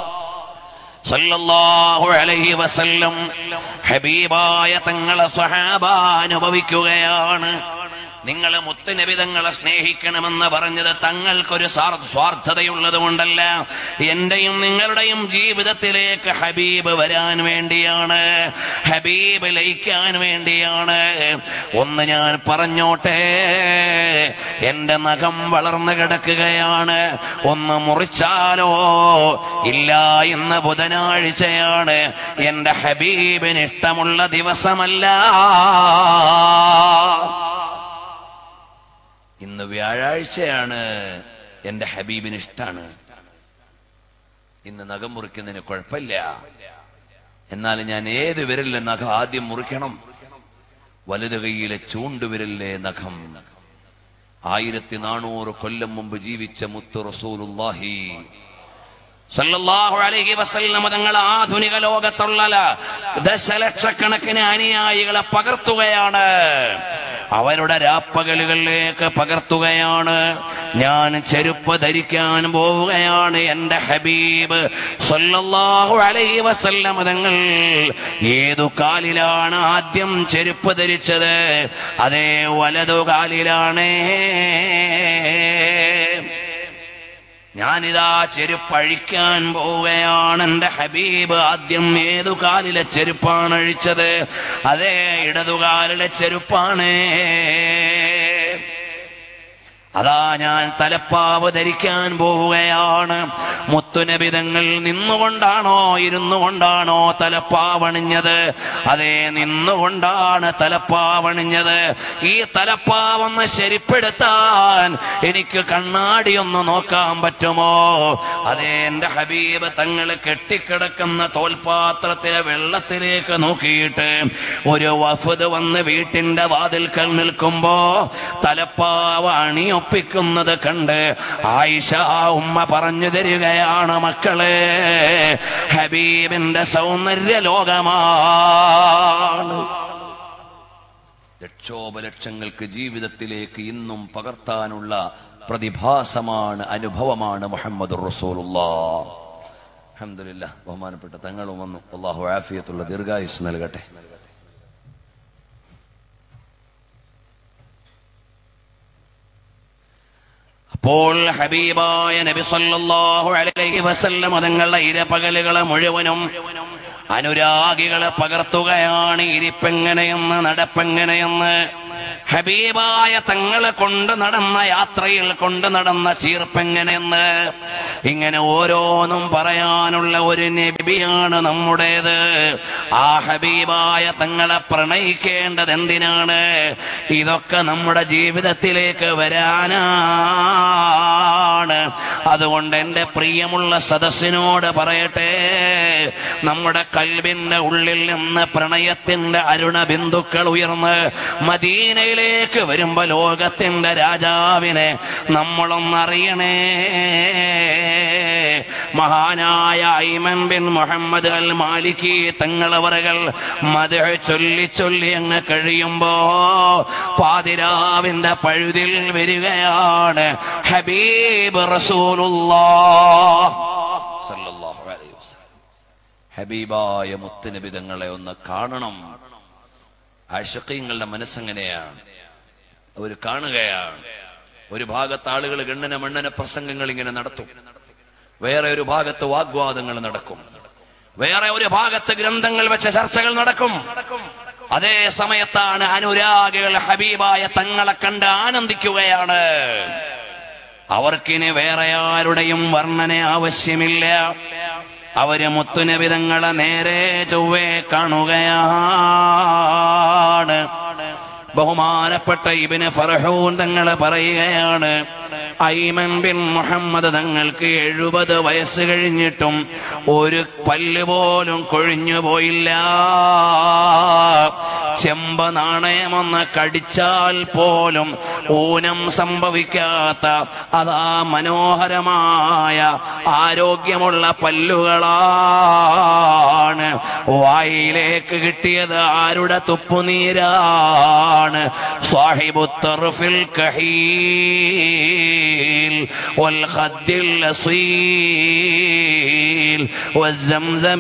സല്ലല്ലാഹു അലൈഹി വസല്ലം ഹബീബായ തങ്ങളെ സ്വഹാബ അനുഭവിക്കുകയാണ് നിങ്ങൾ മുത്തുനബി തങ്ങളെ സ്നേഹിക്കണമെന്ന് പറഞ്ഞത് തങ്ങൾക്കൊരു സാർ- സ്വാർത്ഥതയുള്ളത് കൊണ്ടല്ല എന്റെയും നിങ്ങളുടെയും ജീവിതത്തിലേക്ക് ഹബീബ് വരാൻ വേണ്ടിയാണ് ഹബീബ് ലയിക്കാൻ വേണ്ടിയാണ് ഒന്ന് ഞാൻ പറഞ്ഞോട്ടെ എന്റെ നഖം വളർന്നു കിടക്കുകയാണ് ഒന്ന് മുറിച്ചാലോ ഇല്ല ഇന്ന് ബുധനാഴ്ചയാണ് എന്റെ ഹബീബിന് ഇഷ്ടമുള്ള ദിവസമല്ല ഇന്ന് വ്യാഴാഴ്ചയാണ് എന്റെ ഹബീബിന് ഇഷ്ടാണ് ഇന്ന് നഖം മുറിക്കുന്നതിന് കുഴപ്പമില്ല എന്നാൽ ഞാൻ ഏത് വിരലിലെ നഖം ആദ്യം മുറിക്കണം വലതു കൈയിലെ ചൂണ്ടുവിരലിലെ നഖം ആയിരത്തി നാനൂറ് കൊല്ലം മുമ്പ് ജീവിച്ച മുത്തു റസൂലുള്ളാഹി സല്ലല്ലാഹു അലൈഹി വസല്ലം തങ്ങൾ ആധുനിക ലോകത്തുള്ള ദശലക്ഷക്കണക്കിന് അനുയായികളെ പകർത്തുകയാണ് അവരുടെ രാപ്പകലുകളിലേക്ക് പകർത്തുകയാണ് ഞാൻ ചെരുപ്പ് ധരിക്കാൻ പോവുകയാണ് എന്റെ ഹബീബ് സല്ലല്ലാഹു അലൈഹി വസല്ലം തങ്ങൾ ഏതു കാലിലാണ് ആദ്യം ചെരുപ്പ് ധരിച്ചത് അതേ വലതു കാലിലാണേ ഞാനിതാ ചെരുപ്പഴിക്കാൻ പോവുകയാണ് എന്റെ ഹബീബ് ആദ്യം ഏതു കാലിലെ ചെരുപ്പാണ് അഴിച്ചത് അതേ ഇടതുകാലിലെ ചെരുപ്പാണ് അതാ ഞാൻ തലപ്പാവ് ധരിക്കാൻ പോവുകയാണ് മുത്തുനബിതങ്ങൾ നിന്നുകൊണ്ടാണോ ഇരുന്നു കൊണ്ടാണോ തലപ്പാവണിഞ്ഞത് അതെ നിന്നുകൊണ്ടാണ് തലപ്പാവണിഞ്ഞത് ഈ തലപ്പാവൊന്ന് ശരിപ്പെടുത്താൻ എനിക്ക് കണ്ണാടി ഒന്ന് നോക്കാൻ പറ്റുമോ അതെ എന്റെ ഹബീബ് തങ്ങൾ കെട്ടിക്കിടക്കുന്ന തോൽപാത്രത്തിലെ വെള്ളത്തിലേക്ക് നോക്കിയിട്ട് ഒരു വഫുദ് വന്ന് വീട്ടിന്റെ വാതിൽക്കൽ നിൽക്കുമ്പോ തലപ്പാവ് അണിയൊപ്പിക്കുന്നത് കണ്ട് ആയിഷ ഉമ്മ പറഞ്ഞു തരികയാണ് മക്കളെ ഹബീബിന്റെ സൗന്ദര്യ ലോകമാണ് ലക്ഷോപലക്ഷങ്ങൾക്ക് ജീവിതത്തിലേക്ക് ഇന്നും പകർത്താനുള്ള പ്രതിഭാസമാണ് അനുഭവമാണ് മുഹമ്മദ് അഹമ്മദില്ല ബഹുമാനപ്പെട്ട തങ്ങളും വന്നു അള്ളാഹു ആഫിയത്തുള്ള ദീർഘായുസ് നൽകട്ടെ അപ്പോൾ ഹബീബായ നബി സല്ലല്ലാഹു അലൈഹി വസല്ലം തങ്ങളുടെ ഇരപകലുകളെ മുഴുവനും അനുരാഗികളെ പകർത്തുകയാണ് ഇരിപ്പെങ്ങനെയെന്ന് നടപ്പെങ്ങനെയെന്ന് ഹബീബായ തങ്ങളെ കൊണ്ട് നടന്ന യാത്രയിൽ കൊണ്ട് നടന്ന ചീർപ്പെങ്ങനെയെന്ന് ഇങ്ങനെ ഓരോന്നും പറയാനുള്ള ഒരു നബിയാണ് നമ്മുടേത് ആ ഹബീബായ തങ്ങളെ പ്രണയിക്കേണ്ടത് എന്തിനാണ് ഇതൊക്കെ നമ്മുടെ ജീവിതത്തിലേക്ക് വരാനാണ് അതുകൊണ്ട് എൻ്റെ പ്രിയമുള്ള സദസ്സിനോട് പറയട്ടെ നമ്മുടെ കൽവിന്റെ ഉള്ളിൽ നിന്ന് പ്രണയത്തിന്റെ അരുണ ബിന്ദുക്കൾ ഉയർന്ന് മദീനയിലേക്ക് വരുമ്പോ ലോകത്തിന്റെ രാജാവിനെ നമ്മളൊന്നറിയണേ മഹാനായ ഐമൻ ബിൻ മുഹമ്മദ് അൽ മാലിക്കി തങ്ങളവറുകൾ മത ചൊല്ലി ചൊല്ലി അങ്ങ് കഴിയുമ്പോ പാതിരാവിന്റെ പഴുതിൽ വരികയാണ് ഹബീബ് റസൂലുള്ളാഹ് സല്ലല്ലാഹു അലൈഹി വസല്ലം ഹബീബായ മുത്തുനബിതങ്ങളെ ഒന്ന് കാണണം ആഷക്കീങ്ങളുടെ മനസ്സെങ്ങനെയാണ് അവർ കാണുകയാണ് ഒരു ഭാഗത്ത് ആളുകൾ ഗണ്ണന മണ്ണന പ്രസംഗങ്ങൾ ഇങ്ങനെ നടത്തും വേറെ ഒരു ഭാഗത്ത് വാഗ്വാദങ്ങൾ നടക്കും വേറെ ഒരു ഭാഗത്ത് ഗ്രന്ഥങ്ങൾ വെച്ച ചർച്ചകൾ നടക്കും അതേ സമയത്താണ് അനുരാഗികൾ ഹബീബായ തങ്ങളെ കണ്ട് ആനന്ദിക്കുകയാണ് അവർക്കിനി വേറെ ആരുടെയും വർണ്ണന ആവശ്യമില്ല അവര് മുത്തുനബിതങ്ങളെ നേരെ ചൊവ്വേ കാണുകയാണ് ബഹുമാനപ്പെട്ട ഇബിന് ഫറഹൂൻ തങ്ങളെ പറയുകയാണ് ഐമൻ ബിൻ മുഹമ്മദ് തങ്ങൾക്ക് എഴുപത് വയസ്സ് കഴിഞ്ഞിട്ടും ഒരു പല്ല് പോലും കൊഴിഞ്ഞു പോയില്ല ചെമ്പ നാണയമൊന്ന് കടിച്ചാൽ പോലും ഊനം സംഭവിക്കാത്ത അതാ മനോഹരമായ ആരോഗ്യമുള്ള പല്ലുകളാണ് വായിലേക്ക് കിട്ടിയത് ആരുടെ തുപ്പുനീരാണ് സാഹിബുത്തറുഫിൽ കഹീൽ والخد الأصيل والزمزم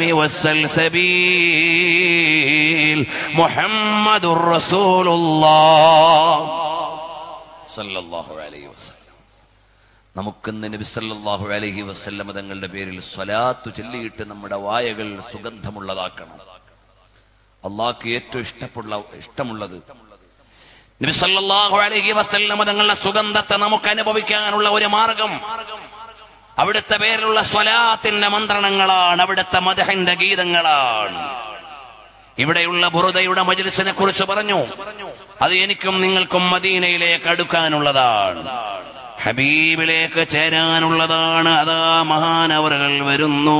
والسلسبيل محمد رسول الله صلى الله عليه وسلم നമുക്കിന്ന് നബി സല്ലല്ലാഹു അലൈഹി വസല്ലമ തങ്ങളുടെ പേരിൽ സ്വലാത്തു ചൊല്ലിയിട്ട് നമ്മുടെ വായകൾ സുഗന്ധമുള്ളതാക്കണം അള്ളാഹ്ക്ക് ഏറ്റവും ഇഷ്ടമുള്ള ഇഷ്ടമുള്ളത് നബി സല്ലല്ലാഹു അലൈഹി വസല്ലം തങ്ങളുടെ സുഗന്ധത്തെ നമുക്ക് അനുഭവിക്കാനുള്ള ഒരു മാർഗം അവിടുത്തെ പേരിലുള്ള സ്വലാത്തിന്റെ മന്ത്രണങ്ങളാണ് അവിടുത്തെ മദഹിന്റെ ഗീതങ്ങളാണ് ഇവിടെയുള്ള ബുറുദയുടെ മജ്ലിസിനെ കുറിച്ച് പറഞ്ഞു അത് എനിക്കും നിങ്ങൾക്കും മദീനയിലേക്ക് അടുക്കാനുള്ളതാണ് ഹബീബിലേക്ക് ചേരാനുള്ളതാണ് അതാ മഹാനവറുകൾ വരുന്നു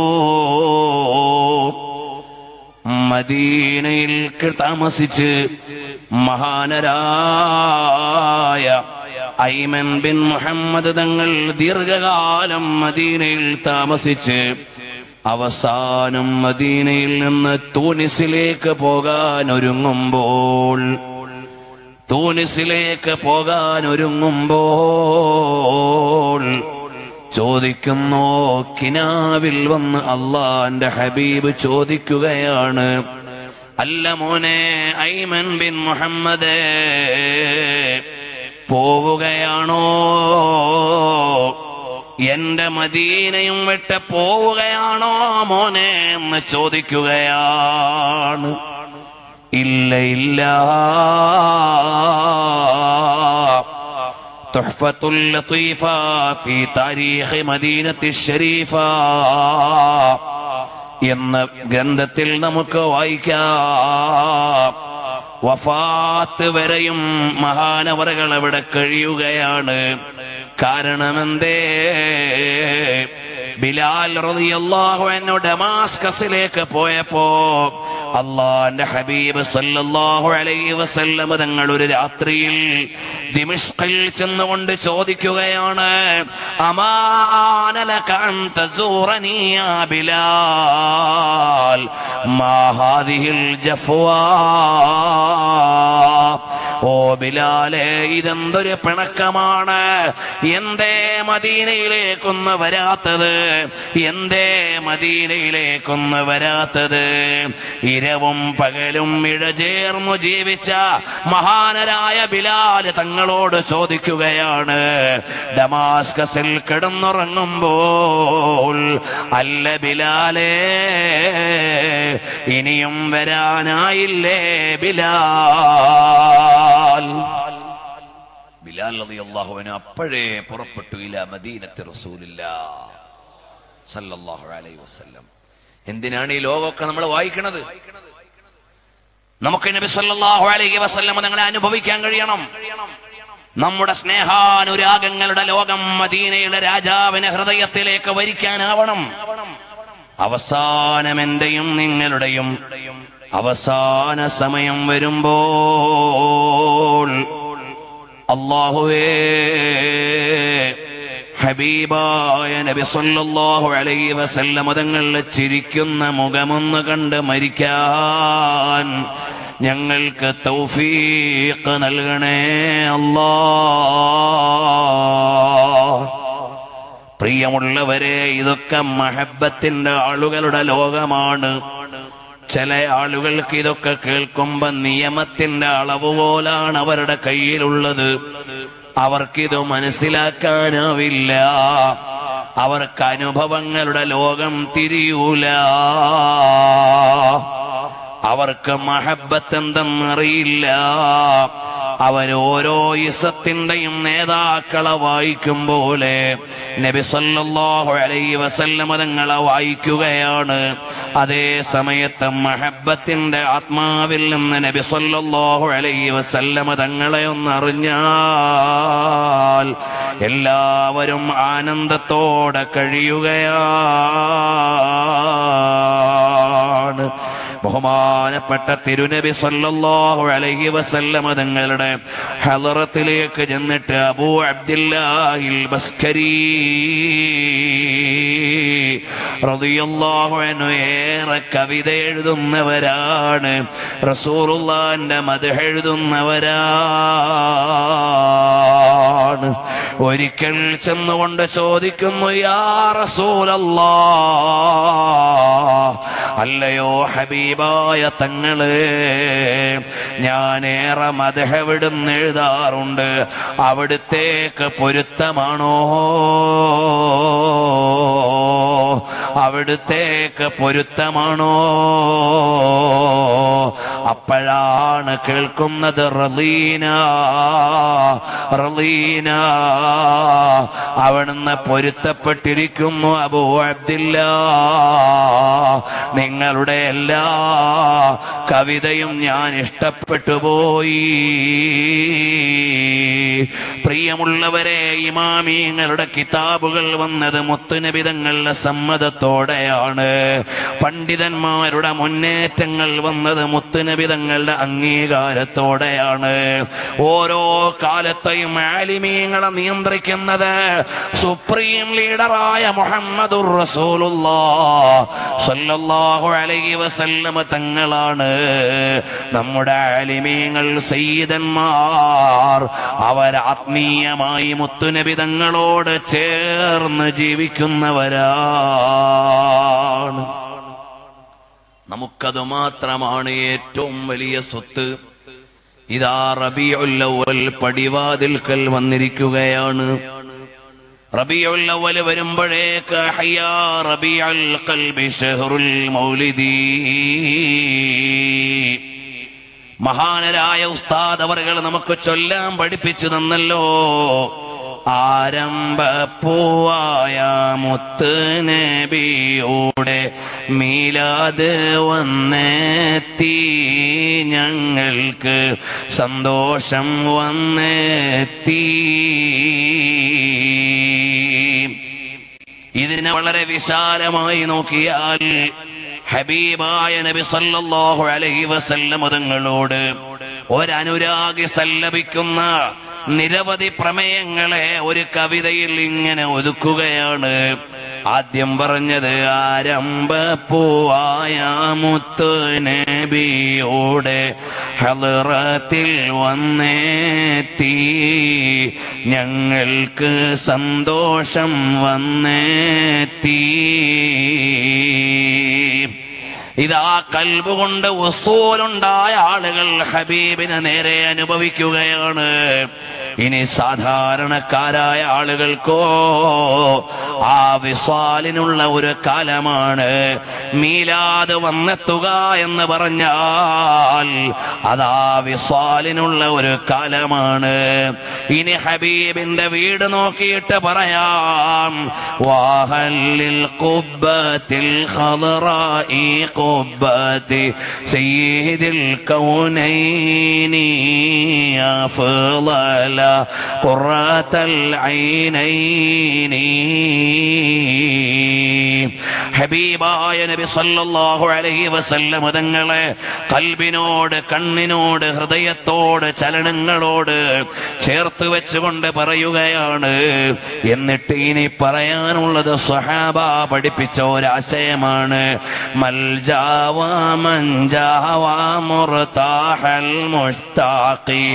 മദീനയിൽ താമസിച്ച് മഹാനരായ ഐമൻ ബിൻ മുഹമ്മദ് തങ്ങൾ ദീർഘകാലം മദീനയിൽ താമസിച്ച് അവസാനം മദീനയിൽ നിന്ന് തൂനിസിലേക്ക് പോകാൻ ഒരുങ്ങുമ്പോൾ തൂനിസിലേക്ക് പോകാൻ ഒരുങ്ങുമ്പോൾ ചോദിക്കുന്നു കിനാവിൽ വന്ന് അള്ളാന്റെ ഹബീബ് ചോദിക്കുകയാണ് അല്ല മോനെ ഐമൻ ബിൻ മുഹമ്മദേ പോവുകയാണോ എന്റെ മദീനയും വിട്ട് പോവുകയാണോ മോനെ എന്ന് ചോദിക്കുകയാണ് ഇല്ല ഇല്ല تحفة اللطيفة في تاريخ مدينة الشريفة എന്ന ഗ്രന്ഥത്തിൽ നമുക്ക് വായിക്കാം വഫാത്ത് വരെയും മഹാനവറുകൾ അവിടെ കഴിയുകയാണ് കാരണമെന്തേ ബിലാൽ റളിയല്ലാഹു അൻഹു ഡമാസ്കസിലേക്ക് പോയപ്പോ അള്ളാന്റെ ഹബീബ് സല്ലല്ലാഹു അലൈഹി വസല്ലം തങ്ങൾ ഒരു രാത്രിയിൽ ദിമിഷ്കിൽ ചെന്നുകൊണ്ട് ചോദിക്കുകയാണ് അമാനലക അൻ തസൂറനി യാ ബിലാൽ മാ ഹാദിഹിൽ ജഫ്വാ ഓ ബിലാലെ ഇതെന്തൊരു പിണക്കമാണ് എന്തേ മദീനയിലേക്കൊന്ന് വരാത്തത് എന്തേ മദീനയിലേക്കൊന്ന് വരാത്തത് ഇരവും പകലും ഇഴചേർന്നു ജീവിച്ച മഹാനരായ ബിലാൽ തങ്ങളോട് ചോദിക്കുകയാണ് ഡമാസ്കസിൽ കിടന്നുറങ്ങുമ്പോൾ അല്ല ബിലാലേ ഇനിയും വരാനായില്ലേ ബിലാൽ ബിലാൽ റളിയല്ലാഹുവിന് അപ്പോഴേ പുറപ്പെട്ടു ഇല മദീനത്ത് റസൂലില്ല സല്ലല്ലാഹു അലൈഹി വസല്ലം എന്തിനാണ് ഈ ലോകമൊക്കെ നമ്മൾ വായിക്കണത് നമുക്ക് നബി സല്ലല്ലാഹു അലൈഹി വസല്ലം തങ്ങളെ അനുഭവിക്കാൻ കഴിയണം നമ്മുടെ സ്നേഹാനുരാഗങ്ങളുടെ ലോകം മദീനയുടെ രാജാവിനെ ഹൃദയത്തിലേക്ക് വരിക്കാനാവണം അവസാനം എന്റെയും നിങ്ങളുടെയും അവസാന സമയം വരുമ്പോൾ അള്ളാഹുവേ ഹബീബായ നബി സല്ലല്ലാഹു അലൈഹി വസല്ലം തങ്ങളുടെ ചിരിക്കുന്ന മുഖമൊന്ന് കണ്ട് മരിക്കാൻ ഞങ്ങൾക്ക് തൗഫീഖ് നൽകണേ അല്ലാ പ്രിയമുള്ളവരെ ഇതൊക്കെ മഹബത്തിന്റെ ആളുകളുടെ ലോകമാണ് ചില ആളുകൾക്ക് ഇതൊക്കെ കേൾക്കുമ്പോ നിയമത്തിന്റെ അളവ് പോലാണ് അവരുടെ കയ്യിലുള്ളത് അവർക്കിത് മനസ്സിലാക്കാനാവില്ല അവർക്ക് അനുഭവങ്ങളുടെ ലോകം തിരിയൂല അവർക്ക് മഹബത്ത് എന്തെന്നറിയില്ല അവൻ ഓരോ ഇസത്തിന്റെയും നേതാക്കളെ വായിക്കും പോലെ നബി സല്ലല്ലാഹു അലൈഹി വസല്ലമ തങ്ങളെ വായിക്കുകയാണ് അതേ സമയത്ത് മഹബത്തിന്റെ ആത്മാവിൽ നിന്ന് നബി സല്ലല്ലാഹു അലൈഹി വസല്ലമ തങ്ങളെ ഒന്ന് അറിഞ്ഞാൽ എല്ലാവരും ആനന്ദത്തോടെ കഴിയുകയാണ് ബഹുമാനപ്പെട്ട തിരുനബി സല്ലല്ലാഹു അലൈഹി വസല്ലമ തങ്ങളുടെ ഹലറത്തിലേക്ക് ചെന്നിട്ട് അബൂ അബ്ദുല്ലാഹിൽ ബസ്കരി റളിയല്ലാഹു അൻഹു ഏറെ കവിത എഴുതുന്നവരാണ് റസൂലുള്ളാന്റെ മദ്ഹ് എഴുതുന്നവരാണ് ഒരിക്കൽ ചെന്നുകൊണ്ട് ചോദിക്കുന്നു യാ റസൂലല്ലാ അല്ലയോ ഹബീബായ തങ്ങള് ഞാനേറെ മതഹവിടുന്ന് എഴുതാറുണ്ട് അവിടുത്തേക്ക് പൊരുത്തമാണോ അവിടുത്തേക്ക് പൊരുത്തമാണോ അപ്പോഴാണ് കേൾക്കുന്നത് റലീന റലീന അവിടുന്ന് പൊരുത്തപ്പെട്ടിരിക്കുന്നു അബൂ അബ്ദില്ല നിങ്ങളുടെ എല്ലാ കവിതയും ഞാൻ ഇഷ്ടപ്പെട്ടു പോയി പ്രിയമുള്ളവരെ ഇമാമിങ്ങളുടെ കിതാബുകൾ വന്നത് മുത്തുനബിതങ്ങളുടെ സമ്മതത്തോടെയാണ് പണ്ഡിതന്മാരുടെ മുന്നേറ്റങ്ങൾ വന്നത് മുത്തുനബിതങ്ങളുടെ അംഗീകാരത്തോടെയാണ് ഓരോ കാലത്തെയും ആലിമീങ്ങളെ നിയന്ത്രിക്കുന്നത് സുപ്രീം ലീഡറായ മുഹമ്മദുർ റസൂലുള്ളാഹു അലൈഹി വസല്ലമ തങ്ങളാണ് നമ്മുടെ ആലിമീങ്ങൾ സയ്യിദന്മാർ അവർ ആത്മീയമായി മുത്തുനബി തങ്ങളോട് ചേർന്ന് ജീവിക്കുന്നവരാണ് നമുക്കത് മാത്രമാണ് ഏറ്റവും വലിയ സ്വത്ത് ഇതാ റബിയുല്ലവൽ പടിവാതിൽക്കൽ വന്നിരിക്കുകയാണ് റബിയുല്ലവൽ വരുമ്പോഴേക്ക് ഹയ്യാ റബിയുൽ ഖൽബി ഷഹറുൽ മൗലിദി മഹാനരായ ഉസ്താദ് അവറുകൾ നമുക്ക് ചൊല്ലാൻ പഠിപ്പിച്ചു തന്നല്ലോ ആരംഭപ്പൂവായ മുത്ത് നബിയുടെ മീലാത് വന്നെത്തി ഞങ്ങൾക്ക് സന്തോഷം വന്നെത്തി ഇതിനെ വളരെ വിശാലമായി നോക്കിയാൽ ഹബീബായ നബി സല്ലല്ലാഹു അലൈഹി വസല്ലം തങ്ങളോട് ഒരനുരാഗി സല്ലപിക്കുന്ന നിരവധി പ്രമേയങ്ങളെ ഒരു കവിതയിൽ ഇങ്ങനെ ഒതുക്കുകയാണ് ആദ്യം പറഞ്ഞത് ആരംഭപ്പൂവായ മുത്തു നബിയോടെ ഹലറത്തിൽ വന്നെത്തി ഞങ്ങൾക്ക് സന്തോഷം വന്നെത്തി ഇതാ കൽബുകൊണ്ട് വസ്തൂലുണ്ടായ ആളുകൾ ഹബീബിനെ നേരെ അനുഭവിക്കുകയാണ് ഇനി സാധാരണക്കാരായ ആളുകൾക്കോ ആ വിസ്വാലിനുള്ള ഒരു കാലമാണ് മീലാത് വന്നെത്തുക എന്ന് പറഞ്ഞാൽ അതാ വിസ്വാലിനുള്ള ഒരു കാലമാണ് ഇനി ഹബീബിന്റെ വീട് നോക്കിയിട്ട് പറയാം വാഹല്ലിൽ കുബ്ബത്തിൽ ഖദറായി കുബ്ബത്തി സയ്യിദിൽ കൗനൈനി അഫ്ളല ഖുറത്തൽ ഐനൈനി ഹബീബായ നബി സല്ലല്ലാഹു അലൈഹി വസല്ലം തങ്ങളെ കൽബിനോട് കണ്ണിനോട് ഹൃദയത്തോട് ചലനങ്ങളോട് ചേർത്ത് വെച്ചുകൊണ്ട് പറയുകയാണ് എന്നിട്ട് ഇനി പറയാനുള്ളത് സ്വഹാബ പഠിപ്പിച്ച ഒരാശയമാണ് മൽജാവ മഞ്ചാവ മുർതാഹൽ മുഷ്താഖി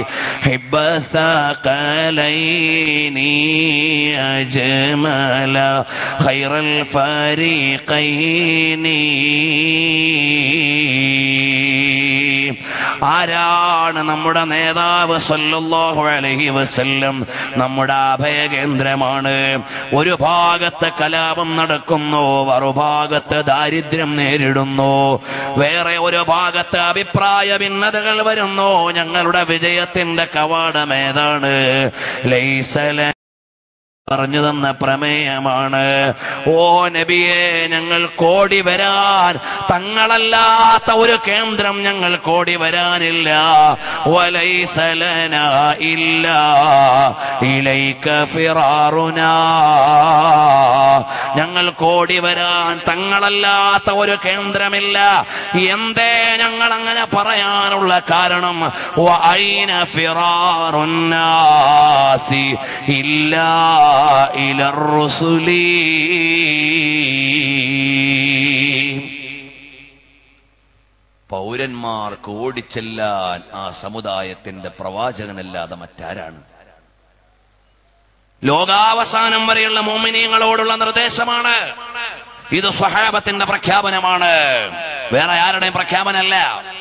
ഹിബ്ബസഖലൈനി അജ്മല ഖൈറൽ ഫരീഖൈനി ആരാണ് നമ്മുടെ നേതാവ് സല്ലല്ലാഹു അലൈഹി വസല്ലം നമ്മുടെ അഭയകേന്ദ്രമാണ് ഒരു ഭാഗത്ത് കലാപം നടക്കുന്നു മറുഭാഗത്ത് ദാരിദ്ര്യം നേരിടുന്നു വേറെ ഒരു ഭാഗത്ത് അഭിപ്രായ ഭിന്നതകൾ വരുന്നു ഞങ്ങളുടെ വിജയത്തിന്റെ കവാടം ഏതാണ് ലൈസല പറഞ്ഞു തന്ന പ്രമേയമാണ് ഓ നബിയെ ഞങ്ങൾ കോടി വരാൻ തങ്ങളല്ലാത്ത ഒരു കേന്ദ്രം ഞങ്ങൾ കോടി വരാനില്ല വലൈസലന ഇല്ല ഇലൈക ഫിറാറുന ഞങ്ങൾ കോടി വരാൻ തങ്ങളല്ലാത്ത ഒരു കേന്ദ്രമില്ല എന്തേ ഞങ്ങൾ അങ്ങനെ പറയാനുള്ള കാരണം വഅൈന ഫിറാറുന്നാസി ഇല്ലാ ഇലർ റുസുലി പൗരന്മാർക്ക് ഓടിച്ചെല്ലാൻ ആ സമുദായത്തിന്റെ പ്രവാചകനല്ലാതെ മറ്റാരാണ് ലോകാവസാനം വരെയുള്ള മോമിനിയങ്ങളോടുള്ള നിർദ്ദേശമാണ് ഇത് സ്വഹാബത്തിന്റെ പ്രഖ്യാപനമാണ് വേറെ ആരുടെയും പ്രഖ്യാപനമല്ല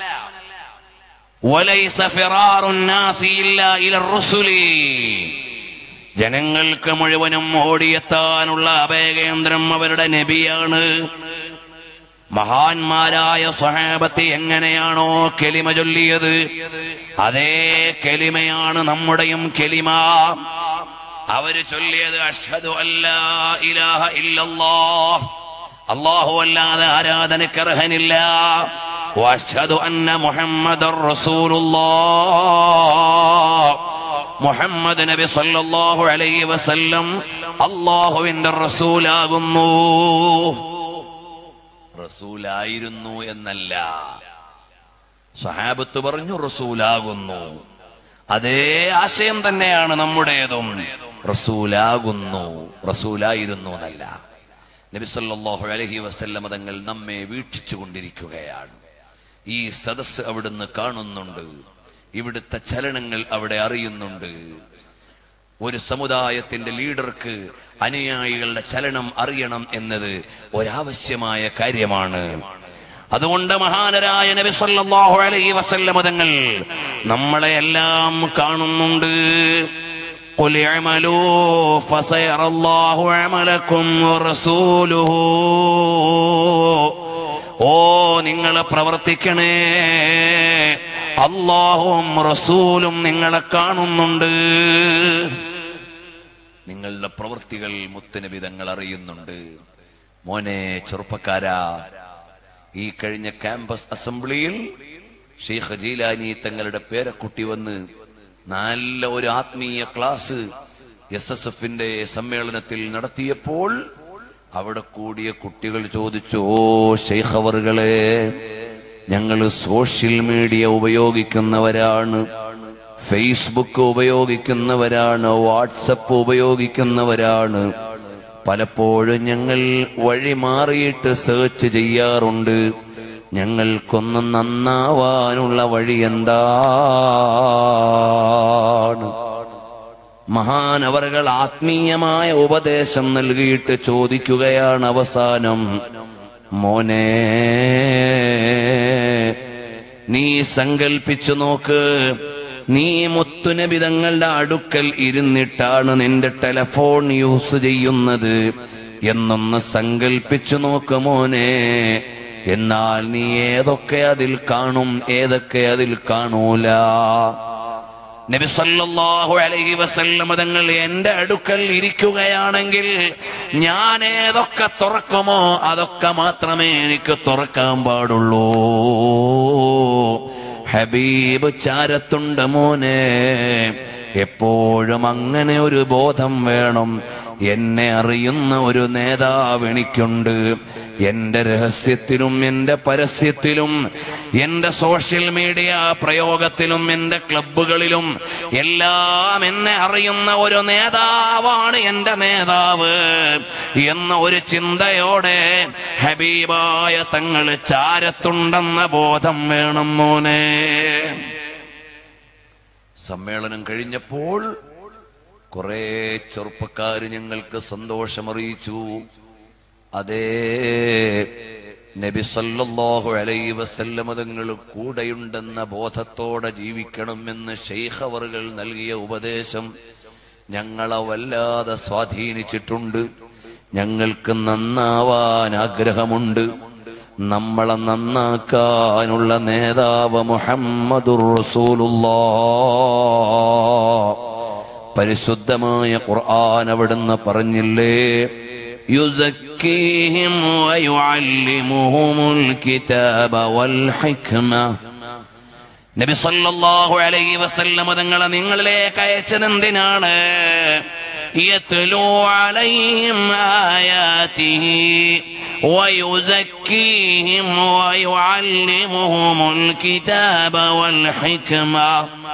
വലൈസ ഫിറാറുൻ നാസി ഇല്ലാ ഇലർ റുസുലി ജനങ്ങൾക്ക് മുഴുവനും ഓടിയെത്താനുള്ള അഭയകേന്ദ്രം അവരുടെ നബിയാണ് മഹാന്മാരായ സ്വഹാബത്ത് എങ്ങനെയാണോ കെലിമ ചൊല്ലിയത് അതേ കെലിമയാണ് നമ്മുടെയും കെലിമ അവര് ചൊല്ലിയത് അഷ്ഹദു അല്ലാ ഇലാഹ ഇല്ലല്ലാഹ് അല്ലാഹു അല്ലാതെ ആരാധനക്ക് അർഹനില്ല വഅഷ്ഹദു അന്ന മുഹമ്മദർ റസൂലുള്ളാഹ് മുഹമ്മദ് നബി സല്ലല്ലാഹു അലൈഹി വസല്ലം അല്ലാഹുവിന്റെ റസൂലാകുന്നു റസൂലായിരുന്നു എന്നല്ല സഹാബത്ത് പറഞ്ഞു റസൂലാകുന്നു അതേ ആശയം തന്നെയാണ് നമ്മുടേതും റസൂലാകുന്നു റസൂലായിരുന്നു എന്നല്ല നബി സല്ലല്ലാഹു അലൈഹി വസല്ലം തങ്ങൾ നമ്മെ വീക്ഷിച്ചു കൊണ്ടിരിക്കുകയാണ് ഈ സദസ് അവിടുന്ന് കാണുന്നുണ്ട് ഇവിടുത്തെ ചലനങ്ങൾ അവിടെ അറിയുന്നുണ്ട് ഒരു സമുദായത്തിന്റെ ലീഡർക്ക് അനുയായികളുടെ ചലനം അറിയണം എന്നത് ഒരാവശ്യമായ കാര്യമാണ് അതുകൊണ്ട് മഹാനരായ നബി സല്ലല്ലാഹു അലൈഹി വസല്ലം തങ്ങൾ നമ്മളെ എല്ലാം കാണുന്നുണ്ട് قل اعملوا فسيرى الله عملكم ورسوله ഓ നിങ്ങൾ പ്രവർത്തിക്കണേ അള്ളാഹും റസൂലും നിങ്ങളെ കാണുന്നുണ്ട് നിങ്ങളുടെ പ്രവൃത്തികൾ മുത്തുനബി തങ്ങൾ അറിയുന്നുണ്ട് മോനെ ചെറുപ്പക്കാരാ ഈ കഴിഞ്ഞ ക്യാമ്പസ് അസംബ്ലിയിൽ ഷെയ്ഖ് ജീലാനി തങ്ങളുടെ പേരക്കുട്ടി വന്ന് നല്ല ഒരു ആത്മീയ ക്ലാസ് എസ് എസ് എഫിന്റെ സമ്മേളനത്തിൽ നടത്തിയപ്പോൾ അവിടെ കൂടിയ കുട്ടികൾ ചോദിച്ചു ഓ ഷെയ്ഖ് അവറുകളെ ഞങ്ങൾ സോഷ്യൽ മീഡിയ ഉപയോഗിക്കുന്നവരാണ് ഫേസ്ബുക്ക് ഉപയോഗിക്കുന്നവരാണ് വാട്സപ്പ് ഉപയോഗിക്കുന്നവരാണ് പലപ്പോഴും ഞങ്ങൾ വഴി മാറിയിട്ട് സെർച്ച് ചെയ്യാറുണ്ട് ഞങ്ങൾക്കൊന്ന് നന്നാവാനുള്ള വഴി എന്താണ് മഹാനവറുകൾ ആത്മീയമായ ഉപദേശം നൽകിയിട്ട് ചോദിക്കുകയാണ് അവസാനം മോനെ നീ സങ്കൽപ്പിച്ചു നോക്ക് നീ മുത്തുനബിതങ്ങളുടെ അടുക്കൽ ഇരുന്നിട്ടാണ് നിന്റെ ടെലഫോൺ യൂസ് ചെയ്യുന്നത് എന്നൊന്ന് സങ്കൽപ്പിച്ചു നോക്ക് മോനെ എന്നാൽ നീ ഏതൊക്കെ അതിൽ കാണും ഏതൊക്കെ അതിൽ കാണൂല നബി സല്ലല്ലാഹു അലൈഹി വസല്ലം തങ്ങൾ എന്റെ അടുക്കൽ ഇരിക്കുകയാണെങ്കിൽ ഞാൻ ഏതൊക്കെ തുറക്കുമോ അതൊക്കെ മാത്രമേ എനിക്ക് തുറക്കാൻ പാടുള്ളൂ ഹബീബ് ചാരത്തുണ്ട് മോനെ എപ്പോഴും അങ്ങനെ ഒരു ബോധം വേണം എന്നെ അറിയുന്ന ഒരു നേതാവ് എനിക്കുണ്ട് എന്റെ രഹസ്യത്തിലും എന്റെ പരസ്യത്തിലും എന്റെ സോഷ്യൽ മീഡിയ പ്രയോഗത്തിലും എന്റെ ക്ലബുകളിലും എല്ലാം എന്നെ അറിയുന്ന ഒരു നേതാവാണ് എന്റെ നേതാവ് എന്ന ഒരു ചിന്തയോടെ ഹബീബായ തങ്ങൾ ചാരത്തുണ്ടെന്ന ബോധം വേണം മോനെ സമ്മേളനം കഴിഞ്ഞപ്പോൾ കുറെ ചെറുപ്പക്കാര് ഞങ്ങൾക്ക് സന്തോഷമറിയിച്ചു അതേ നബി സല്ലല്ലാഹു അലൈഹി വസല്ലമ തങ്ങൾ കൂടെയുണ്ടെന്ന ബോധത്തോടെ ജീവിക്കണമെന്ന് ഷെയ്ഖ് അവറുകൾ നൽകിയ ഉപദേശം ഞങ്ങളെ വല്ലാതെ സ്വാധീനിച്ചിട്ടുണ്ട് ഞങ്ങൾക്ക് നന്നാവാൻ ആഗ്രഹമുണ്ട് നമ്മളെ നന്നാക്കാനുള്ള നേതാവ് മുഹമ്മദുർ റസൂലുള്ളാഹ് പരിശുദ്ധമായ ഖുർആൻ അവിടുന്ന് പറഞ്ഞില്ലേ യുസക്കീഹിം വയുഅല്ലിമുഹുമുൽ കിതാബ വൽ ഹിക്മ നബി സല്ലല്ലാഹു അലൈഹി വസല്ലം തങ്ങളെ നിങ്ങളിലേക്ക് അയച്ചത് എന്തിനാണ് യത്ലു അലൈഹിം ആയാതിഹി ويزكيهم ويعلمهم الكتاب والحكمة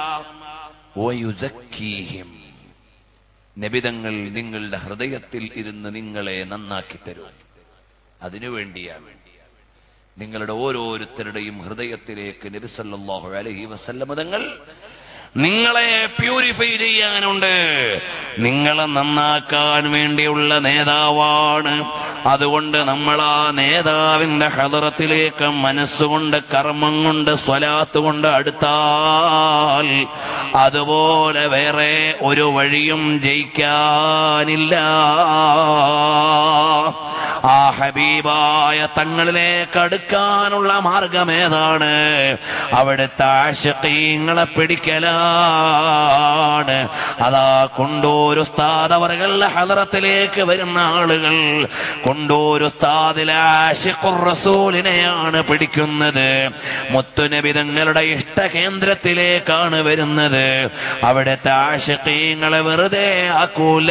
വയുസക്കീഹിം നബിതങ്ങൾ നിങ്ങളുടെ ഹൃദയത്തിൽ ഇരുന്ന് നിങ്ങളെ നന്നാക്കി തരും അതിനുവേണ്ടിയാണ് നിങ്ങളുടെ ഓരോരുത്തരുടെയും ഹൃദയത്തിലേക്ക് നബി സല്ലല്ലാഹു അലൈഹി വസല്ലമ തങ്ങൾ നിങ്ങളെ പ്യൂരിഫൈ ചെയ്യാനുണ്ട് നിങ്ങളെ നന്നാക്കാൻ വേണ്ടിയുള്ള നേതാവാണ് അതുകൊണ്ട് നമ്മൾ ആ നേതാവിന്റെ ഹദറത്തിലേക്ക് മനസ്സുകൊണ്ട് കർമ്മം കൊണ്ട് സ്വലാത്ത് കൊണ്ട് അടുത്താൽ അതുപോലെ വേറെ ഒരു വഴിയും ജയിക്കാനില്ല ആ ഹബീബായ തങ്ങളിലേക്ക് അടുക്കാനുള്ള മാർഗമേതാണ് അവിടുത്തെ ആശക്കീങ്ങളെ പിടിക്കലാണ് അതാ കൊണ്ടൂർ ഉസ്താദ് അവരുടെ ഹലറത്തിലേക്ക് വരുന്ന ആളുകൾ കൊണ്ടൂർ ഉസ്താദിലെ ആശിഖുർ റസൂലിനെയാണ് പിടിക്കുന്നത് മുത്തുനബി തങ്ങളുടെ ഇഷ്ട കേന്ദ്രത്തിലേക്കാണ് വരുന്നത് അവിടുത്തെ ആശിഖീങ്ങളെ വെറുതെ ആക്കൂല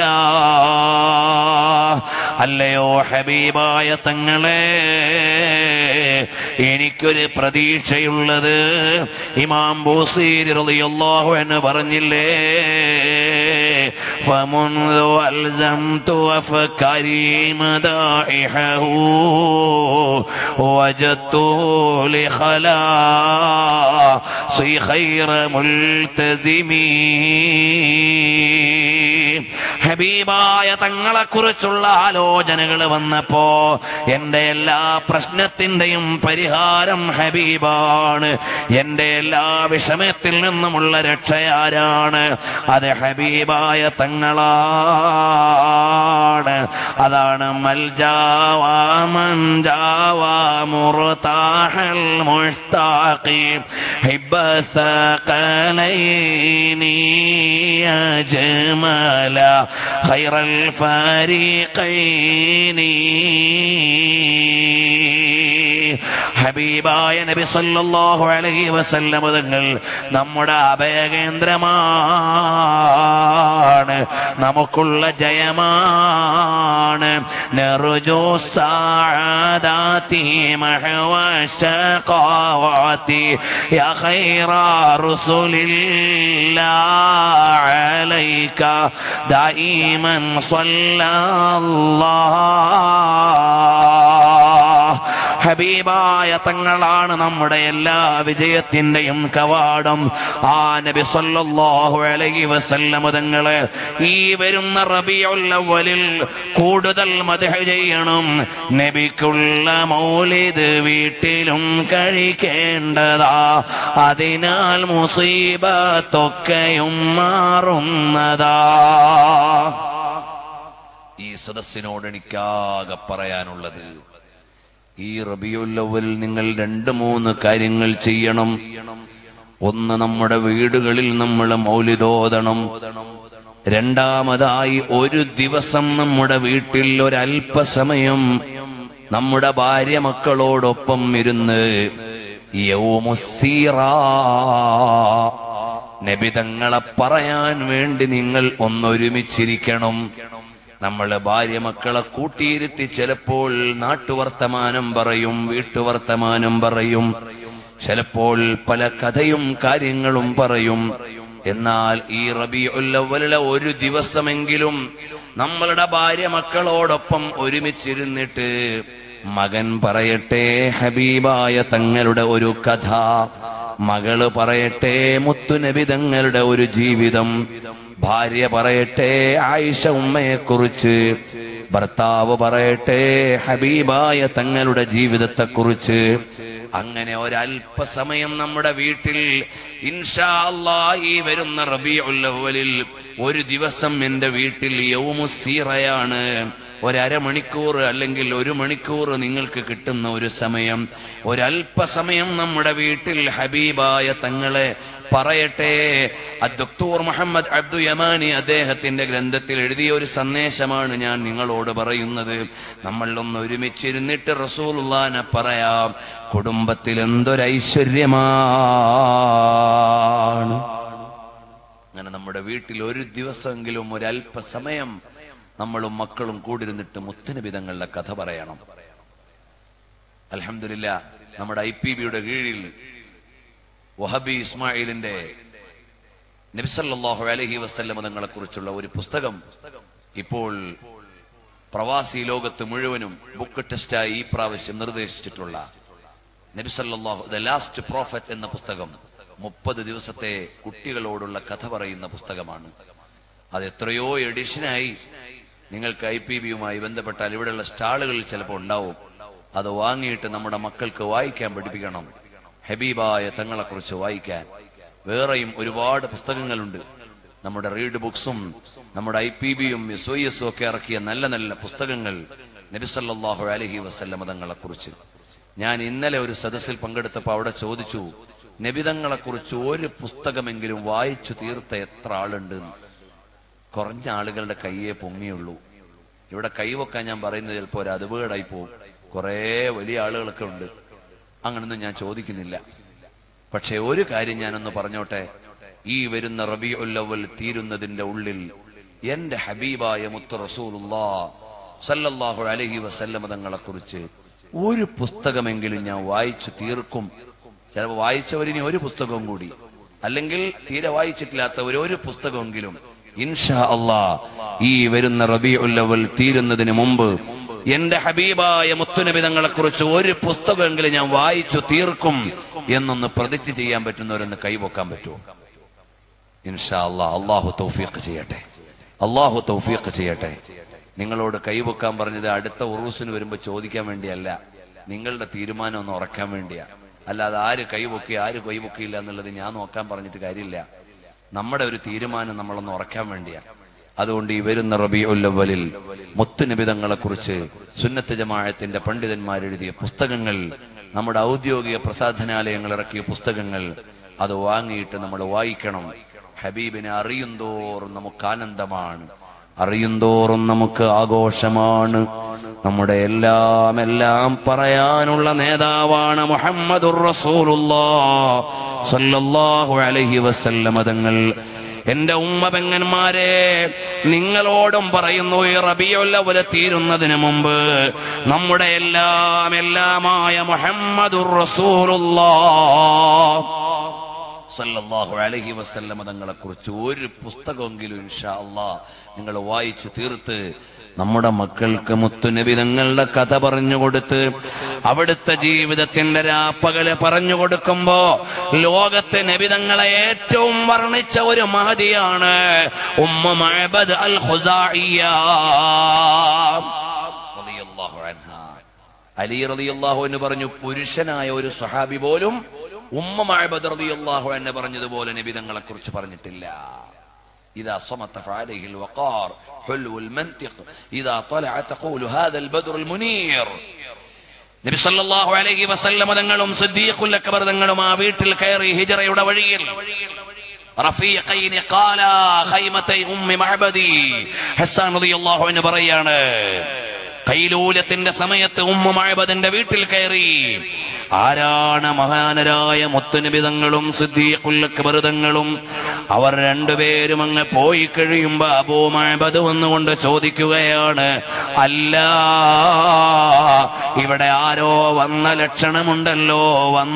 അല്ലയോ ഹബീബായ തങ്ങളെ എനിക്കൊരു പ്രതീക്ഷയുള്ളത് ഇമാം ബൂസീർ റളിയല്ലാഹു അൻഹു പറഞ്ഞില്ലേ فمنذ ألزمت أفكاري مدائحه وجدت لخلاصي خير ملتزمين ഹബീബായ തങ്ങളെക്കുറിച്ചുള്ള ആലോചനകൾ വന്നപ്പോ എന്റെ എല്ലാ പ്രശ്നത്തിന്റെയും പരിഹാരം ഹബീബാണ് എന്റെ എല്ലാ വിഷമത്തിൽ നിന്നുമുള്ള രക്ഷയാരാണ് അത് ഹബീബായ തങ്ങളാണ് അതാണ് മൽജാവാ മഞ്ചാവാ മുർതാഹൽ മുഷ്താഖി ഹിബ്ബ ثقلين أجمل خير الفريقين ഹബീബായ നബി സല്ലല്ലാഹു അലൈഹി വസല്ലം തങ്ങൾ നമ്മുടെ അഭയകേന്ദ്രമാണ് നമുക്കുള്ള ജയമാണ് നറുജു സാദാതി മഹവശഖാവാതി യാ ഖൈറ റസൂലില്ലാഹ് അലൈക ദായിമൻ സല്ലല്ലാഹ് ഹബീബായ തങ്ങളാണ് നമ്മുടെ എല്ലാ വിജയത്തിന്റെയും കവാടം ആ നബി സല്ലല്ലാഹു അലൈഹി വസല്ലം തങ്ങളെ ഈ വരുന്ന റബിയുൽ അവ്വലിൽ കൂടുതൽ മദ്ഹ് ചെയ്യണം നബിക്കുള്ള മൗലിദ് വീട്ടിലും കഴിക്കേണ്ടതാ അതിനാൽ മുസീബത്തൊക്കെയും മാറുന്നതാ ഈ സദസ്സിനോട് എനിക്കാകെ പറയാനുള്ളത് ഈ റബിയുല്ലവൽ നിങ്ങൾ രണ്ട് മൂന്ന് കാര്യങ്ങൾ ചെയ്യണം ഒന്ന് നമ്മുടെ വീടുകളിൽ നമ്മൾ മൗലിതോദണം രണ്ടാമതായി ഒരു ദിവസം നമ്മുടെ വീട്ടിൽ ഒരല്പസമയം നമ്മുടെ ഭാര്യ മക്കളോടൊപ്പം ഇരുന്ന് യൗമുസ്സീറാ നബിതങ്ങളെ പറയാൻ വേണ്ടി നിങ്ങൾ ഒന്നൊരുമിച്ചിരിക്കണം നമ്മള് ഭാര്യ മക്കളെ കൂട്ടിയിരുത്തി ചിലപ്പോൾ നാട്ടുവർത്തമാനം പറയും വീട്ടുവർത്തമാനം പറയും ചിലപ്പോൾ പല കഥയും കാര്യങ്ങളും പറയും എന്നാൽ ഈ റബിയുല്ലവലിലെ ഒരു ദിവസമെങ്കിലും നമ്മളുടെ ഭാര്യ മക്കളോടൊപ്പം ഒരുമിച്ചിരുന്നിട്ട് മകൻ പറയട്ടെ ഹബീബായ തങ്ങളുടെ ഒരു കഥ മകള് പറയട്ടെ മുത്തുനബി തങ്ങളുടെ ഒരു ജീവിതം ഭാര്യ പറയട്ടെ ആയിഷ ഉമ്മയെ കുറിച്ച് ഭർത്താവ് പറയട്ടെ ഹബീബായ തങ്ങളുടെ ജീവിതത്തെ കുറിച്ച് അങ്ങനെ ഒരല്പസമയം നമ്മുടെ വീട്ടിൽ ഇൻഷാ അല്ലാ ഈ വരുന്ന റബിയുല്ലവലിൽ ഒരു ദിവസം എന്റെ വീട്ടിൽ യൗമുസീറയാണ് ഒരമണിക്കൂർ അല്ലെങ്കിൽ ഒരു മണിക്കൂർ നിങ്ങൾക്ക് കിട്ടുന്ന ഒരു സമയം ഒരല്പസമയം നമ്മുടെ വീട്ടിൽ ഹബീബായ തങ്ങളെ പറയട്ടെ ഡോക്ടർ മുഹമ്മദ് അബ്ദു യമാനി അദ്ദേഹത്തിന്റെ ഗ്രന്ഥത്തിൽ എഴുതിയ ഒരു സന്ദേശമാണ് ഞാൻ നിങ്ങളോട് പറയുന്നത് നമ്മൾ ഒന്ന് ഒരുമിച്ചിരുന്നിട്ട് റസൂലുള്ളാനെ പറയാം കുടുംബത്തിൽ എന്തൊരൈശ്വര്യമാണ് അങ്ങനെ നമ്മുടെ വീട്ടിൽ ഒരു ദിവസമെങ്കിലും ഒരല്പസമയം നമ്മളും മക്കളും കൂടിരുന്നിട്ട് മുത്തനബിതങ്ങളുടെ കഥ പറയണം അലഹമില്ല നമ്മുടെ ഐ പി ബിയുടെ കീഴിൽ വഹബി ഇസ്മായിലിന്റെ നബിസല്ലാഹു അലഹി വസ്ല്ലം തങ്ങളെ കുറിച്ചുള്ള ഒരു പുസ്തകം ഇപ്പോൾ പ്രവാസി ലോകത്ത് മുഴുവനും ബുക്ക് ടെസ്റ്റായി ഈ പ്രാവശ്യം നിർദ്ദേശിച്ചിട്ടുള്ള നബിസല്ലാഹു ദ ലാസ്റ്റ് പ്രോഫറ്റ് എന്ന പുസ്തകം മുപ്പത് ദിവസത്തെ കുട്ടികളോടുള്ള കഥ പറയുന്ന പുസ്തകമാണ് അത് എത്രയോ എഡിഷനായി നിങ്ങൾക്ക് ഐ പി ബിയുമായി ബന്ധപ്പെട്ടാൽ ഇവിടെയുള്ള സ്റ്റാളുകളിൽ ചിലപ്പോൾ ഉണ്ടാവും അത് വാങ്ങിയിട്ട് നമ്മുടെ മക്കൾക്ക് വായിക്കാൻ പഠിപ്പിക്കണം ഹബീബായ തങ്ങളെക്കുറിച്ച് വായിക്കാൻ വേറെയും ഒരുപാട് പുസ്തകങ്ങളുണ്ട് നമ്മുടെ റീഡ് ബുക്സും നമ്മുടെ ഐ പി ബിയും എസ് ഒ എസും ഒക്കെ ഇറക്കിയ നല്ല നല്ല പുസ്തകങ്ങൾ നബിസല്ലാഹു അലഹി വസല്ലമ തങ്ങളെ കുറിച്ച് ഞാൻ ഇന്നലെ ഒരു സദസ്സിൽ പങ്കെടുത്തപ്പോൾ അവിടെ ചോദിച്ചു നബിതങ്ങളെ കുറിച്ച് ഒരു പുസ്തകമെങ്കിലും വായിച്ചു തീർത്ത എത്ര ആളുണ്ട് എന്ന്. കുറഞ്ഞ ആളുകളുടെ കയ്യേ പൊങ്ങിയുള്ളൂ ഇവിടെ കൈവക്കാൻ ഞാൻ പറയുന്നത് ചിലപ്പോൾ ഒരു അതുപേടായി പോകും കുറേ വലിയ ആളുകളൊക്കെ ഉണ്ട് അങ്ങനൊന്നും ഞാൻ ചോദിക്കുന്നില്ല പക്ഷെ ഒരു കാര്യം ഞാനൊന്ന് പറഞ്ഞോട്ടെ ഈ വരുന്ന റബി ഉല്ലവൽ തീരുന്നതിന്റെ ഉള്ളിൽ എന്റെ ഹബീബായ മുത്ത് റസൂലുല്ലാ സല്ലല്ലാഹു അലഹി വസല്ലമ തങ്ങളെ കുറിച്ച് ഒരു പുസ്തകമെങ്കിലും ഞാൻ വായിച്ചു തീർക്കും ചിലപ്പോൾ വായിച്ചവരിനി ഒരു പുസ്തകവും കൂടി അല്ലെങ്കിൽ തീരെ വായിച്ചിട്ടില്ലാത്തവർ ഒരു പുസ്തകമെങ്കിലും ഇൻഷാ അള്ളാ ഈ വരുന്ന റബി ഉല്ലവൽ തീരുന്നതിന് മുമ്പ് എന്റെ ഹബീബായ മുത്തുനബി തങ്ങളെ കുറിച്ച് ഒരു പുസ്തകമെങ്കിലും ഞാൻ വായിച്ചു തീർക്കും എന്നൊന്ന് പ്രതിജ്ഞ ചെയ്യാൻ പറ്റുന്നവരൊന്ന് കൈവക്കാൻ പറ്റുമോ ഇൻഷാ അല്ലാ അള്ളാഹു തൗഫീഖ് ചെയ്യട്ടെ അള്ളാഹു തൗഫീഖ് ചെയ്യട്ടെ നിങ്ങളോട് കൈവക്കാൻ പറഞ്ഞത് അടുത്ത ഉറൂസിന് വരുമ്പോ ചോദിക്കാൻ വേണ്ടിയല്ല നിങ്ങളുടെ തീരുമാനം ഒന്ന് ഉറക്കാൻ വേണ്ടിയാ അല്ലാതെ ആര് കൈവക്കി ആര് കൈവക്കിയില്ല എന്നുള്ളത് ഞാൻ നോക്കാൻ പറഞ്ഞിട്ട് കാര്യമില്ല നമ്മുടെ ഒരു തീരുമാനം നമ്മളൊന്ന് ഉറക്കാൻ വേണ്ടിയാ അതുകൊണ്ട് ഈ വരുന്ന റബി ഉല്ലവലിൽ മുത്തുനിബിതങ്ങളെ കുറിച്ച് സുന്നത്ത് ജമാഅത്തിന്റെ പണ്ഡിതന്മാരെഴുതിയ പുസ്തകങ്ങൾ നമ്മുടെ ഔദ്യോഗിക പ്രസാധനാലയങ്ങൾ ഇറക്കിയ പുസ്തകങ്ങൾ അത് വാങ്ങിയിട്ട് നമ്മൾ വായിക്കണം ഹബീബിനെ അറിയുന്തോറും നമുക്ക് ആനന്ദമാണ് അറിയുന്തോറും നമുക്ക് ആഘോഷമാണ് നമ്മുടെ എല്ലാം എല്ലാം പറയാനുള്ള നേതാവാണ് മുഹമ്മദുർ റസൂലുള്ളാഹ് സ്വല്ലല്ലാഹു അലൈഹി വസല്ലമ തങ്ങൾ എന്റെ ഉമ്മ പെങ്ങന്മാരെ നിങ്ങളോടും പറയുന്നു ഈ റബിയുല്ലവല തീരുന്നതിന് മുമ്പ് നമ്മുടെ എല്ലാം എല്ലാമായ മുഹമ്മദുർ റസൂലുള്ളാഹ് സല്ലല്ലാഹു അലൈഹി വസല്ലമ തങ്ങളെ കുറിച്ച് ഒരു പുസ്തകമെങ്കിലും ഇൻഷാ അല്ലാ നിങ്ങൾ വായിച്ചു തീർത്ത് നമ്മുടെ മക്കൾക്ക് മുത്തുനബി തങ്ങളുടെ കഥ പറഞ്ഞു കൊടുത്ത് അവിടുത്തെ ജീവിതത്തിന്റെ രാപ്പകല് പറഞ്ഞു കൊടുക്കുമ്പോ ലോകത്തെ നബിതങ്ങളെ ഏറ്റവും വർണ്ണിച്ച ഒരു മഹതിയാണ് ഉമ്മ മഅബദ് അൽ ഖുസാഇയ്യ റളിയല്ലാഹു അൻഹാ അലി റളിയല്ലാഹു എന്ന് പറഞ്ഞു പുരുഷനായ ഒരു സ്വഹാബി പോലും ഉമ്മ മഅബദ് റളിയല്ലാഹു അൻഹ പറഞ്ഞതുപോലെ നബി തങ്ങളെ കുറിച്ച് പറഞ്ഞിട്ടില്ല إذا صمت فعليه الوقار حلو المنطق إذا طلع تقول هذا البدر المنير നബി സല്ലല്ലാഹു അലൈഹി വസല്ലമ തങ്ങളും സിദ്ദീഖുൽ അക്ബർ തങ്ങളും ആ വീട്ടിൽ കയറി ഹിജറയുടെ വഴിയിൽ റഫീഖൈനി ഖാല ഖൈമതൈ ഉമ്മി മഅബദി ഹസ്സാൻ റളിയല്ലാഹു അൻഹു പറയാണ് കൈലൂലത്തിന്റെ സമയത്ത് ഉമ്മ മഅബദിന്റെ വീട്ടിൽ കയറി ആരാണ് മഹാനരായ മുത്തുനിബിതങ്ങളും സിദ്ധീഖുല്ലക്ബറുതങ്ങളും അവർ രണ്ടുപേരും അങ്ങ് പോയി കഴിയുമ്പോ അബൂ മഅബദ് വന്നുകൊണ്ട് ചോദിക്കുകയാണ് അല്ല ഇവിടെ ആരോ വന്ന ലക്ഷണമുണ്ടല്ലോ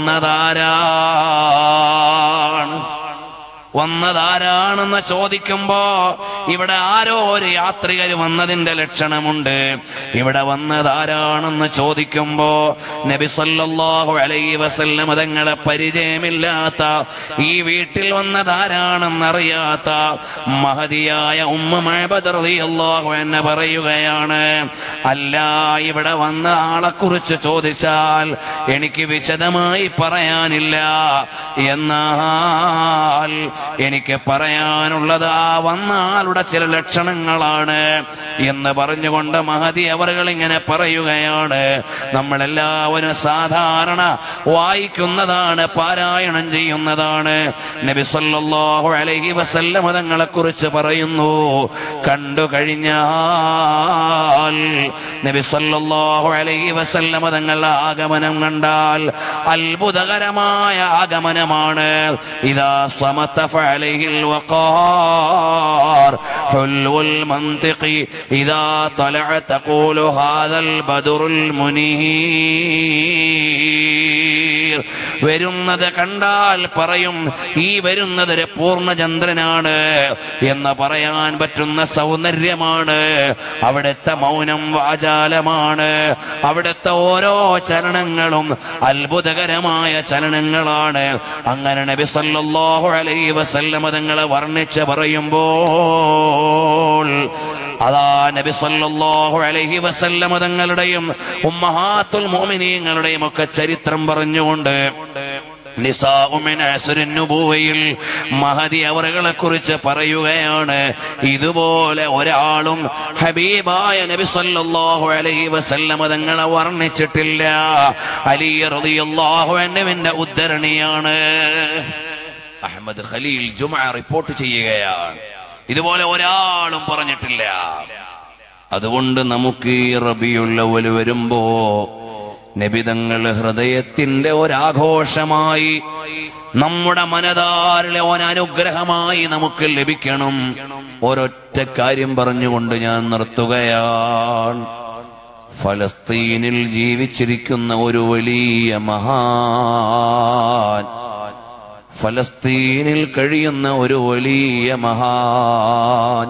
വന്നതാരാണ് വന്നതാരാണെന്ന് ചോദിക്കുമ്പോ ഇവിടെ ആരോ ഒരു യാത്രികർ വന്നതിന്റെ ലക്ഷണമുണ്ട് ഇവിടെ വന്നതാരാണെന്ന് ചോദിക്കുമ്പോ നബി സല്ലല്ലാഹു അലൈഹി വസല്ലം തങ്ങളെ പരിചയമില്ലാത്ത ഈ വീട്ടിൽ വന്നതാരാണെന്നറിയാത്ത മഹതിയായ ഉമ്മ മഅബദ് റളിയല്ലാഹു അൻഹ പറയുകയാണ് അല്ല ഇവിടെ വന്ന ആളെ കുറിച്ച് ചോദിച്ചാൽ എനിക്ക് വിശദമായി പറയാനില്ല എന്നാൽ എനിക്ക് പറയാനുള്ളത് ആ വന്ന ആളുടെ ചില ലക്ഷണങ്ങളാണ് എന്ന് പറഞ്ഞുകൊണ്ട് മഹതി അവറുകൾ ഇങ്ങനെ പറയുകയാണ് നമ്മളെല്ലാവരും സാധാരണ വായിക്കുന്നതാണ് പാരായണം ചെയ്യുന്നതാണ് നബി സല്ലല്ലാഹു അലൈഹി വസല്ലം തങ്ങളെ കുറിച്ച് പറയുന്നു കണ്ടു കഴിഞ്ഞാൽ നബി സല്ലല്ലാഹു അലൈഹി വസല്ലം തങ്ങളുടെ ആഗമനം കണ്ടാൽ അത്ഭുതകരമായ ആഗമനമാണ് ഇതാ സമത فعليه الوقار حلو المنطق إذا طلع تقول هذا البدر المنير വരുന്നത് കണ്ടാൽ പറയും ഈ വരുന്നത് ഒരു പൂർണ്ണചന്ദ്രനാണ് എന്ന് പറയാൻ പറ്റുന്ന സൗന്ദര്യമാണ് അവിടുത്തെ മൗനം വാചാലമാണ് അവിടുത്തെ ഓരോ ചലനങ്ങളും അത്ഭുതകരമായ ചലനങ്ങളാണ് അങ്ങനെ നബി സല്ലല്ലാഹു അലൈഹി വസല്ലമ തങ്ങളെ വർണ്ണിച്ച് പറയുമ്പോൾ അതാ നബി സല്ലല്ലാഹു അലൈഹി വസല്ലമ തങ്ങളുടെയും ഉമ്മഹാത്തുൽ മുഅ്മിനീങ്ങളുടെയും ഒക്കെ ചരിത്രം പറഞ്ഞുകൊണ്ട് നിസാഉമിൻ അസ്റിൻ നുബുവയിൽ മഹദി അവറുകളെ കുറിച്ച് പറയുകയാണ് ഇതുപോലെ ഒരാളും ഹബീബായ നബി സല്ലല്ലാഹു അലൈഹി വസല്ലമ തങ്ങളെ വർണ്ണിച്ചിട്ടില്ല അലി റളിയല്ലാഹു അൻഹുവിന്റെ ഉദ്ധരണിയാണ് അഹമ്മദ് ഖലീൽ ജുമ റിപ്പോർട്ട് ചെയ്യുകയാണ് ഇതുപോലെ ഒരാളും പറഞ്ഞിട്ടില്ല അതുകൊണ്ട് നമുക്ക് ഈ റബിയുള്ളവൽ വരുമ്പോ നബിതങ്ങൾ ഹൃദയത്തിന്റെ ഒരാഘോഷമായി നമ്മുടെ മനതാരിലെ ഒരനുഗ്രഹമായി നമുക്ക് ലഭിക്കണം ഒരൊറ്റ കാര്യം പറഞ്ഞുകൊണ്ട് ഞാൻ നിർത്തുകയാണ് ഫലസ്തീനിൽ ജീവിച്ചിരിക്കുന്ന ഒരു വലിയ മഹാൻ ഫലസ്തീനിൽ കഴിയുന്ന ഒരു വലിയ മഹാൻ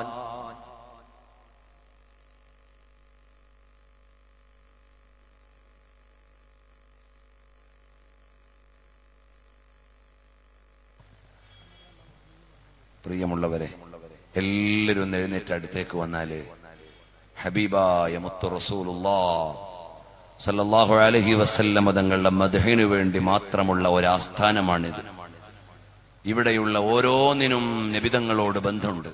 പ്രിയമുള്ളവരെ എല്ലാവരും ഒന്ന് എഴുന്നേറ്റ് അടുത്തേക്ക് വന്നാല് ഹബീബായ മുത്തു റസൂലുള്ളാ സല്ലല്ലാഹു അലൈഹി വസല്ലമ തങ്ങളുടെ മദ്ഹിനു വേണ്ടി മാത്രമുള്ള ഒരു ആസ്ഥാനമാണിത് ഇവിടെയുള്ള ഓരോന്നിനും നബിതങ്ങളോട് ബന്ധമുണ്ട്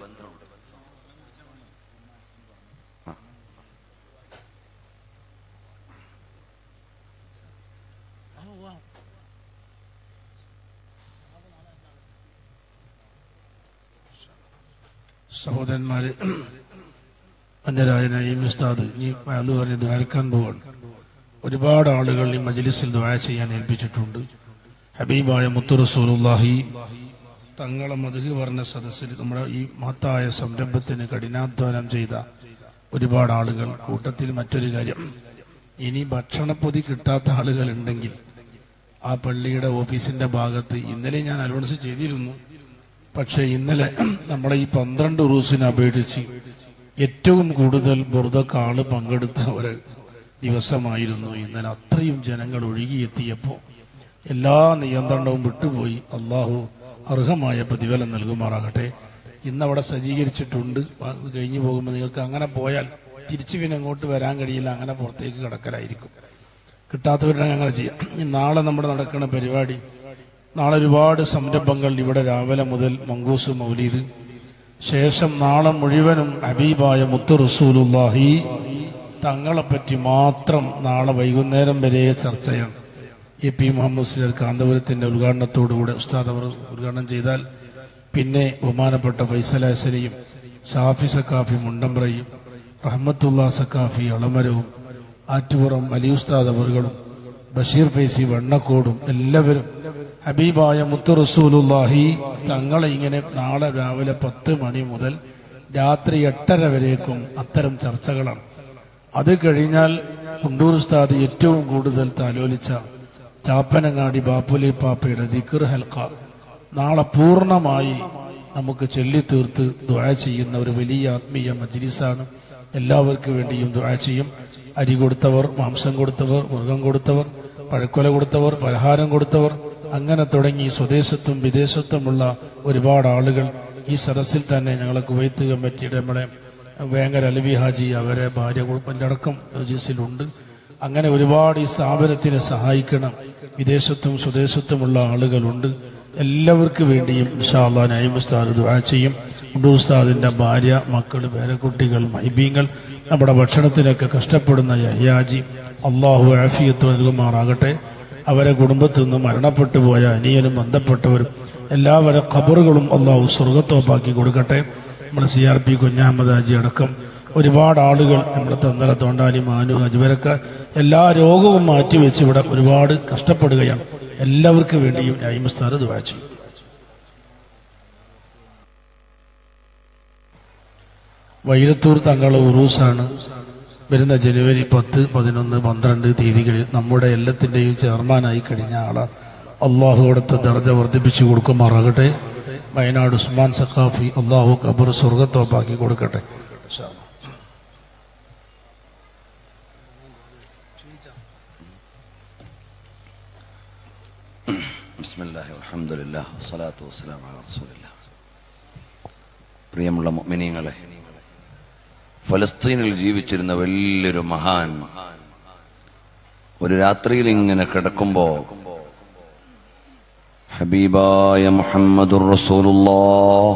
സഹോദരന്മാര് അന്യരായ നഈം ഉസ്താദ് ഈ അത് പറഞ്ഞ് ദ്വാരക്കാൻ പോവാണ് ഒരുപാട് ആളുകൾ ഈ മജ്ലിസിൽ ദ്വാര ചെയ്യാൻ ഏൽപ്പിച്ചിട്ടുണ്ട് ഹബീബായ മുത്തു റസൂലുള്ളാഹി തങ്ങളെ മധു പറഞ്ഞ സദസ്സിൽ നമ്മുടെ ഈ മഹത്തായ സംരംഭത്തിന് കഠിനാധ്വാനം ചെയ്ത ഒരുപാട് ആളുകൾ കൂട്ടത്തിൽ മറ്റൊരു കാര്യം ഇനി ഭക്ഷണപ്പൊതി കിട്ടാത്ത ആളുകൾ ഉണ്ടെങ്കിൽ ആ പള്ളിയുടെ ഓഫീസിന്റെ ഭാഗത്ത് ഇന്നലെ ഞാൻ അലോൺസ് ചെയ്തിരുന്നു പക്ഷെ ഇന്നലെ നമ്മുടെ ഈ പന്ത്രണ്ട് ഉറൂസിനെ അപേക്ഷിച്ച് ഏറ്റവും കൂടുതൽ ബുറുദക്കാള് പങ്കെടുത്ത ഒരു ദിവസമായിരുന്നു ഇന്നലെ അത്രയും ജനങ്ങൾ ഒഴുകിയെത്തിയപ്പോൾ എല്ലാ നിയന്ത്രണവും വിട്ടുപോയി അള്ളാഹു അർഹമായ പ്രതിഫലം നൽകുമാറാകട്ടെ ഇന്ന് അവിടെ സജ്ജീകരിച്ചിട്ടുണ്ട് അത് കഴിഞ്ഞു പോകുമ്പോൾ നിങ്ങൾക്ക് അങ്ങനെ പോയാൽ തിരിച്ചു പിന്നെ അങ്ങോട്ട് വരാൻ കഴിയില്ല അങ്ങനെ പുറത്തേക്ക് കിടക്കലായിരിക്കും കിട്ടാത്തവരുടെ അങ്ങനെ ചെയ്യാം ഇനി നാളെ നമ്മുടെ നടക്കുന്ന പരിപാടി നാളെ ഒരുപാട് സംരംഭങ്ങൾ ഇവിടെ രാവിലെ മുതൽ മങ്കൂസ് മൗലീദ് ശേഷം നാളെ മുഴുവനും ഹബീബായ മുത്തു റസൂലുല്ലാഹി തങ്ങളെപ്പറ്റി മാത്രം നാളെ വൈകുന്നേരം വരെ ചർച്ചയാണ് എ പി മുഹമ്മദ് സുലർ കാന്തപുരത്തിന്റെ ഉദ്ഘാടനത്തോടുകൂടെ ഉസ്താദ് അവർ ഉദ്ഘാടനം ചെയ്താൽ പിന്നെ ബഹുമാനപ്പെട്ട ഫൈസൽ ഹസനിയും ഷാഫി സക്കാഫി മുണ്ടമ്പ്രയും റഹ്മത്തുള്ള സക്കാഫി അളമരവും ആറ്റുപുറം അലി ഉസ്താദ് അവറുകളും ബഷീർ ഫൈസി വണ്ണക്കോടും എല്ലാവരും ഹബീബായ മുത്തു റസൂലുല്ലാഹി തങ്ങളെ ഇങ്ങനെ നാളെ രാവിലെ പത്ത് മണി മുതൽ രാത്രി എട്ടര വരേക്കും അത്തരം ചർച്ചകളാണ് അത് കഴിഞ്ഞാൽ കുണ്ടൂർ ഉസ്താദ് ഏറ്റവും കൂടുതൽ താലോലിച്ച ചാപ്പനങ്ങാടി ബാപ്പുലി പാപ്പയുടെ ദിക്കർ ഹൽക്ക നാളെ പൂർണ്ണമായി നമുക്ക് ചൊല്ലിത്തീർത്ത് ദുആ ചെയ്യുന്ന ഒരു വലിയ ആത്മീയ മജ്ലിസാണ് എല്ലാവർക്കും വേണ്ടിയും ദുആ ചെയ്യും അരി കൊടുത്തവർ മാംസം കൊടുത്തവർ മൃഗം കൊടുത്തവർ പഴക്കൊല കൊടുത്തവർ പലഹാരം കൊടുത്തവർ അങ്ങനെ തുടങ്ങി സ്വദേശത്തും വിദേശത്തുമുള്ള ഒരുപാട് ആളുകൾ ഈ സദസ്സിൽ തന്നെ ഞങ്ങളെ കുവൈത്ത് കമ്മിറ്റിയുടെ നമ്മുടെ വേങ്ങര അലവി ഹാജി അവരെ ഭാര്യ കുടുംബത്തിലടക്കം മജ്ലിസിലുണ്ട് അങ്ങനെ ഒരുപാട് ഈ സ്ഥാപനത്തിനെ സഹായിക്കണം വിദേശത്തും സ്വദേശത്തുമുള്ള ആളുകളുണ്ട് എല്ലാവർക്കും വേണ്ടിയും ഇൻഷാല്ലാ നൈം ഉസ്താദ് ദുആ ചെയ്യും ഉണ്ടു ഉസ്താദിന്റെ ഭാര്യ മക്കൾ പേരക്കുട്ടികൾ മൈബീങ്ങൾ നമ്മുടെ ഭക്ഷണത്തിനൊക്കെ കഷ്ടപ്പെടുന്ന യഹ്യാജി അള്ളാഹു ആഫിയത്ത് നൽകുമാറാകട്ടെ അവരെ കുടുംബത്തിൽ നിന്ന് മരണപ്പെട്ടു പോയ അനിയനും ബന്ധപ്പെട്ടവരും എല്ലാവരും ഖബറുകളും അള്ളാഹു സ്വർഗത്തോപ്പാക്കി കൊടുക്കട്ടെ നമ്മുടെ C R P Kunjahammed Haji അടക്കം ഒരുപാട് ആളുകൾ നമ്മുടെ തന്നല തോണ്ടാലി മാനു അജ്വരക്ക എല്ലാ രോഗവും മാറ്റിവെച്ച് ഇവിടെ ഒരുപാട് കഷ്ടപ്പെടുകയാണ് എല്ലാവർക്കും വേണ്ടിയും നൈമസ്ഥാന ദുവാ ചെയ്യും വൈരത്തൂർ തങ്ങളെ ഉറൂസാണ് വരുന്ന ജനുവരി പത്ത് പതിനൊന്ന് പന്ത്രണ്ട് തീയതികളിൽ നമ്മുടെ എല്ലാത്തിന്റെയും ചെയർമാനായി കഴിഞ്ഞ ആളാണ് അള്ളാഹു കൊടുത്ത ദർജ വർദ്ധിപ്പിച്ചു കൊടുക്കുമാറാകട്ടെ വയനാട് ഉസ്മാൻ സഖാഫി അള്ളാഹു ഖബർ സ്വർഗത്തോപ്പാക്കി കൊടുക്കട്ടെ ഇൻഷാ അല്ലാ. ബിസ്മില്ലാഹി അൽഹംദുലില്ലാഹ് വസ്സലാത്തു വസ്സലാമു അലാ റസൂലില്ലാഹ് പ്രിയമുള്ള മുഅ്മിനീങ്ങളെ ഫലസ്തീനിൽ ജീവിച്ചിരുന്ന വലിയൊരു മഹാൻ ഒരു രാത്രിയിൽ ഇങ്ങനെ കിടക്കുമ്പോ ഹബീബായ മുഹമ്മദുർ റസൂലുള്ളാഹ്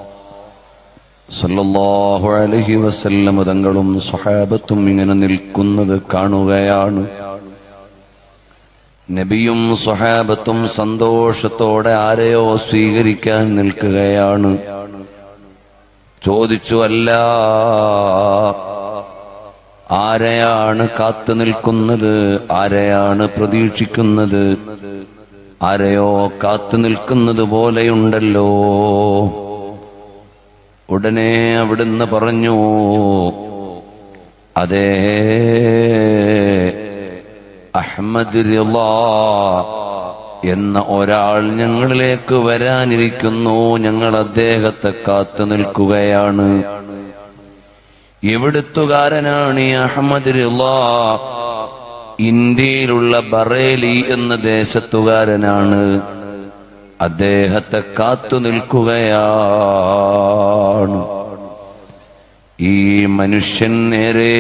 സല്ലല്ലാഹു അലൈഹി വസല്ലം തങ്ങളും സ്വഹാബത്തും ഇങ്ങനെ നിൽക്കുന്നത് കാണുകയാണ് നബിയും സ്വഹാബത്തും സന്തോഷത്തോടെ ആരെയോ സ്വീകരിക്കാൻ നിൽക്കുകയാണ് ചോദിച്ചു അല്ല ആരെയാണ് കാത്തു നിൽക്കുന്നത് ആരെയാണ് പ്രതീക്ഷിക്കുന്നത് ആരെയോ കാത്തു നിൽക്കുന്നത് പോലെയുണ്ടല്ലോ ഉടനെ അവിടുന്ന് പറഞ്ഞു അതേ അഹമ്മദ് റിള എന്ന ഒരാൾ ഞങ്ങളിലേക്ക് വരാനിരിക്കുന്നു ഞങ്ങൾ അദ്ദേഹത്തെ കാത്തു നിൽക്കുകയാണ് എവിടുത്തുകാരനാണ് ഈ അഹമ്മദ് റിള ഇന്ത്യയിലുള്ള ബറേലി എന്ന ദേശത്തുകാരനാണ് അദ്ദേഹത്തെ കാത്തു നിൽക്കുകയാണ് ഈ മനുഷ്യൻ നേരെ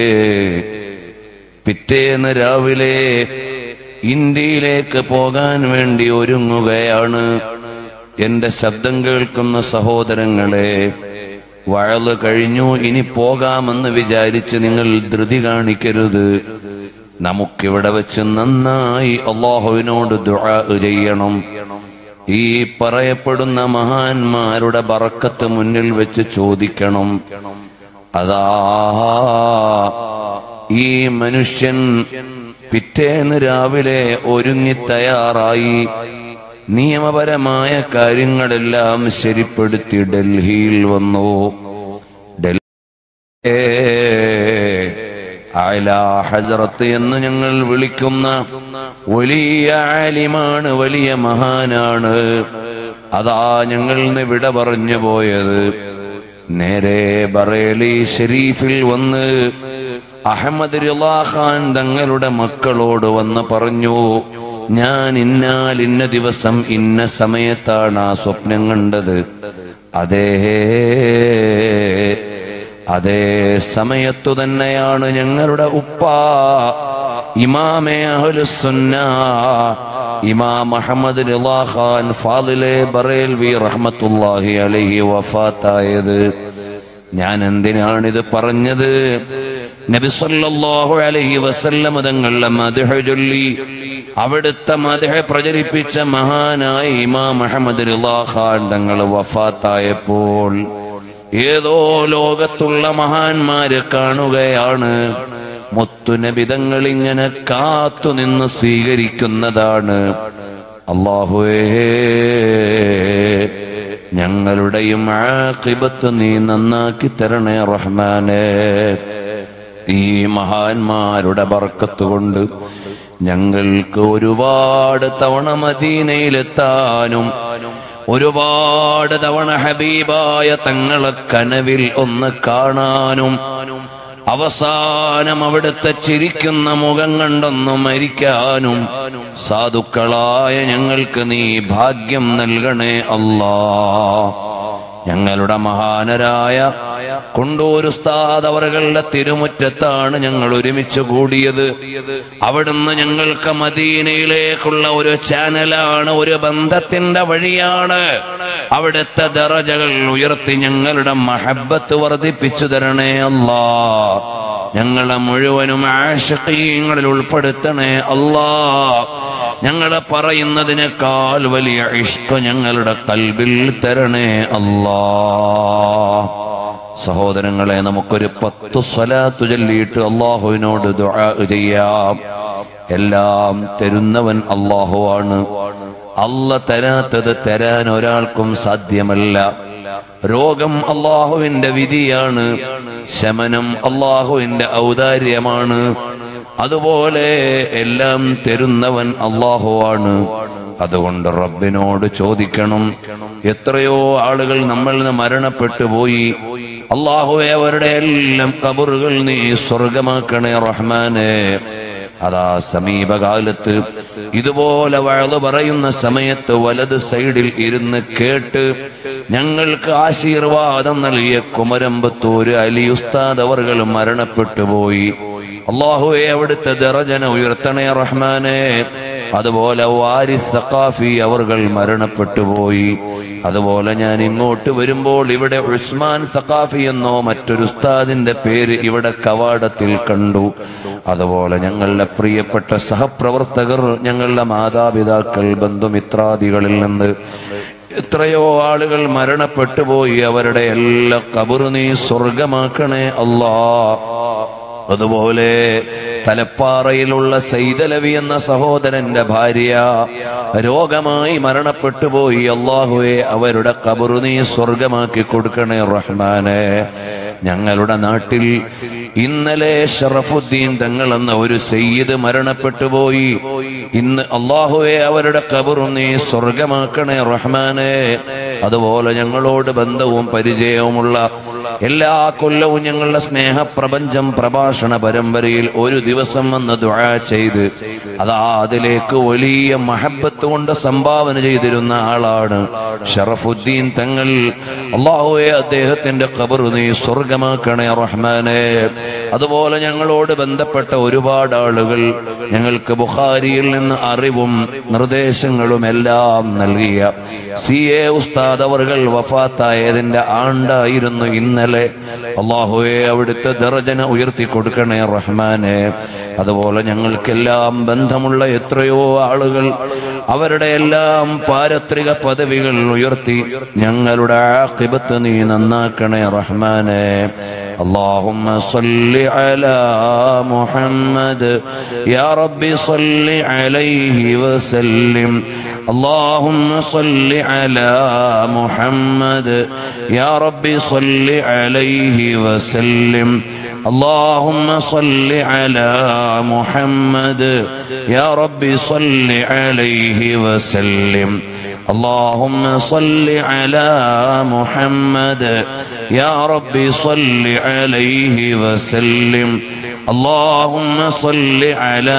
പിറ്റേന്ന് രാവിലെ ഇന്ത്യയിലേക്ക് പോകാൻ വേണ്ടി ഒരുങ്ങുകയാണ് എന്റെ ശബ്ദം കേൾക്കുന്ന സഹോദരങ്ങളെ വഴല് കഴിഞ്ഞു ഇനി പോകാമെന്ന് വിചാരിച്ച് നിങ്ങൾ ധൃതി കാണിക്കരുത് നമുക്കിവിടെ വെച്ച് നന്നായി അള്ളാഹുവിനോട് ദുആ ചെയ്യണം ഈ പറയപ്പെടുന്ന മഹാന്മാരുടെ ബറക്കത്ത് മുന്നിൽ വെച്ച് ചോദിക്കണം അതാ ഈ മനുഷ്യൻ പിറ്റേന്ന് രാവിലെ ഒരുങ്ങി തയ്യാറായി നിയമപരമായ കാര്യങ്ങളെല്ലാം ശരിപ്പെടുത്തി ഡൽഹിയിൽ വന്നു ഡൽഹി അല ഹസറത്ത് എന്ന് ഞങ്ങൾ വിളിക്കുന്ന വലിയ ആലിമാണ് വലിയ മഹാനാണ് അതാ ഞങ്ങൾ ഇന്ന് വിട പറഞ്ഞു പോയത് നേരെ ബറേലി ഷെരീഫിൽ വന്ന് അഹമ്മദ് റിളാ ഖാൻ തങ്ങളുടെ മക്കളോട് വന്ന് പറഞ്ഞു ഞാൻ ഇന്നാൽ ഇന്ന ദിവസം ഇന്ന സമയത്താണ് ആ സ്വപ്നം കണ്ടത് അതേ അതേ സമയത്തു തന്നെയാണ് ഞങ്ങളുടെ ഉപ്പ ഇമാമെ അഹ്ലുസുന്ന ഇമാം അഹമ്മദ് റിളാ ഖാൻ ഫാദിലെ ബറേൽവി റഹ്മത്തുള്ളാഹി അലൈഹി വഫാത്തായത് ഞാൻ എന്തിനാണിത് പറഞ്ഞത് നബി സല്ലല്ലാഹു അലൈഹി വസല്ലം തങ്ങളുടെ മദ്ഹ് ചൊല്ലി അവിടുത്തെ മദ്ഹ് പ്രചരിപ്പിച്ച മഹാനായ ഇമാം അഹമ്മദ് റിളാ ഖാൻ തങ്ങൾ വഫാത്തായപ്പോൾ ഏതോ ലോകത്തുള്ള മഹാന്മാര് കാണുകയാണ് മുത്തുനബിതങ്ങൾ ഇങ്ങനെ കാത്തുനിന്ന് സ്വീകരിക്കുന്നതാണ് അള്ളാഹുവേ ഞങ്ങളുടെയും ആഖിബത്ത് നീ നന്നാക്കി തരണേ റഹ്മാനെ ഈ മഹാന്മാരുടെ ബർക്കത്ത് കൊണ്ട് ഞങ്ങൾക്ക് ഒരുപാട് തവണ മദീനയിലെത്താനും ഒരുപാട് തവണ ഹബീബായ തങ്ങളെ കനവിൽ ഒന്ന് കാണാനും അവസാനം അവിടുത്തെ ചിരിക്കുന്ന മുഖം കണ്ടൊന്ന് മരിക്കാനും സാധുക്കളായ ഞങ്ങൾക്ക് നീ ഭാഗ്യം നൽകണേ അല്ലാ ഞങ്ങളുടെ മഹാനരായ കൊണ്ടൂർ ഉസ്താദ് അവറുകളുടെ തിരുമുറ്റത്താണ് ഞങ്ങൾ ഒരുമിച്ച് കൂടിയത് അവിടുന്ന് ഞങ്ങൾക്ക് മദീനയിലേക്കുള്ള ഒരു ചാനലാണ് ഒരു ബന്ധത്തിന്റെ വഴിയാണ് അവിടുത്തെ ദറജകൾ ഉയർത്തി ഞങ്ങളുടെ മഹബത്ത് വർദ്ധിപ്പിച്ചു തരണേ അല്ലാ ഞങ്ങളെ മുഴുവനും ആശക്കീയങ്ങളിൽ ഉൾപ്പെടുത്തണേ അല്ലാ ഞങ്ങളെ പറയുന്നതിനേക്കാൾ വലിയ ഇഷ്ട ഞങ്ങളുടെ കൽബിൽ തരണേ അല്ലാ സഹോദരങ്ങളെ നമുക്കൊരു പത്തു സ്വലാത്തു ചൊല്ലിയിട്ട് അള്ളാഹുവിനോട് ദുആ ചെയ്യാം എല്ലാം തരുന്നവൻ അള്ളാഹുവാണ് അല്ല തരാത്തത് തരാൻ ഒരാൾക്കും സാധ്യമല്ല രോഗം അള്ളാഹുവിന്റെ വിധിയാണ് ശമനം അള്ളാഹുവിന്റെ ഔദാര്യമാണ് അതുപോലെ എല്ലാം തരുന്നവൻ അള്ളാഹുവാണ് അതുകൊണ്ട് റബ്ബിനോട് ചോദിക്കണം എത്രയോ ആളുകൾ നമ്മളിൽ നിന്ന് മരണപ്പെട്ടു പോയി അള്ളാഹുവെ അവരുടെ എല്ലാം കബറുകൾ നീ സ്വർഗമാക്കണേ റഹ്മാനെ അതാ സമീപകാലത്ത് ഇതുപോലെ വഴു പറയുന്ന സമയത്ത് വലത് സൈഡിൽ ഇരുന്ന് കേട്ട് ഞങ്ങൾക്ക് ആശീർവാദം നൽകിയ കുമരമ്പത്തൂര് അലി ഉസ്താദ് അവർകൾ മരണപ്പെട്ടു പോയി അള്ളാഹുവെ അവിടുത്തെ ദറജന ഉയർത്തണേ റഹ്മാനെ അതുപോലെ വാരിസ് സഖാഫി അവർകൾ മരണപ്പെട്ടു പോയി അതുപോലെ ഞാൻ ഇങ്ങോട്ട് വരുമ്പോൾ ഇവിടെ ഉസ്മാൻ സഖാഫി എന്നോ മറ്റൊരു ഉസ്താദിന്റെ പേര് ഇവിടെ കവാടത്തിൽ കണ്ടു അതുപോലെ ഞങ്ങളുടെ പ്രിയപ്പെട്ട സഹപ്രവർത്തകർ ഞങ്ങളുടെ മാതാപിതാക്കൾ ബന്ധുമിത്രാദികളിൽ നിന്ന് എത്രയോ ആളുകൾ മരണപ്പെട്ടു പോയി അവരുടെ എല്ലാ കബറ് നീ സ്വർഗമാക്കണേ അല്ലാ അതുപോലെ തലപ്പാറയിലുള്ള സൈതലവി എന്ന സഹോദരന്റെ ഭാര്യ രോഗമായി മരണപ്പെട്ടു പോയി അള്ളാഹുവെ അവരുടെ കബറു നീ സ്വർഗമാക്കി കൊടുക്കണേ റഹ്മാനെ ഞങ്ങളുടെ നാട്ടിൽ ഇന്നലെ ഷറഫുദ്ദീൻ തങ്ങൾ എന്ന ഒരു സയ്യിദ് മരണപ്പെട്ടു പോയി ഇന്ന് അള്ളാഹുവെ അവരുടെ കബറും നീ സ്വർഗമാക്കണേ റഹ്മാനെ അതുപോലെ ഞങ്ങളോട് ബന്ധവും പരിചയവുമുള്ള എല്ലാ കൊല്ലവും ഞങ്ങളുടെ സ്നേഹപ്രപഞ്ചം പ്രഭാഷണ പരമ്പരയിൽ ഒരു ദിവസം വന്ന് ദുആ ചെയ്ത് അതാ അതിലേക്ക് വലിയ മഹബത്ത് കൊണ്ട് സംഭാവന ചെയ്തിരുന്ന ആളാണ് ഷറഫുദ്ദീൻ തങ്ങൾ അള്ളാഹുവെ അദ്ദേഹത്തിന്റെ ഖബർ നീ സ്വർഗമാക്കണേ റഹ്മാനെ അതുപോലെ ഞങ്ങളോട് ബന്ധപ്പെട്ട ഒരുപാട് ആളുകൾ ഞങ്ങൾക്ക് ബുഖാരിയിൽ നിന്ന് അറിവും നിർദ്ദേശങ്ങളും എല്ലാം നൽകിയ സി എ ഉസ്താദ് അവർകൾ വഫാത്തായതിന്റെ ആണ്ടായിരുന്നു ഇന്നലെ അള്ളാഹുവെ അവിടുത്തെ ദർജന ഉയർത്തി കൊടുക്കണേ റഹ്മാനെ അതുപോലെ ഞങ്ങൾക്കെല്ലാം ബന്ധമുള്ള എത്രയോ ആളുകൾ അവരുടെ എല്ലാം പാരത്രിക പദവികൾ ഉയർത്തി ഞങ്ങളുടെ ആഖിബത്ത് നീ നന്നാക്കണേ റഹ്മാനെ اللهم صل على محمد يا رب صل عليه وسلم اللهم صل على محمد يا رب صل عليه وسلم اللهم صل على محمد يا رب صل عليه وسلم اللهم صل على محمد يا رب صل عليه وسلم اللهم صل على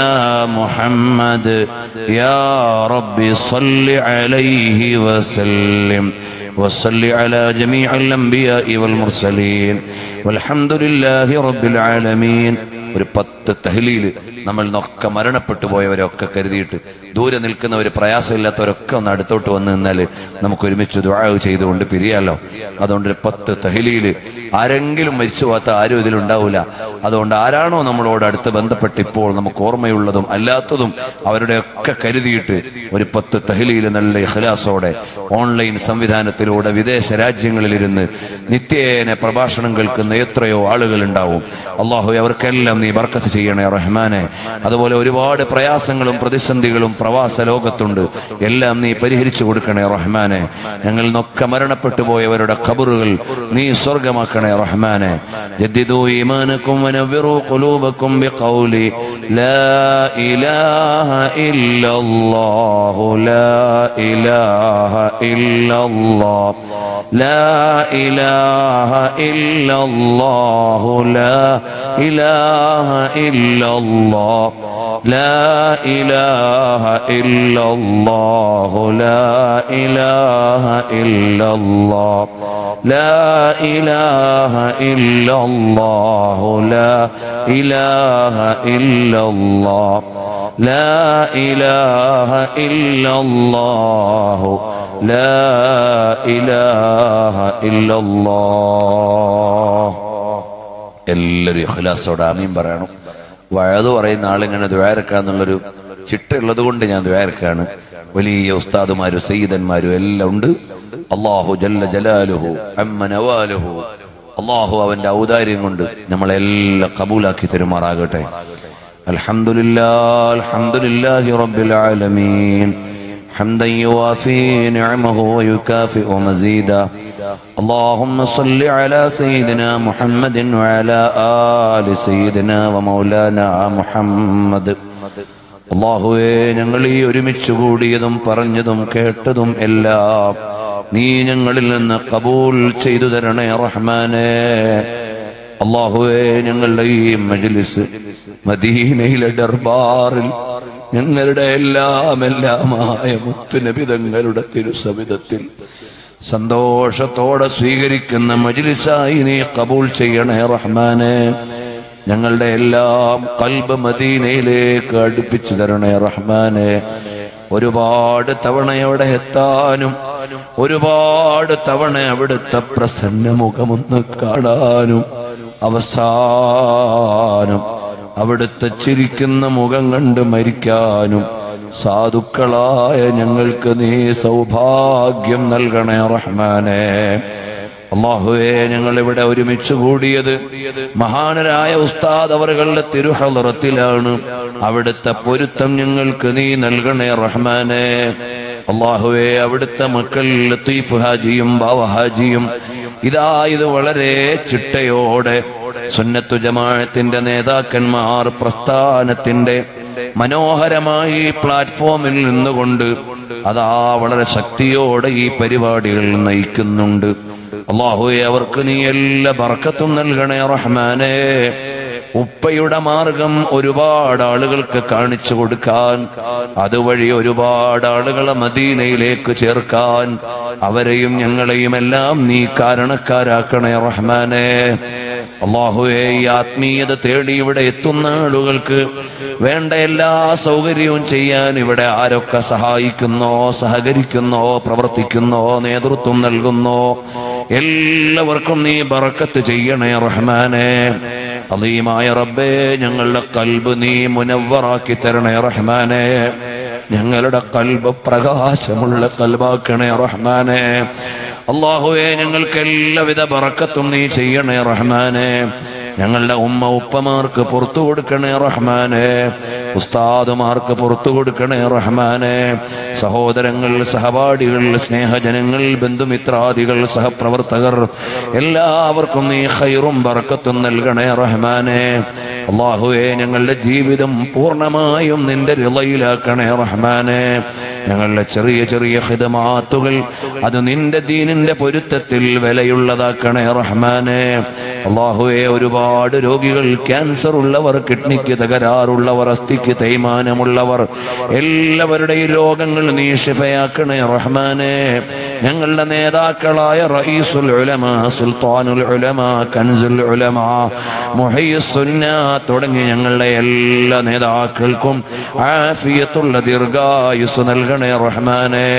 محمد يا رب صل عليه وسلم وصل على جميع الأنبياء والمرسلين والحمد لله رب العالمين ഒരു പത്ത് തഹ്ലീല് നമ്മൾ നൊക്കെ മരണപ്പെട്ടു പോയവരൊക്കെ കരുതിയിട്ട് ദൂരെ നിൽക്കുന്നവർ പ്രയാസമില്ലാത്തവരൊക്കെ ഒന്ന് അടുത്തോട്ട് വന്ന് നിന്നാൽ നമുക്ക് ഒരുമിച്ച് ദുആ ചെയ്തുകൊണ്ട് പിരിയാലോ അതുകൊണ്ട് ഒരു പത്ത് തഹ്ലീല് ആരെങ്കിലും മരിച്ചു പോകാത്ത ആരും ഇതിലുണ്ടാവില്ല അതുകൊണ്ട് ആരാണോ നമ്മളോട് അടുത്ത് ബന്ധപ്പെട്ട് ഇപ്പോൾ നമുക്ക് ഓർമ്മയുള്ളതും അല്ലാത്തതും അവരുടെ ഒക്കെ കരുതിയിട്ട് ഒരു പത്ത് തഹ്ലീല് നല്ല ഇഖ്ലാസോടെ ഓൺലൈൻ സംവിധാനത്തിലൂടെ വിദേശ രാജ്യങ്ങളിലിരുന്ന് നിത്യേന പ്രഭാഷണം കേൾക്കുന്ന എത്രയോ ആളുകൾ ഉണ്ടാവും അള്ളാഹു അവർക്കെല്ലാം നീ ബർക്കത്ത് ചെയ്യണേ റഹ്മാനെ അതുപോലെ ഒരുപാട് പ്രയാസങ്ങളും പ്രതിസന്ധികളും പ്രവാസ ലോകത്തുണ്ട് എല്ലാം നീ പരിഹരിച്ചു കൊടുക്കണേ റഹ്മാനെ ഞങ്ങൾ നൊക്കെ മരണപ്പെട്ടു പോയവരുടെ ഖബറുകൾ നീ സ്വർഗമാക്കണേ റഹ്മാനെ ജദ്ദിദു ഈമാനക്കും വനവ്വിറു ഖുലൂബക്കും ബിഖൗലി ലാ ഇലാഹ ഇല്ലല്ലാഹു ലാ ഇലാഹ ഇല്ലല്ലാഹ് لا إله إلا الله لا إله إلا الله لا إله إلا الله لا إله إلا الله لا إله إلا الله لا إله إلا الله لا إله إلا الله لا إله إلا الله എല്ലാവരും ഇഖ്ലാസോടെ ആമീൻ പറയണം വഴത് പറയുന്ന ആളിങ്ങനെ ദ്വാരക്കാന്നുള്ളൊരു ചിട്ടുള്ളത് കൊണ്ട് ഞാൻ ദ്വാരക്കാണ് വലിയ ഉസ്താദുമാരും സയ്യിദന്മാരും എല്ലാം ഉണ്ട് അള്ളാഹു ജല്ല ജലാലുഹു അമ്മ നവാലുഹു അള്ളാഹു അവന്റെ ഔദാര്യം കൊണ്ട് നമ്മളെല്ലാം കബൂലാക്കി തരുമാറാകട്ടെ അൽഹംദുലില്ലാ അൽഹംദുലില്ലാഹി റബ്ബിൽ ആലമീൻ حمدا يوافي نعمه ويكافئ مزيدا اللهم صل على سيدنا محمد وعلى آل سيدنا ومولانا محمد അള്ളാഹുവേ ഞങ്ങൾ ഈ ഒരുമിച്ച് കൂടിയതും പറഞ്ഞതും കേട്ടതും എല്ലാം നീ ഞങ്ങളിൽ നിന്ന് കബൂൽ ചെയ്തു തരണേ റഹ്മാനേ അള്ളാഹുവേ ഞങ്ങളുടെ ഈ മജ്ലിസ് മദീനയിലെ ദർബാറിൽ ഞങ്ങളുടെ എല്ലാം എല്ലാമായ മുത്തുനബിതങ്ങളുടെ തിരുസവിധത്തിൽ സന്തോഷത്തോടെ സ്വീകരിക്കുന്ന മജ്ലിസായി നീ കബൂൽ ചെയ്യണേ റഹ്മാനെ ഞങ്ങളുടെ എല്ലാം കൽബ് മദീനയിലേക്ക് അടുപ്പിച്ചു തരണേ റഹ്മാനെ ഒരുപാട് തവണ അവിടെ എത്താനും ഒരുപാട് തവണ അവിടുത്തെ പ്രസന്ന മുഖമൊന്ന് കാണാനും അവസാനം അവിടുത്തെ ചിരിക്കുന്ന മുഖം കണ്ട് മരിക്കാനും സാധുക്കളായ ഞങ്ങൾക്ക് നീ സൗഭാഗ്യം നൽകണേ റഹ്മാനെ അള്ളാഹുവെ ഞങ്ങൾ ഇവിടെ ഒരുമിച്ച് കൂടിയത് മഹാനരായ ഉസ്താദ് അവറുകളുടെ തിരുഹലറത്തിലാണ് അവിടുത്തെ പൊരുത്തം ഞങ്ങൾക്ക് നീ നൽകണേ റഹ്മാനെ അള്ളാഹുവെ അവിടുത്തെ മക്കൾ ലത്തീഫ് ഹാജിയും ബാവ ഹാജിയും ഇതാ ഇത് വളരെ ചിട്ടയോടെ സുന്നത്തു ജമാഅത്തിന്റെ നേതാക്കന്മാർ പ്രസ്ഥാനത്തിന്റെ മനോഹരമായി ഈ പ്ലാറ്റ്ഫോമിൽ നിന്നുകൊണ്ട് അതാ വളരെ ശക്തിയോടെ ഈ പരിപാടികൾ നയിക്കുന്നുണ്ട് അള്ളാഹുയെ അവർക്ക് നീ എല്ലാ ബർക്കത്തും നൽകണേ റഹ്മാനെ ഉപ്പയുടെ മാർഗം ഒരുപാട് ആളുകൾക്ക് കാണിച്ചു കൊടുക്കാൻ അതുവഴി ഒരുപാട് ആളുകളെ മദീനയിലേക്ക് ചേർക്കാൻ അവരെയും ഞങ്ങളെയും എല്ലാം നീ കാരണക്കാരാക്കണേ റഹ്മാനെ അള്ളാഹുവെ ഈ ആത്മീയത തേടി ഇവിടെ എത്തുന്ന ആളുകൾക്ക് വേണ്ട എല്ലാ സൗകര്യവും ചെയ്യാൻ ഇവിടെ ആരൊക്കെ സഹായിക്കുന്നോ സഹകരിക്കുന്നോ പ്രവർത്തിക്കുന്നോ നേതൃത്വം നൽകുന്നോ എല്ലാവർക്കും നീ ബറക്കത്ത് ചെയ്യണേ റഹ്മാനെ അലീമായ റബ്ബേ ഞങ്ങളുടെ കൽബ് നീ മുനവറാക്കി തരണേ റഹ്മാനെ ഞങ്ങളുടെ കൽബ് പ്രകാശമുള്ള കൽബാക്കണേ റഹ്മാനെ അള്ളാഹുവെ ഞങ്ങൾക്ക് എല്ലാവിധ ബറക്കത്തും നീ ചെയ്യണേ റഹ്മാനെ ഞങ്ങളുടെ ഉമ്മ ഉപ്പമാർക്ക് പുറത്തു കൊടുക്കണേ റഹ്മാനെ ഉസ്താദുമാർക്ക് പുറത്തു കൊടുക്കണേ റഹ്മാനെ സഹോദരങ്ങൾ സഹപാഠികൾ സ്നേഹജനങ്ങൾ ബന്ധുമിത്രാദികൾ സഹപ്രവർത്തകർ എല്ലാവർക്കും നീ ഖൈറും ബർക്കത്തും നൽകണേ റഹ്മാനെ അള്ളാഹുവെ ഞങ്ങളുടെ ജീവിതം പൂർണ്ണമായും നിന്റെ റിളയിലാക്കണേ റഹ്മാനെ ഞങ്ങളുടെ ചെറിയ ചെറിയ ഹിതമാത്തുകൾ അത് നിന്റെ ദീനിന്റെ പൊരുത്തത്തിൽ വിലയുള്ളതാക്കണേ റഹ്മാനെ അള്ളാഹുവെ ഒരുപാട് രോഗികൾ ക്യാൻസർ ഉള്ളവർ കിഡ്നിക്ക് തകരാറുള്ളവർ അസ്ഥിക്ക് തേയ്മാനമുള്ളവർ എല്ലാവരുടെയും രോഗങ്ങൾ നീ ഷിഫയാക്കണേ റഹ്മാനെ ഞങ്ങളുടെ നേതാക്കളായ റഈസുൽ ഉലമ സുൽത്താനുൽ ഉലമ കൻസുൽ ഉലമ മുഹയ്യസുന്ന തുടങ്ങി ഞങ്ങളുടെ എല്ലാ നേതാക്കൾക്കും ആഫിയത്തുള്ള ദീർഘായുസ് നൽകണേ റഹ്മാനെ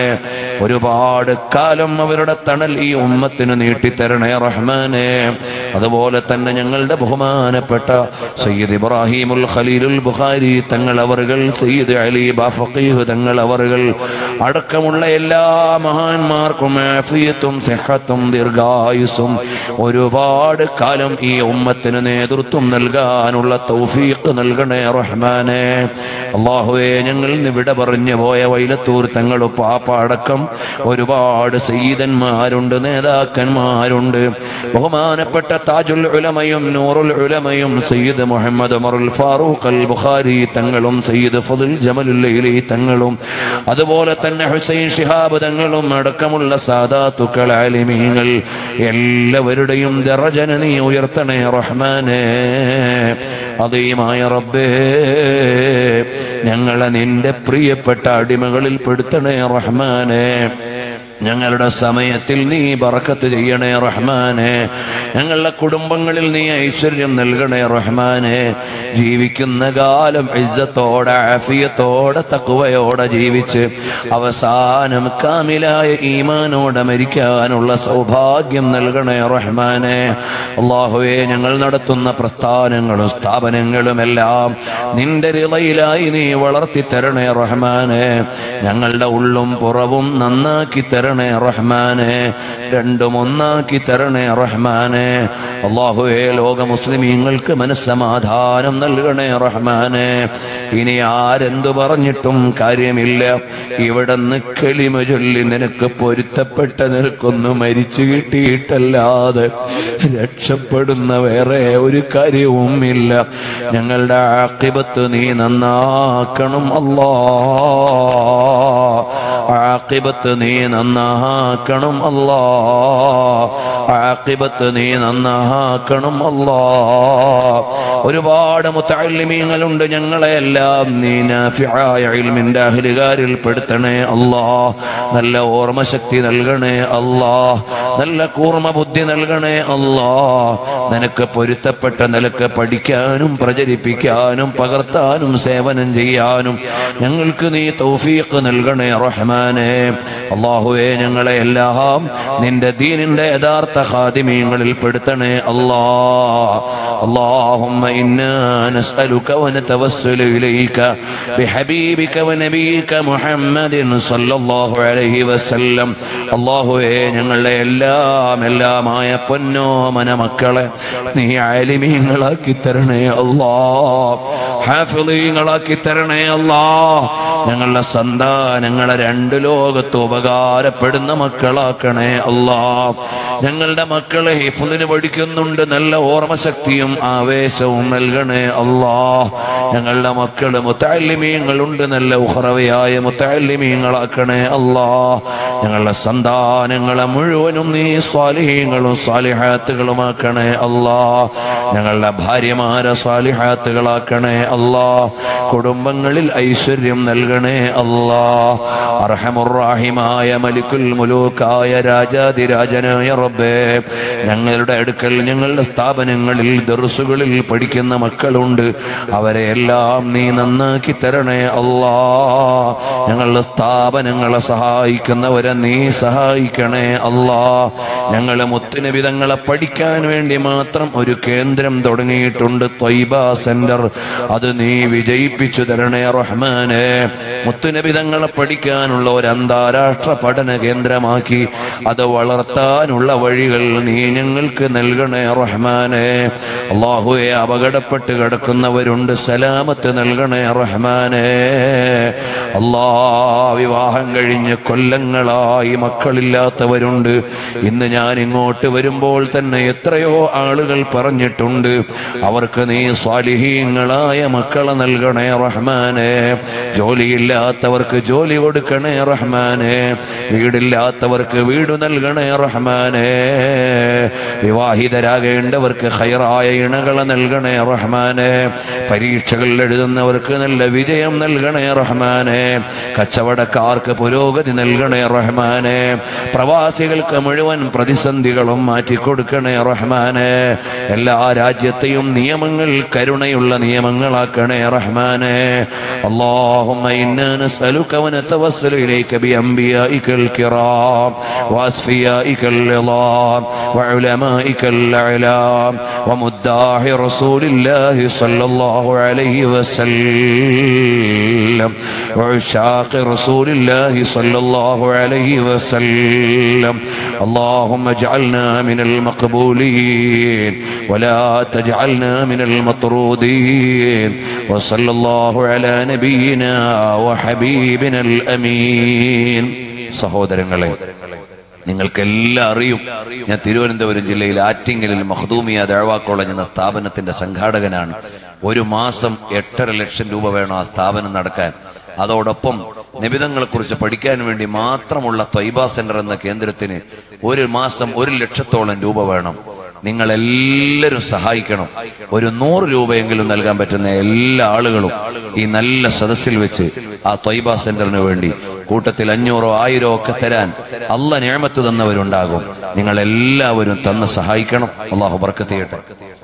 ഒരുപാട് കാലം അവരുടെ തണൽ ഈ ഉമ്മത്തിന് നീട്ടിത്തരണേ റഹ്മാനെ അതുപോലെ തന്നെ ഞങ്ങളുടെ ബഹുമാനപ്പെട്ട സയ്യിദ് ഇബ്രാഹിമുൽ ഖലീലുൽ ബുഖാരി തങ്ങൾ അവറുകൾ സയ്യിദ് അലി ബാഫഖീഹ് തങ്ങൾ അവറുകൾ അടക്കമുള്ള എല്ലാ മഹാന്മാർക്കും ആഫിയത്തും സിഹത്തും ദീർഘായുസും ഒരുപാട് കാലം ഈ ഉമ്മത്തിന് നേതൃത്വം നൽകാനുള്ള തൗഫീഖ് നൽകണേ റഹ്മാനെ അള്ളാഹുവെ ഞങ്ങൾ ഇന്ന് വിട പറഞ്ഞു പോയ വൈലത്തൂർ തങ്ങൾ പാപ്പ അടക്കം ഒരുപാട് സയ്യിദന്മാരുണ്ട് നേതാക്കന്മാരുണ്ട് ബഹുമാനപ്പെട്ട താജുൽ ഉലമയും നൂറുൽ ഉലമയും സയ്യിദ് മുഹമ്മദ് ഉമറുൽ ഫാറൂഖ് അൽ ബുഖാരി തങ്ങളും സയ്യിദ് ഫതുൽ ജമലുല്ലൈലി തങ്ങളും അതുപോലെ തന്നെ ഹുസൈൻ ഷിഹാബ് തങ്ങളും അടക്കമുള്ള സാദാത്തുക്കൾ ആലിമീങ്ങൾ എല്ലാവരുടെയും ദറജന നീ ഉയർത്തണേ റഹ്മാനെ അതീമായ റബ്ബേ ഞങ്ങളെ നിന്റെ പ്രിയപ്പെട്ട അടിമകളിൽ പെടുത്തണേ റഹ്മാനെ ഞങ്ങളുടെ സമയത്തിൽ നീ ബറക്കത്ത് ചെയ്യണേ റഹ്മാനെ ഞങ്ങളുടെ കുടുംബങ്ങളിൽ നീ ഐശ്വര്യം നൽകണേ റഹ്മാനെ ജീവിക്കുന്ന കാലം ഇജ്ജത്തോടെ ആഫിയത്തോടെ തക്കുവയോടെ ജീവിച്ച് അവസാനം കാമിലായ ഈമാനോടെ മരിക്കാനുള്ള സൗഭാഗ്യം നൽകണേ റഹ്മാനെ അള്ളാഹുവെ ഞങ്ങൾ നടത്തുന്ന പ്രസ്ഥാനങ്ങളും സ്ഥാപനങ്ങളും എല്ലാം നിന്റെ റിളയിലായി നീ വളർത്തി തരണേ റഹ്മാനെ ഞങ്ങളുടെ ഉള്ളും പുറവും നന്നാക്കി തരണേ റഹ്മാനെ രണ്ടും ഒന്നാക്കി തരണേ റഹ്മാനെ അള്ളാഹുവെ ലോക മുസ്ലിമീങ്ങൾക്ക് മനസ്സമാധാനം നൽകണേ റഹ്മാനെ ഇനി ആരെന്തു പറഞ്ഞിട്ടും കാര്യമില്ല ഇവിടെ കളിമ ചൊല്ലി നിനക്ക് പൊരുത്തപ്പെട്ട നിനക്കൊന്ന് മരിച്ചു കിട്ടിയിട്ടല്ലാതെ രക്ഷപ്പെടുന്ന വേറെ ഒരു കാര്യവും ഇല്ല ഞങ്ങളുടെ ആക്കിബത്ത് നീ നന്നാക്കണം അല്ലാ ആക്കിബത്ത് നീ നന്നാക്കണം അല്ലാ ആക്കിബത്ത് നീ നന്നാക്കണം അല്ലാ ഒരുപാട് മുത്തല്ലിമീങ്ങളുണ്ട് ഞങ്ങളെ എല്ലാം നീ നാഫിയായ ഇൽമിന്റെ അഹലുകാരിൽ പെടുത്തണേ അല്ലാ നല്ല ഓർമ്മശക്തി നൽകണേ അല്ലാ നല്ല കൂർമ്മ ബുദ്ധി നൽകണേ അല്ലാ നിനക്ക് പൊരുത്തപ്പെട്ട നിലക്ക് പഠിക്കാനും പ്രചരിപ്പിക്കാനും പകർത്താനും സേവനം ചെയ്യാനും ഞങ്ങൾക്ക് നീ തൗഫീഖ് നൽകണേ റഹ്മാനെ അള്ളാഹുവെ ഞങ്ങളെ എല്ലാം നിന്റെ ദീനിന്റെ യഥാർത്ഥ ഖാദിമീങ്ങളിൽ പെടുത്തണേ അല്ലാ اللهم إنا نسألك ونتوسل إليك بحبيبك ونبيك محمد صلى الله عليه وسلم അള്ളാഹുവേ ഞങ്ങളുടെ എല്ലാം എല്ലാമായ പൊന്നോമന മക്കളെ നീ ആലിമീങ്ങളാക്കി തരണേ അല്ലാ ഹാഫിളീങ്ങളാക്കി തരണേ അല്ലാ ഞങ്ങളുടെ സന്താനങ്ങളെ രണ്ട് ലോകത്ത് ഉപകാരപ്പെടുന്ന മക്കളാക്കണേ അല്ലാ ഞങ്ങളുടെ മക്കളെ ഹിഫുദിന് പഠിക്കുന്നുണ്ട് നല്ല ഓർമ്മശക്തിയും ആവേശവും നൽകണേ അല്ലാ ഞങ്ങളുടെ മക്കള് മുത്താലിമീങ്ങളുണ്ട് നല്ല ഉഹറവയായ മുത്താലിമീങ്ങളാക്കണേ അല്ലാ ഞങ്ങളുടെ സന്താനങ്ങളെ മുഴുവനും നീ സ്വാലിഹീങ്ങളും സ്വാലിഹാത്തുകളുമാക്കണേ അല്ലാ ഞങ്ങളുടെ ഭാര്യമാരെ സ്വാലിഹാത്തുകളാക്കണേ അല്ലാ കുടുംബങ്ങളിൽ ഐശ്വര്യം നൽകണേ അല്ലാ അർഹമുറാഹിമായ മലിക്കുൽ മുലൂക്കായ രാജാതിരാജനായ റബ്ബേ ഞങ്ങളുടെ അടുക്കൽ ഞങ്ങളുടെ സ്ഥാപനങ്ങളിൽ ദർസുകളിൽ പഠിക്കുന്ന മക്കളുണ്ട് അവരെ എല്ലാം നീ നന്നാക്കി തരണേ അല്ലാ ഞങ്ങളുടെ സ്ഥാപനങ്ങളെ സഹായിക്കുന്നവരെ നീ സഹായിക്കണേ അല്ലാ ഞങ്ങളെ മുത്തുനിബിതങ്ങളെ പഠിക്കാൻ വേണ്ടി മാത്രം ഒരു കേന്ദ്രം തുടങ്ങിയിട്ടുണ്ട് ത്വയ്ബ സെന്റർ അത് നീ വിജയിപ്പിച്ചു തരണേ റഹ്മാനെ മുത്തുനിബിതങ്ങളെ പഠിക്കാനുള്ള ഒരു അന്താരാഷ്ട്ര പഠന കേന്ദ്രമാക്കി അത് വളർത്താനുള്ള വഴികൾ നീ ഞങ്ങൾക്ക് നൽകണേ റഹ്മാനെ അള്ളാഹുയെ അപകടപ്പെട്ട് കിടക്കുന്നവരുണ്ട് സലാമത്ത് നൽകണേ റഹ്മാനെ അല്ലാ വിവാഹം കഴിഞ്ഞ് കൊല്ലങ്ങളായി മക്കളില്ലാത്തവരുണ്ട് ഇന്ന് ഞാൻ ഇങ്ങോട്ട് വരുമ്പോൾ തന്നെ എത്രയോ ആളുകൾ പറഞ്ഞിട്ടുണ്ട് അവർക്ക് നീ സ്വാലിഹീങ്ങളായ മക്കളെ നൽകണേ റഹ്മാനെ ജോലിയില്ലാത്തവർക്ക് ജോലി കൊടുക്കണേ റഹ്മാനെ വീടില്ലാത്തവർക്ക് വീട് നൽകണേ റഹ്മാനെ വിവാഹിതരാകേണ്ടവർക്ക് ഹൈറായ ഇണകളെ നൽകണേ റഹ്മാനെ പരീക്ഷകൾ എഴുതുന്നവർക്ക് നല്ല വിജയം നൽകണേ റഹ്മാനെ കച്ചവടക്കാർക്ക് പുരോഗതി നൽകണേ റഹ്മാനെ പ്രവാസികൾക്ക് മുഴുവൻ പ്രതിസന്ധികളും മാറ്റിക്കൊടുക്കണേ റഹ്മാനെ എല്ലാ രാജ്യത്തെയും നിയമങ്ങൾ കരുണയുള്ള നിയമങ്ങളാക്കണേ റഹ്മാനെ اللهم إنا نسألك ونتوسل إليك بأنبيائك الكرام وأصفيائك العظام وعلمائك الأعلام ومداح رسول الله صلى الله عليه وسلم وعشاق رسول الله صلى الله عليه وسلم اللهم اجعلنا من المقبولين ولا تجعلنا من المطرودين وصلى الله على نبينا وحبيبنا الأمين സഹോദരങ്ങളെ നിങ്ങൾക്കെല്ലാം അറിയും ഞാൻ തിരുവനന്തപുരം ജില്ലയിൽ ആറ്റിങ്ങലിൽ മഹദൂമിയ ദഴവാ കോളേജ് എന്ന സ്ഥാപനത്തിന്റെ സംഘാടകനാണ് ഒരു മാസം എട്ടര ലക്ഷം രൂപ വേണം ആ സ്ഥാപനം നടക്കാൻ അതോടൊപ്പം നിബിധങ്ങളെ കുറിച്ച് പഠിക്കാൻ വേണ്ടി മാത്രമുള്ള ത്വൈബ സെന്റർ എന്ന കേന്ദ്രത്തിന് ഒരു മാസം ഒരു ലക്ഷത്തോളം രൂപ വേണം നിങ്ങൾ എല്ലാവരും സഹായിക്കണം ഒരു നൂറ് രൂപയെങ്കിലും നൽകാൻ പറ്റുന്ന എല്ലാ ആളുകളും ഈ നല്ല സദസ്സിൽ വെച്ച് ആ ത്വൈബ സെന്ററിന് വേണ്ടി കൂട്ടത്തിൽ അഞ്ഞൂറോ ആയിരോ ഒക്കെ തരാൻ അല്ല ഞാമത്ത് തന്നവരുണ്ടാകും നിങ്ങൾ എല്ലാവരും തന്ന് സഹായിക്കണം അള്ളാഹു ബർക്കത്ത് ചെയ്യട്ടെ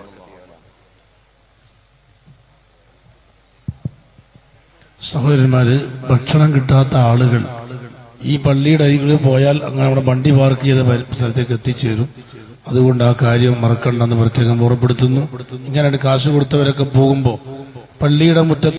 സഹോദരന്മാര് ഭക്ഷണം കിട്ടാത്ത ആളുകൾ ഈ പള്ളിയുടെ അരികിൽ പോയാൽ അങ്ങനെ നമ്മുടെ വണ്ടി പാർക്ക് ചെയ്ത പരി- സ്ഥലത്തേക്ക് എത്തിച്ചേരും അതുകൊണ്ട് ആ കാര്യം മറക്കണ്ടെന്ന് പ്രത്യേകം ഓർമ്മപ്പെടുത്തുന്നു ഇങ്ങനെ കാശ് കൊടുത്തവരൊക്കെ പോകുമ്പോൾ പള്ളിയുടെ മുറ്റത്ത്